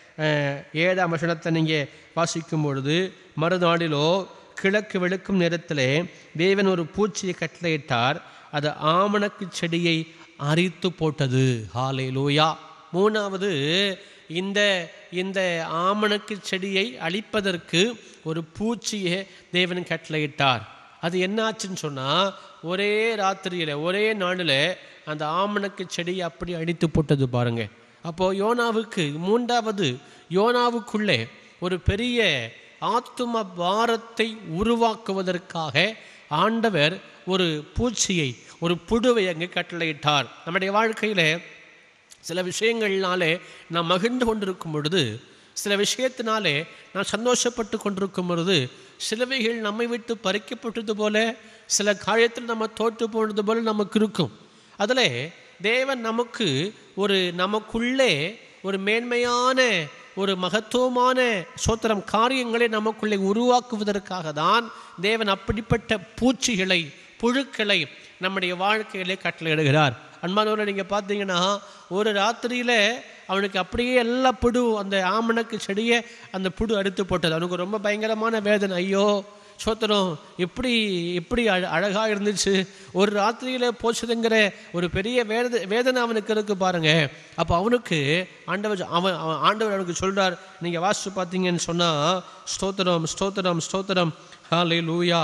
ஏழாம் வசனத்தை நீங்கள் வாசிக்கும் பொழுது மறுநாளிலோ கிழக்கு வெளுக்கும் நேரத்திலே தேவன் ஒரு பூச்சியை கட்டளையிட்டார் அது ஆமணக்கு செடியை அரித்து போட்டது ஹாலே லூயா மூணாவது இந்த இந்த ஆமணக்கு செடியை அழிப்பதற்கு ஒரு பூச்சியை தேவன் கட்டளையிட்டார் அது என்னாச்சுன்னு சொன்னால் ஒரே ராத்திரியில் ஒரே நாளில் அந்த ஆமணக்கு செடியை அப்படி அடித்து போட்டது பாருங்க அப்போது யோனாவுக்கு மூன்றாவது யோனாவுக்குள்ளே ஒரு பெரிய ஆத்தும பாரத்தை உருவாக்குவதற்காக ஆண்டவர் ஒரு பூச்சியை ஒரு புழுவை அங்கே கட்டளையிட்டார் நம்முடைய வாழ்க்கையில் சில விஷயங்கள்னாலே நாம் மகிழ்ந்து கொண்டிருக்கும் பொழுது சில விஷயத்தினாலே நான் சந்தோஷப்பட்டு கொண்டிருக்கும் பொழுது சிலவைகள் நம்மை விட்டு பறிக்கப்பட்டது போல சில காரியத்தில் நம்ம தோற்று போனது போல நமக்கு இருக்கும் அதில் தேவன் நமக்கு ஒரு நமக்குள்ளே ஒரு மேன்மையான ஒரு மகத்துவமான சோத்திரம் காரியங்களை நமக்குள்ளே உருவாக்குவதற்காக தான் தேவன் அப்படிப்பட்ட பூச்சிகளை புழுக்களை நம்முடைய வாழ்க்கையிலே கட்டளையிடுகிறார் அன்பானவரை நீங்கள் பார்த்தீங்கன்னா ஒரு ராத்திரியில் அவனுக்கு அப்படியே எல்லா புடு அந்த ஆமணக்கு செடியை அந்த புடு அறுத்து போட்டது அவனுக்கு ரொம்ப பயங்கரமான வேதனை ஐயோ சோத்திரம் எப்படி எப்படி அழ அழகாக இருந்துச்சு ஒரு ராத்திரியில் போச்சுதுங்கிற ஒரு பெரிய வேத வேதனை அவனுக்கு இருக்கு பாருங்க அப்போ அவனுக்கு ஆண்டவர் அவன் அவன் ஆண்டவர் அவனுக்கு சொல்றார் நீங்கள் வாசித்து பார்த்தீங்கன்னு சொன்னால் ஸ்தோத்திரம் ஸ்தோத்திரம் ஸ்தோத்திரம் ஹாலே லூயா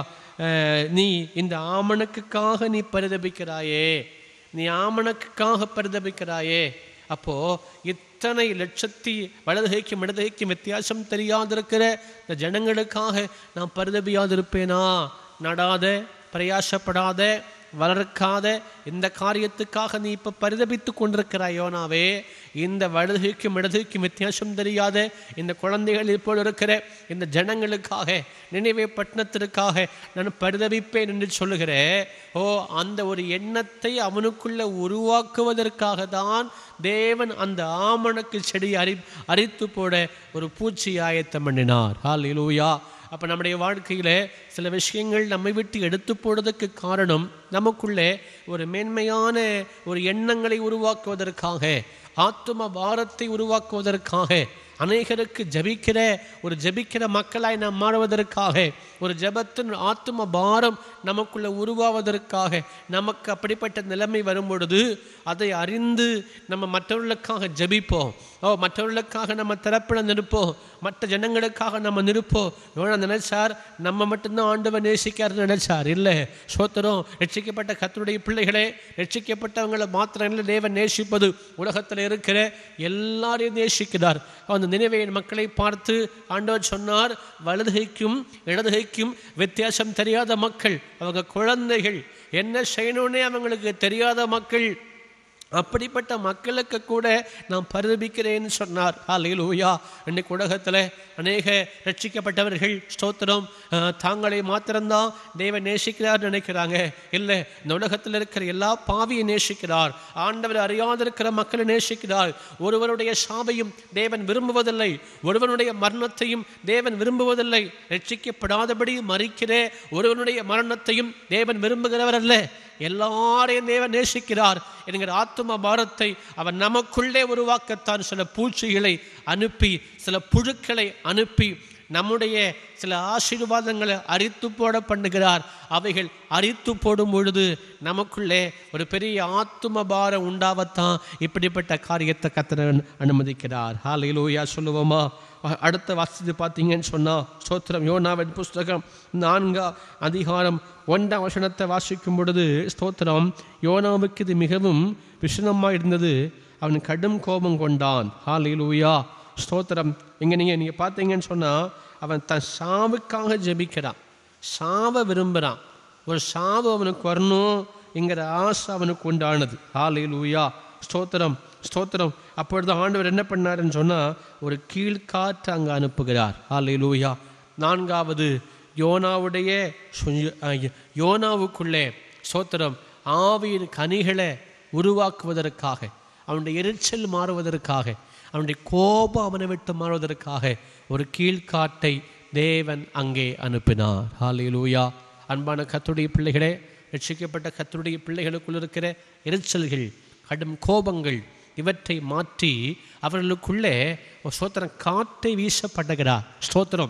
நீ இந்த ஆமணக்குக்காக நீ பரிதபிக்கிறாயே நீ ஆமணக்குக்காக பரிதபிக்கிறாயே அப்போ இத்தனை லட்சத்தி வலதுகைக்கும் இடதுகைக்கும் வித்தியாசம் தெரியாதிருக்கிற இந்த ஜனங்களுக்காக நான் பரிதபியாதிருப்பேனா நடாத பிரயாசப்படாத வளர்க்காத இந்த காரியத்துக்காக நீ இப்போ பரிதபித்து கொண்டிருக்கிறாய் யோனாவே இந்த வலதுகைக்கும் இடதுகைக்கும் வித்தியாசம் தெரியாத இந்த குழந்தைகள் இப்போ இருக்கிற இந்த ஜனங்களுக்காக நினைவே பட்டணத்திற்காக நான் பரிதபிப்பேன் என்று சொல்லுகிறேன் ஓ அந்த ஒரு எண்ணத்தை அவனுக்குள்ள உருவாக்குவதற்காக தான் தேவன் அந்த ஆமணக்கு செடி அரி அரித்து போட ஒரு பூச்சி ஆயத்தம் பண்ணினார் ஹால் இலூயா அப்போ நம்முடைய வாழ்க்கையில் சில விஷயங்கள் நம்மை விட்டு எடுத்து போடுறதுக்கு காரணம் நமக்குள்ளே ஒரு மேன்மையான ஒரு எண்ணங்களை உருவாக்குவதற்காக ஆத்தும பாரத்தை உருவாக்குவதற்காக அநேகருக்கு ஜபிக்கிற ஒரு ஜபிக்கிற மக்களாய் நாம் மாறுவதற்காக ஒரு ஜபத்தின் ஆத்தும பாரம் நமக்குள்ள உருவாவதற்காக நமக்கு அப்படிப்பட்ட நிலைமை வரும் பொழுது அதை அறிந்து நம்ம மற்றவர்களுக்காக ஜபிப்போம் ஓ மற்றவர்களுக்காக நம்ம திறப்பில் நிற்போம் மற்ற ஜனங்களுக்காக நம்ம நிற்போம் எவ்வளோ நினைச்சார் நம்ம மட்டும்தான் ஆண்டவன் நேசிக்காருன்னு நினைச்சார் இல்லை சோத்திரம் ரட்சிக்கப்பட்ட கத்தருடைய பிள்ளைகளே ரட்சிக்கப்பட்டவங்களை மாத்திரம் இல்லை தேவன் நேசிப்பது உலகத்தில் இருக்கிற எல்லாரையும் நேசிக்கிறார் அந்த நினைவையின் மக்களை பார்த்து ஆண்டவர் சொன்னார் வலதுகைக்கும் இடதுகைக்கும் வித்தியாசம் தெரியாத மக்கள் அவங்க குழந்தைகள் என்ன செய்யணும்னே அவங்களுக்கு தெரியாத மக்கள் அப்படிப்பட்ட மக்களுக்கு கூட நான் பரிதபிக்கிறேன்னு சொன்னார் ஹalleluya இன்னைக்கு உலகத்தில் அநேக ரட்சிக்கப்பட்டவர்கள் ஸ்தோத்திரம் அஹ், தாங்களை மாத்திரம்தான் தேவன் நேசிக்கிறார் நினைக்கிறாங்க இல்லை இந்த உலகத்தில் இருக்கிற எல்லா பாவியை நேசிக்கிறார் ஆண்டவர் அறியாத இருக்கிற மக்களை நேசிக்கிறார் ஒருவருடைய சாவையும் தேவன் விரும்புவதில்லை ஒருவனுடைய மரணத்தையும் தேவன் விரும்புவதில்லை ரட்சிக்கப்படாதபடி மறிக்கிற ஒருவனுடைய மரணத்தையும் தேவன் விரும்புகிறவர் அல்ல எல்லாரையும் தேவன் நேசிக்கிறார் என்கிற ஆத்தும பாரத்தை அவன் நமக்குள்ளே உருவாக்கத்தான் சில பூச்சிகளை அனுப்பி சில புழுக்களை அனுப்பி நம்முடைய சில ஆசீர்வாதங்களை அரித்து போட பண்ணுகிறார் அவைகள் அரித்து போடும் பொழுது நமக்குள்ளே ஒரு பெரிய ஆத்தும பாரம் உண்டாவத்தான் இப்படிப்பட்ட காரியத்தை கத்தன அனுமதிக்கிறார் ஹாலையிலோயா சொல்லுவோமா அ- அடுத்த வாசித்து பார்த்தீங்கன்னு சொன்னால் ஸ்தோத்திரம் யோனாவின் புஸ்தகம் நான்கா அதிகாரம் ஒன்றாம் வசனத்தை வாசிக்கும் பொழுது ஸ்தோத்திரம் யோனாவுக்கு இது மிகவும் விஷனமாக இருந்தது அவன் கடும் கோபம் கொண்டான் ஹாலையிலூயா ஸ்தோத்திரம் இங்கே நீங்கள் நீங்கள் பார்த்தீங்கன்னு சொன்னால் அவன் தன் சாவுக்காக ஜெபிக்கிறான் சாவை விரும்புகிறான் ஒரு சாவு அவனுக்கு வரணும் என்கிற ஆசை அவனுக்கு உண்டானது ஹாலையிலூயா ஸ்தோத்திரம் ஸ்தோத்திரம் அப்பொழுது ஆண்டவர் என்ன பண்ணாருன்னு சொன்னால் ஒரு கீழ்காற்று அங்கே அனுப்புகிறார் ஹalleluya நான்காவது யோனாவுடைய சுய- அஹ், யோனாவுக்குள்ளே ஸ்தோத்திரம் ஆவியின் கனிகளை உருவாக்குவதற்காக அவனுடைய எரிச்சல் மாறுவதற்காக அவனுடைய கோபம் அவனை விட்டு மாறுவதற்காக ஒரு கீழ்காட்டை தேவன் அங்கே அனுப்பினார் ஹalleluya அன்பான கத்துடைய பிள்ளைகளே ரட்சிக்கப்பட்ட கத்தருடைய பிள்ளைகளுக்குள் இருக்கிற எரிச்சல்கள் கடும் கோபங்கள் இவற்றை மாற்றி அவர்களுக்குள்ளே ஒரு ஸ்தோத்திரம் காற்றை வீசப்படுகிறார் ஸ்தோத்திரம்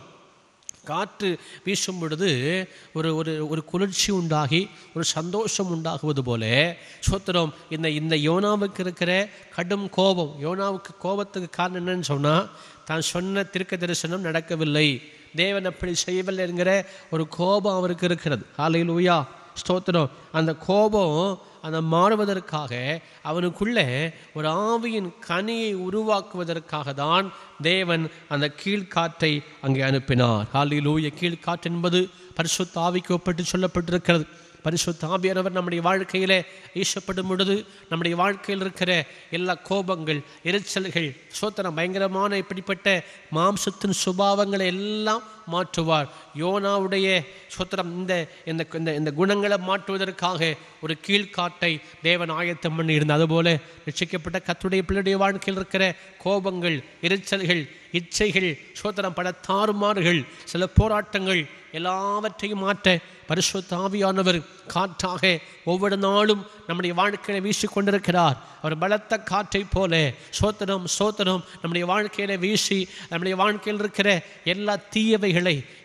காற்று வீசும் பொழுது ஒரு ஒரு ஒரு குளிர்ச்சி உண்டாகி ஒரு சந்தோஷம் உண்டாகுவது போல சோத்திரம் இந்த இந்த யோனாவுக்கு இருக்கிற கடும் கோபம் யோனாவுக்கு கோபத்துக்கு காரணம் என்னன்னு சொன்னால் தான் சொன்ன திருக்க தரிசனம் நடக்கவில்லை தேவன் அப்படி செய்யவில்லை என்கிற ஒரு கோபம் அவருக்கு இருக்கிறது ஹalleluya ஸ்தோத்திரம் அந்த கோபம் அந்த மாறுவதற்காக அவனுக்குள்ளே ஒரு ஆவியின் கனியை உருவாக்குவதற்காக தான் தேவன் அந்த கீழ்காற்றை அங்கே அனுப்பினார் ஹalleluya கீழ்காற்று என்பது பரிசுத்த ஆவிக்கு ஒப்பிட்டு சொல்லப்பட்டிருக்கிறது பரிசுத்த ஆவியானவர் நம்முடைய வாழ்க்கையிலே ஈசப்படும் பொழுது நம்முடைய வாழ்க்கையில் இருக்கிற எல்லா கோபங்கள் எரிச்சல்கள் சோத்திரம் பயங்கரமான இப்படிப்பட்ட மாம்சத்தின் சுபாவங்களை எல்லாம் மாற்றுவார் யோனாவுடைய சோத்திரம் இந்த இந்த இந்த இந்த குணங்களை மாற்றுவதற்காக ஒரு கீழ்காட்டை தேவன் ஆயத்தம் பண்ணி இருந்தார் அதுபோல ரட்சிக்கப்பட்ட கத்துடைய பிள்ளைடைய வாழ்க்கையில் இருக்கிற கோபங்கள் எரிச்சல்கள் இச்சைகள் சோத்திரம் பல தாறுமாறுகள் சில போராட்டங்கள் எல்லாவற்றையும் மாற்ற பரிசுத்த ஆவியானவர் காற்றாக ஒவ்வொரு நாளும் நம்முடைய வாழ்க்கையில வீசி கொண்டிருக்கிறார் அவர் பலத்த காற்றை போல சோத்திரம் சோத்திரம் நம்முடைய வாழ்க்கையில வீசி நம்முடைய வாழ்க்கையில் இருக்கிற எல்லா தீயவைகளை எல்லா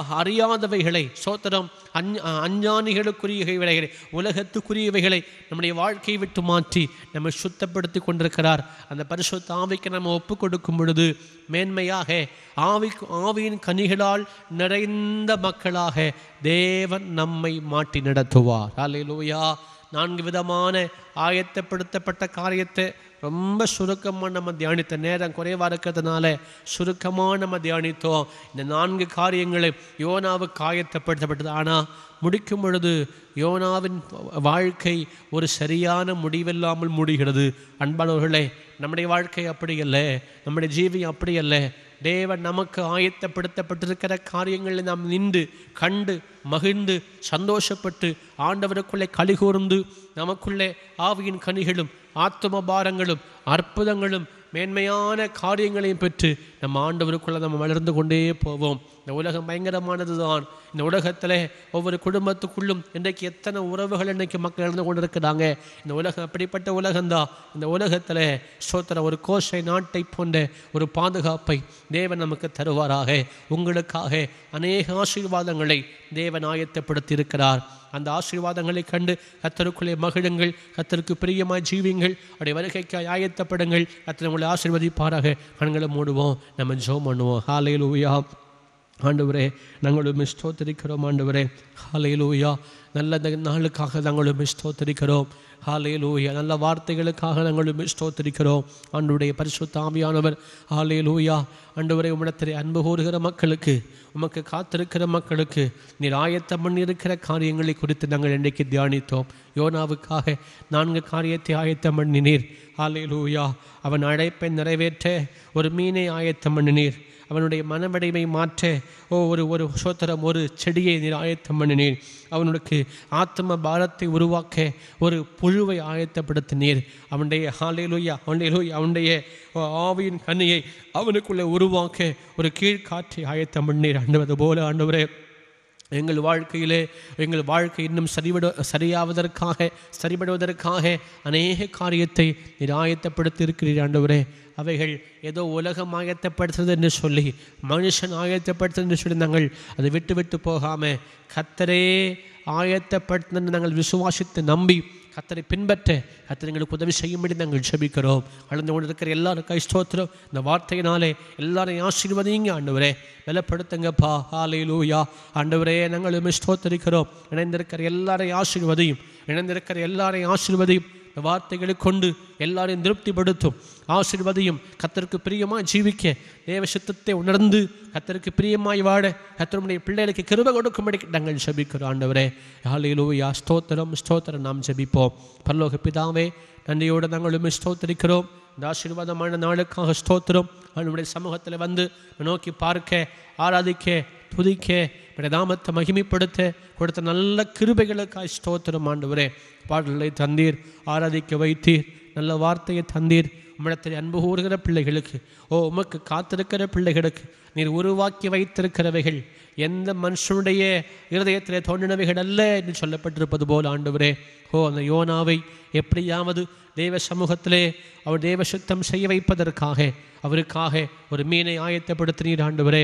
அறியாதவைகளை சோத்திரம் அஞ் அஞ்ஞானிகளுக்குரியவைகளை உலகத்துக்குரியவைகளை நம்முடைய வாழ்க்கையை விட்டு மாற்றி நம்மை சுத்தப்படுத்தி கொண்டிருக்கிறார் அந்த பரிசுத்த ஆவிக்கு நம்ம ஒப்பு கொடுக்கும் பொழுது மேன்மையாக ஆவி ஆவியின் கனிகளால் நிறைந்த மக்களாக தேவன் நம்மை மாற்றி நடத்துவார் அல்லேலூயா நான்கு விதமான ஆயத்தப்படுத்தப்பட்ட காரியத்தை ரொம்ப சுருக்கமாக நம்ம தியானித்த நேரம் குறைவாக இருக்கிறதுனால சுருக்கமாக நம்ம தியானித்தோம் இந்த நான்கு காரியங்களை யோனாவுக்கு ஆயத்தப்படுத்தப்பட்டது ஆனால் முடிக்கும் பொழுது யோனாவின் வாழ்க்கை ஒரு சரியான முடிவில்லாமல் முடிகிறது அன்பானவர்களே நம்முடைய வாழ்க்கை அப்படி அல்ல நம்முடைய ஜீவியம் அப்படி அல்ல தேவன் நமக்கு ஆயத்தப்படுத்தப்பட்டிருக்கிற காரியங்களை நாம் நின்று கண்டு மகிழ்ந்து சந்தோஷப்பட்டு ஆண்டவருக்குள்ளே கலிகூர்ந்து நமக்குள்ளே ஆவியின் கனிகளும் ஆத்தும பாரங்களும் அற்புதங்களும் மேன்மையான காரியங்களையும் பெற்று நம்ம ஆண்டவருக்குள்ளே நம்ம வளர்ந்து கொண்டே போவோம் இந்த உலகம் பயங்கரமானது தான் இந்த உலகத்தில் ஒவ்வொரு குடும்பத்துக்குள்ளும் இன்றைக்கு எத்தனை உறவுகள் இன்றைக்கு மக்கள் இழந்து கொண்டு இருக்கிறாங்க இந்த உலகம் அப்படிப்பட்ட உலகம்தான் இந்த உலகத்தில் சோத்திர ஒரு கோஷை நாட்டை போன்ற ஒரு பாதுகாப்பை தேவன் நமக்கு தருவாராக உங்களுக்காக அநேக ஆசீர்வாதங்களை தேவன் ஆயத்தப்படுத்தி இருக்கிறார் அந்த ஆசீர்வாதங்களை கண்டு கத்தருக்குள்ளே மகிழுங்கள் கத்தருக்கு பிரியமாய் ஜீவிங்கள் அப்படி வருகைக்கு ஆயத்தப்படுங்கள் கத்தர் உங்களை ஆசீர்வதிப்பாராக கண்களை மூடுவோம் நம்ம ஜோம் பண்ணுவோம் ஹாலையில் ஊயா ஆண்டவரே நாங்களும் ஸ்தோத்தரிக்கிறோம் ஆண்டவரே ஹாலையிலூயா நல்ல இந்த நாளுக்காக நாங்களும் ஸ்தோத்தரிக்கிறோம் ஹாலையிலூயா நல்ல வார்த்தைகளுக்காக நாங்களும் ஸ்தோத்தரிக்கிறோம் ஆண்டுடைய பரிசுத்த ஆவியானவர் ஹாலையிலூயா ஆண்டவரை உம்மிடத்திலே அன்பு கூறுகிற மக்களுக்கு உமக்கு காத்திருக்கிற மக்களுக்கு நீர் ஆயத்தம் பண்ணியிருக்கிற காரியங்களை குறித்து நாங்கள் இன்றைக்கு தியானித்தோம் யோனாவுக்காக நான்கு காரியத்தை ஆயத்தம் பண்ணினீர் ஹாலையிலூயா அவன் அழைப்பை நிறைவேற்ற ஒரு மீனை ஆயத்தம் பண்ணினீர் அவனுடைய மனவடைமை மாற்ற ஓ ஒரு ஒரு சோத்திரம் ஒரு செடியை நீர் ஆயத்தம் பண்ணினீர் அவனுக்கு ஆத்ம பாரத்தை உருவாக்க ஒரு புழுவை ஆயத்தப்படுத்தினீர் அவனுடைய ஹாலையிலூயா அவனுடைய அவனுடைய ஆவியின் கண்ணியை அவனுக்குள்ளே உருவாக்க ஒரு கீழ்காற்றை ஆயத்தம் பண்ணீர் ஆண்டுவது போல ஆண்டவரே எங்கள் வாழ்க்கையிலே எங்கள் வாழ்க்கை இன்னும் சரிபட சரியாவதற்காக சரிபடுவதற்காக அநேக காரியத்தை நிராயத்தப்படுத்தி இருக்கிறீர் ஆண்டவரே அவைகள் ஏதோ உலகம் ஆயத்தப்படுத்துறது என்று சொல்லி மனுஷன் ஆயத்தப்படுத்துறது என்று சொல்லி நாங்கள் அதை விட்டு விட்டு போகாமல் கத்தரே ஆயத்தப்படுத்துன்னு நாங்கள் விசுவாசித்து நம்பி கத்தரை பின்பற்ற கத்தர் எங்களுக்கு உதவி செய்யும்படி நாங்கள் ஜெபிக்கிறோம் கலந்து கொண்டு இருக்கிற எல்லாரும் கை ஸ்தோத்திரம் இந்த வார்த்தையினாலே எல்லாரையும் ஆசீர்வதிங்க ஆண்டவரே பலப்படுத்துங்கப்பா ஹாலையிலூயா ஆண்டவரே நாங்கள் ஸ்தோத்தரிக்கிறோம் இணைந்திருக்கிற எல்லாரையும் ஆசீர்வதியும் இணைந்திருக்கிற எல்லாரையும் ஆசீர்வதியும் இந்த வார்த்தைகளை கொண்டு எல்லாரையும் திருப்திப்படுத்தும் ஆசீர்வதியும் கத்தருக்கு பிரியமாய் ஜீவிக்க தேவ சித்தத்தை உணர்ந்து கத்தருக்கு பிரியமாய் வாழ கத்தருடைய பிள்ளைகளுக்கு கிருப கொடுக்கும்படி நாங்கள் ஜெபிக்கிறோம் ஆண்டவரே ஹalleluya ஸ்தோத்திரம் ஸ்தோத்திரம் நாம் ஜெபிப்போம் பரலோக பிதாவே நன்றியோடு நாங்களும் ஸ்தோத்திரிக்கிறோம் இந்த ஆசீர்வாதமான நாளுக்காக ஸ்தோத்திரம் அவனுடைய சமூகத்தில் வந்து நோக்கி பார்க்க ஆராதிக்க துதிக்க உடைய நாமத்தை மகிமைப்படுத்த கொடுத்த நல்ல கிருபைகளுக்காய் ஸ்தோத்திரம் ஆண்டவரே பாடல்களை தந்தீர் ஆராதிக்க வைத்தீர் நல்ல வார்த்தையை தந்தீர் உம்மிடத்தில் அன்பு கூறுகிற பிள்ளைகளுக்கு ஓ உமக்கு காத்திருக்கிற பிள்ளைகளுக்கு நீர் உருவாக்கி வைத்திருக்கிறவைகள் எந்த மனுஷனுடைய இருதயத்திலே தோன்றினவைகள் அல்ல என்று சொல்லப்பட்டிருப்பது போல் ஆண்டவரே ஓ அந்த யோனாவை எப்படியாவது தேவ சமூகத்திலே அவர் தேவ சுத்தம் செய்ய வைப்பதற்காக அவருக்காக ஒரு மீனை ஆயத்தப்படுத்தினீர் ஆண்டவரே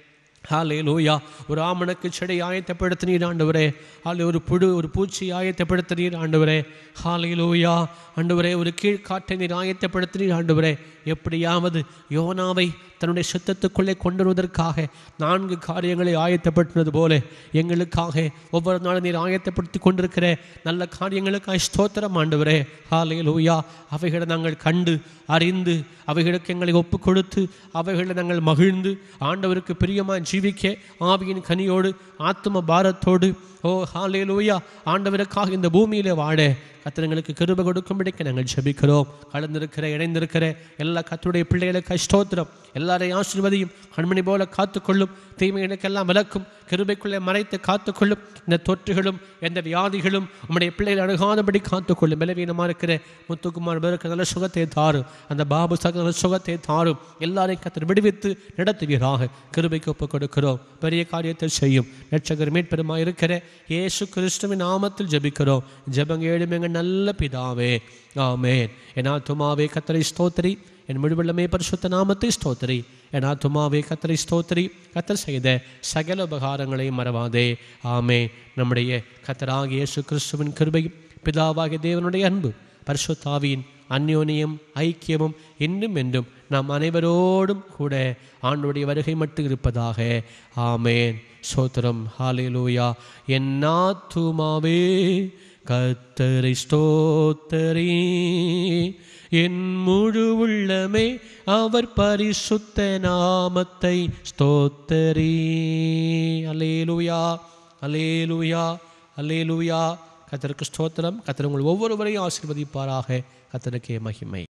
ஹாலே லூயா ஒரு ஆமணக்கு செடி ஆயத்தப்படுத்தினீர் ஆண்டவரே ஹாலே ஒரு புழு ஒரு பூச்சி ஆயத்தப்படுத்தினீர் ஆண்டவரே ஹாலே லூயா ஆண்டவரே ஒரு கீழ்காட்டை நீர் ஆயத்தப்படுத்தினீர் ஆண்டவரே எப்படியாவது யோனாவை தன்னுடைய சுத்தத்துக்குள்ளே கொண்டு வருவதற்காக நான்கு காரியங்களை ஆயத்தப்படுத்தினது போல எங்களுக்காக ஒவ்வொரு நாளும் நீர் ஆயத்தப்படுத்தி கொண்டிருக்கிற நல்ல காரியங்களுக்காக ஸ்தோத்திரம் ஆண்டவரே ஹாலே லூயா அவைகளை நாங்கள் கண்டு அறிந்து அவைகளுக்கு எங்களை ஒப்பு கொடுத்து அவைகளை நாங்கள் மகிழ்ந்து ஆண்டவருக்கு பிரியமாக ஜீவிக்க ஆவியின் கனியோடு ஆத்ம பாரத்தோடு ஓ ஹாலே லூயா ஆண்டவருக்காக இந்த பூமியிலே வாழ கத்திரங்களுக்கு கிருப கொடுக்கும்படிக்கு நாங்கள் ஜெபிக்கிறோம் கலந்திருக்கிற இணைந்திருக்கிற எல்லா கத்தருடைய பிள்ளைகளுக்கு ஸ்தோத்திரம் எல்லாரையும் ஆசீர்வதியும் கண்மணி போல காத்துக்கொள்ளும் தீமைகளுக்கெல்லாம் விளக்கும் கிருபைக்குள்ளே மறைத்து காத்துக்கொள்ளும் இந்த தொற்றுகளும் எந்த வியாதிகளும் உம்முடைய பிள்ளைகள் அணுகாதபடி காத்துக்கொள்ளும் பலவீனமாக இருக்கிற முத்துக்குமார் பேருக்கு நல்ல சுகத்தை தாரும் அந்த பாபு சக நல்ல சுகத்தை தாரும் எல்லாரையும் கத்தர் விடுவித்து நடத்துவீராக கிருபைக்கு ஒப்புக் கொடுக்கிறோம் பெரிய காரியத்தை செய்யும் ரட்சகர் மீட்பெருமா இருக்கிற இயேசு கிறிஸ்துவின் நாமத்தில் ஜெபிக்கிறோம் ஜெபங்க ஏழும் எங்கள் நல்ல பிதாவே ஆமேன் என் ஆத்துமாவே கத்தரை ஸ்தோத்திரி என் முழுவல்லமே பரிசுத்த நாமத்தை ஸ்தோத்திரி என் ஆத்துமாவே கத்தரை ஸ்தோத்திரி கத்தர் செய்த சகல உபகாரங்களையும் மறவாதே ஆமே நம்முடைய கத்தராகிய இயேசு கிறிஸ்துவின் கிருபையும் பிதாவாகிய தேவனுடைய அன்பு பரிசுத்தாவியின் அந்யோன்யம் ஐக்கியமும் இன்னும் என்றும் நாம் அனைவரோடும் கூட ஆண்டுடைய வருகை மட்டும் இருப்பதாக ஆமேன் சோத்திரம் ஹாலேலூயா என் ஆத்துமாவே கத்தரை ஸ்தோத்தரி என் முழு உள்ளமே அவர் பரிசுத்த நாமத்தை ஸ்தோத்தரி அலேலுயா அலேலுயா அலேலுயா கத்தருக்கு ஸ்தோத்திரம் கத்தர் உங்கள் ஒவ்வொருவரையும் ஆசீர்வதிப்பாராக கத்தருக்கே மகிமை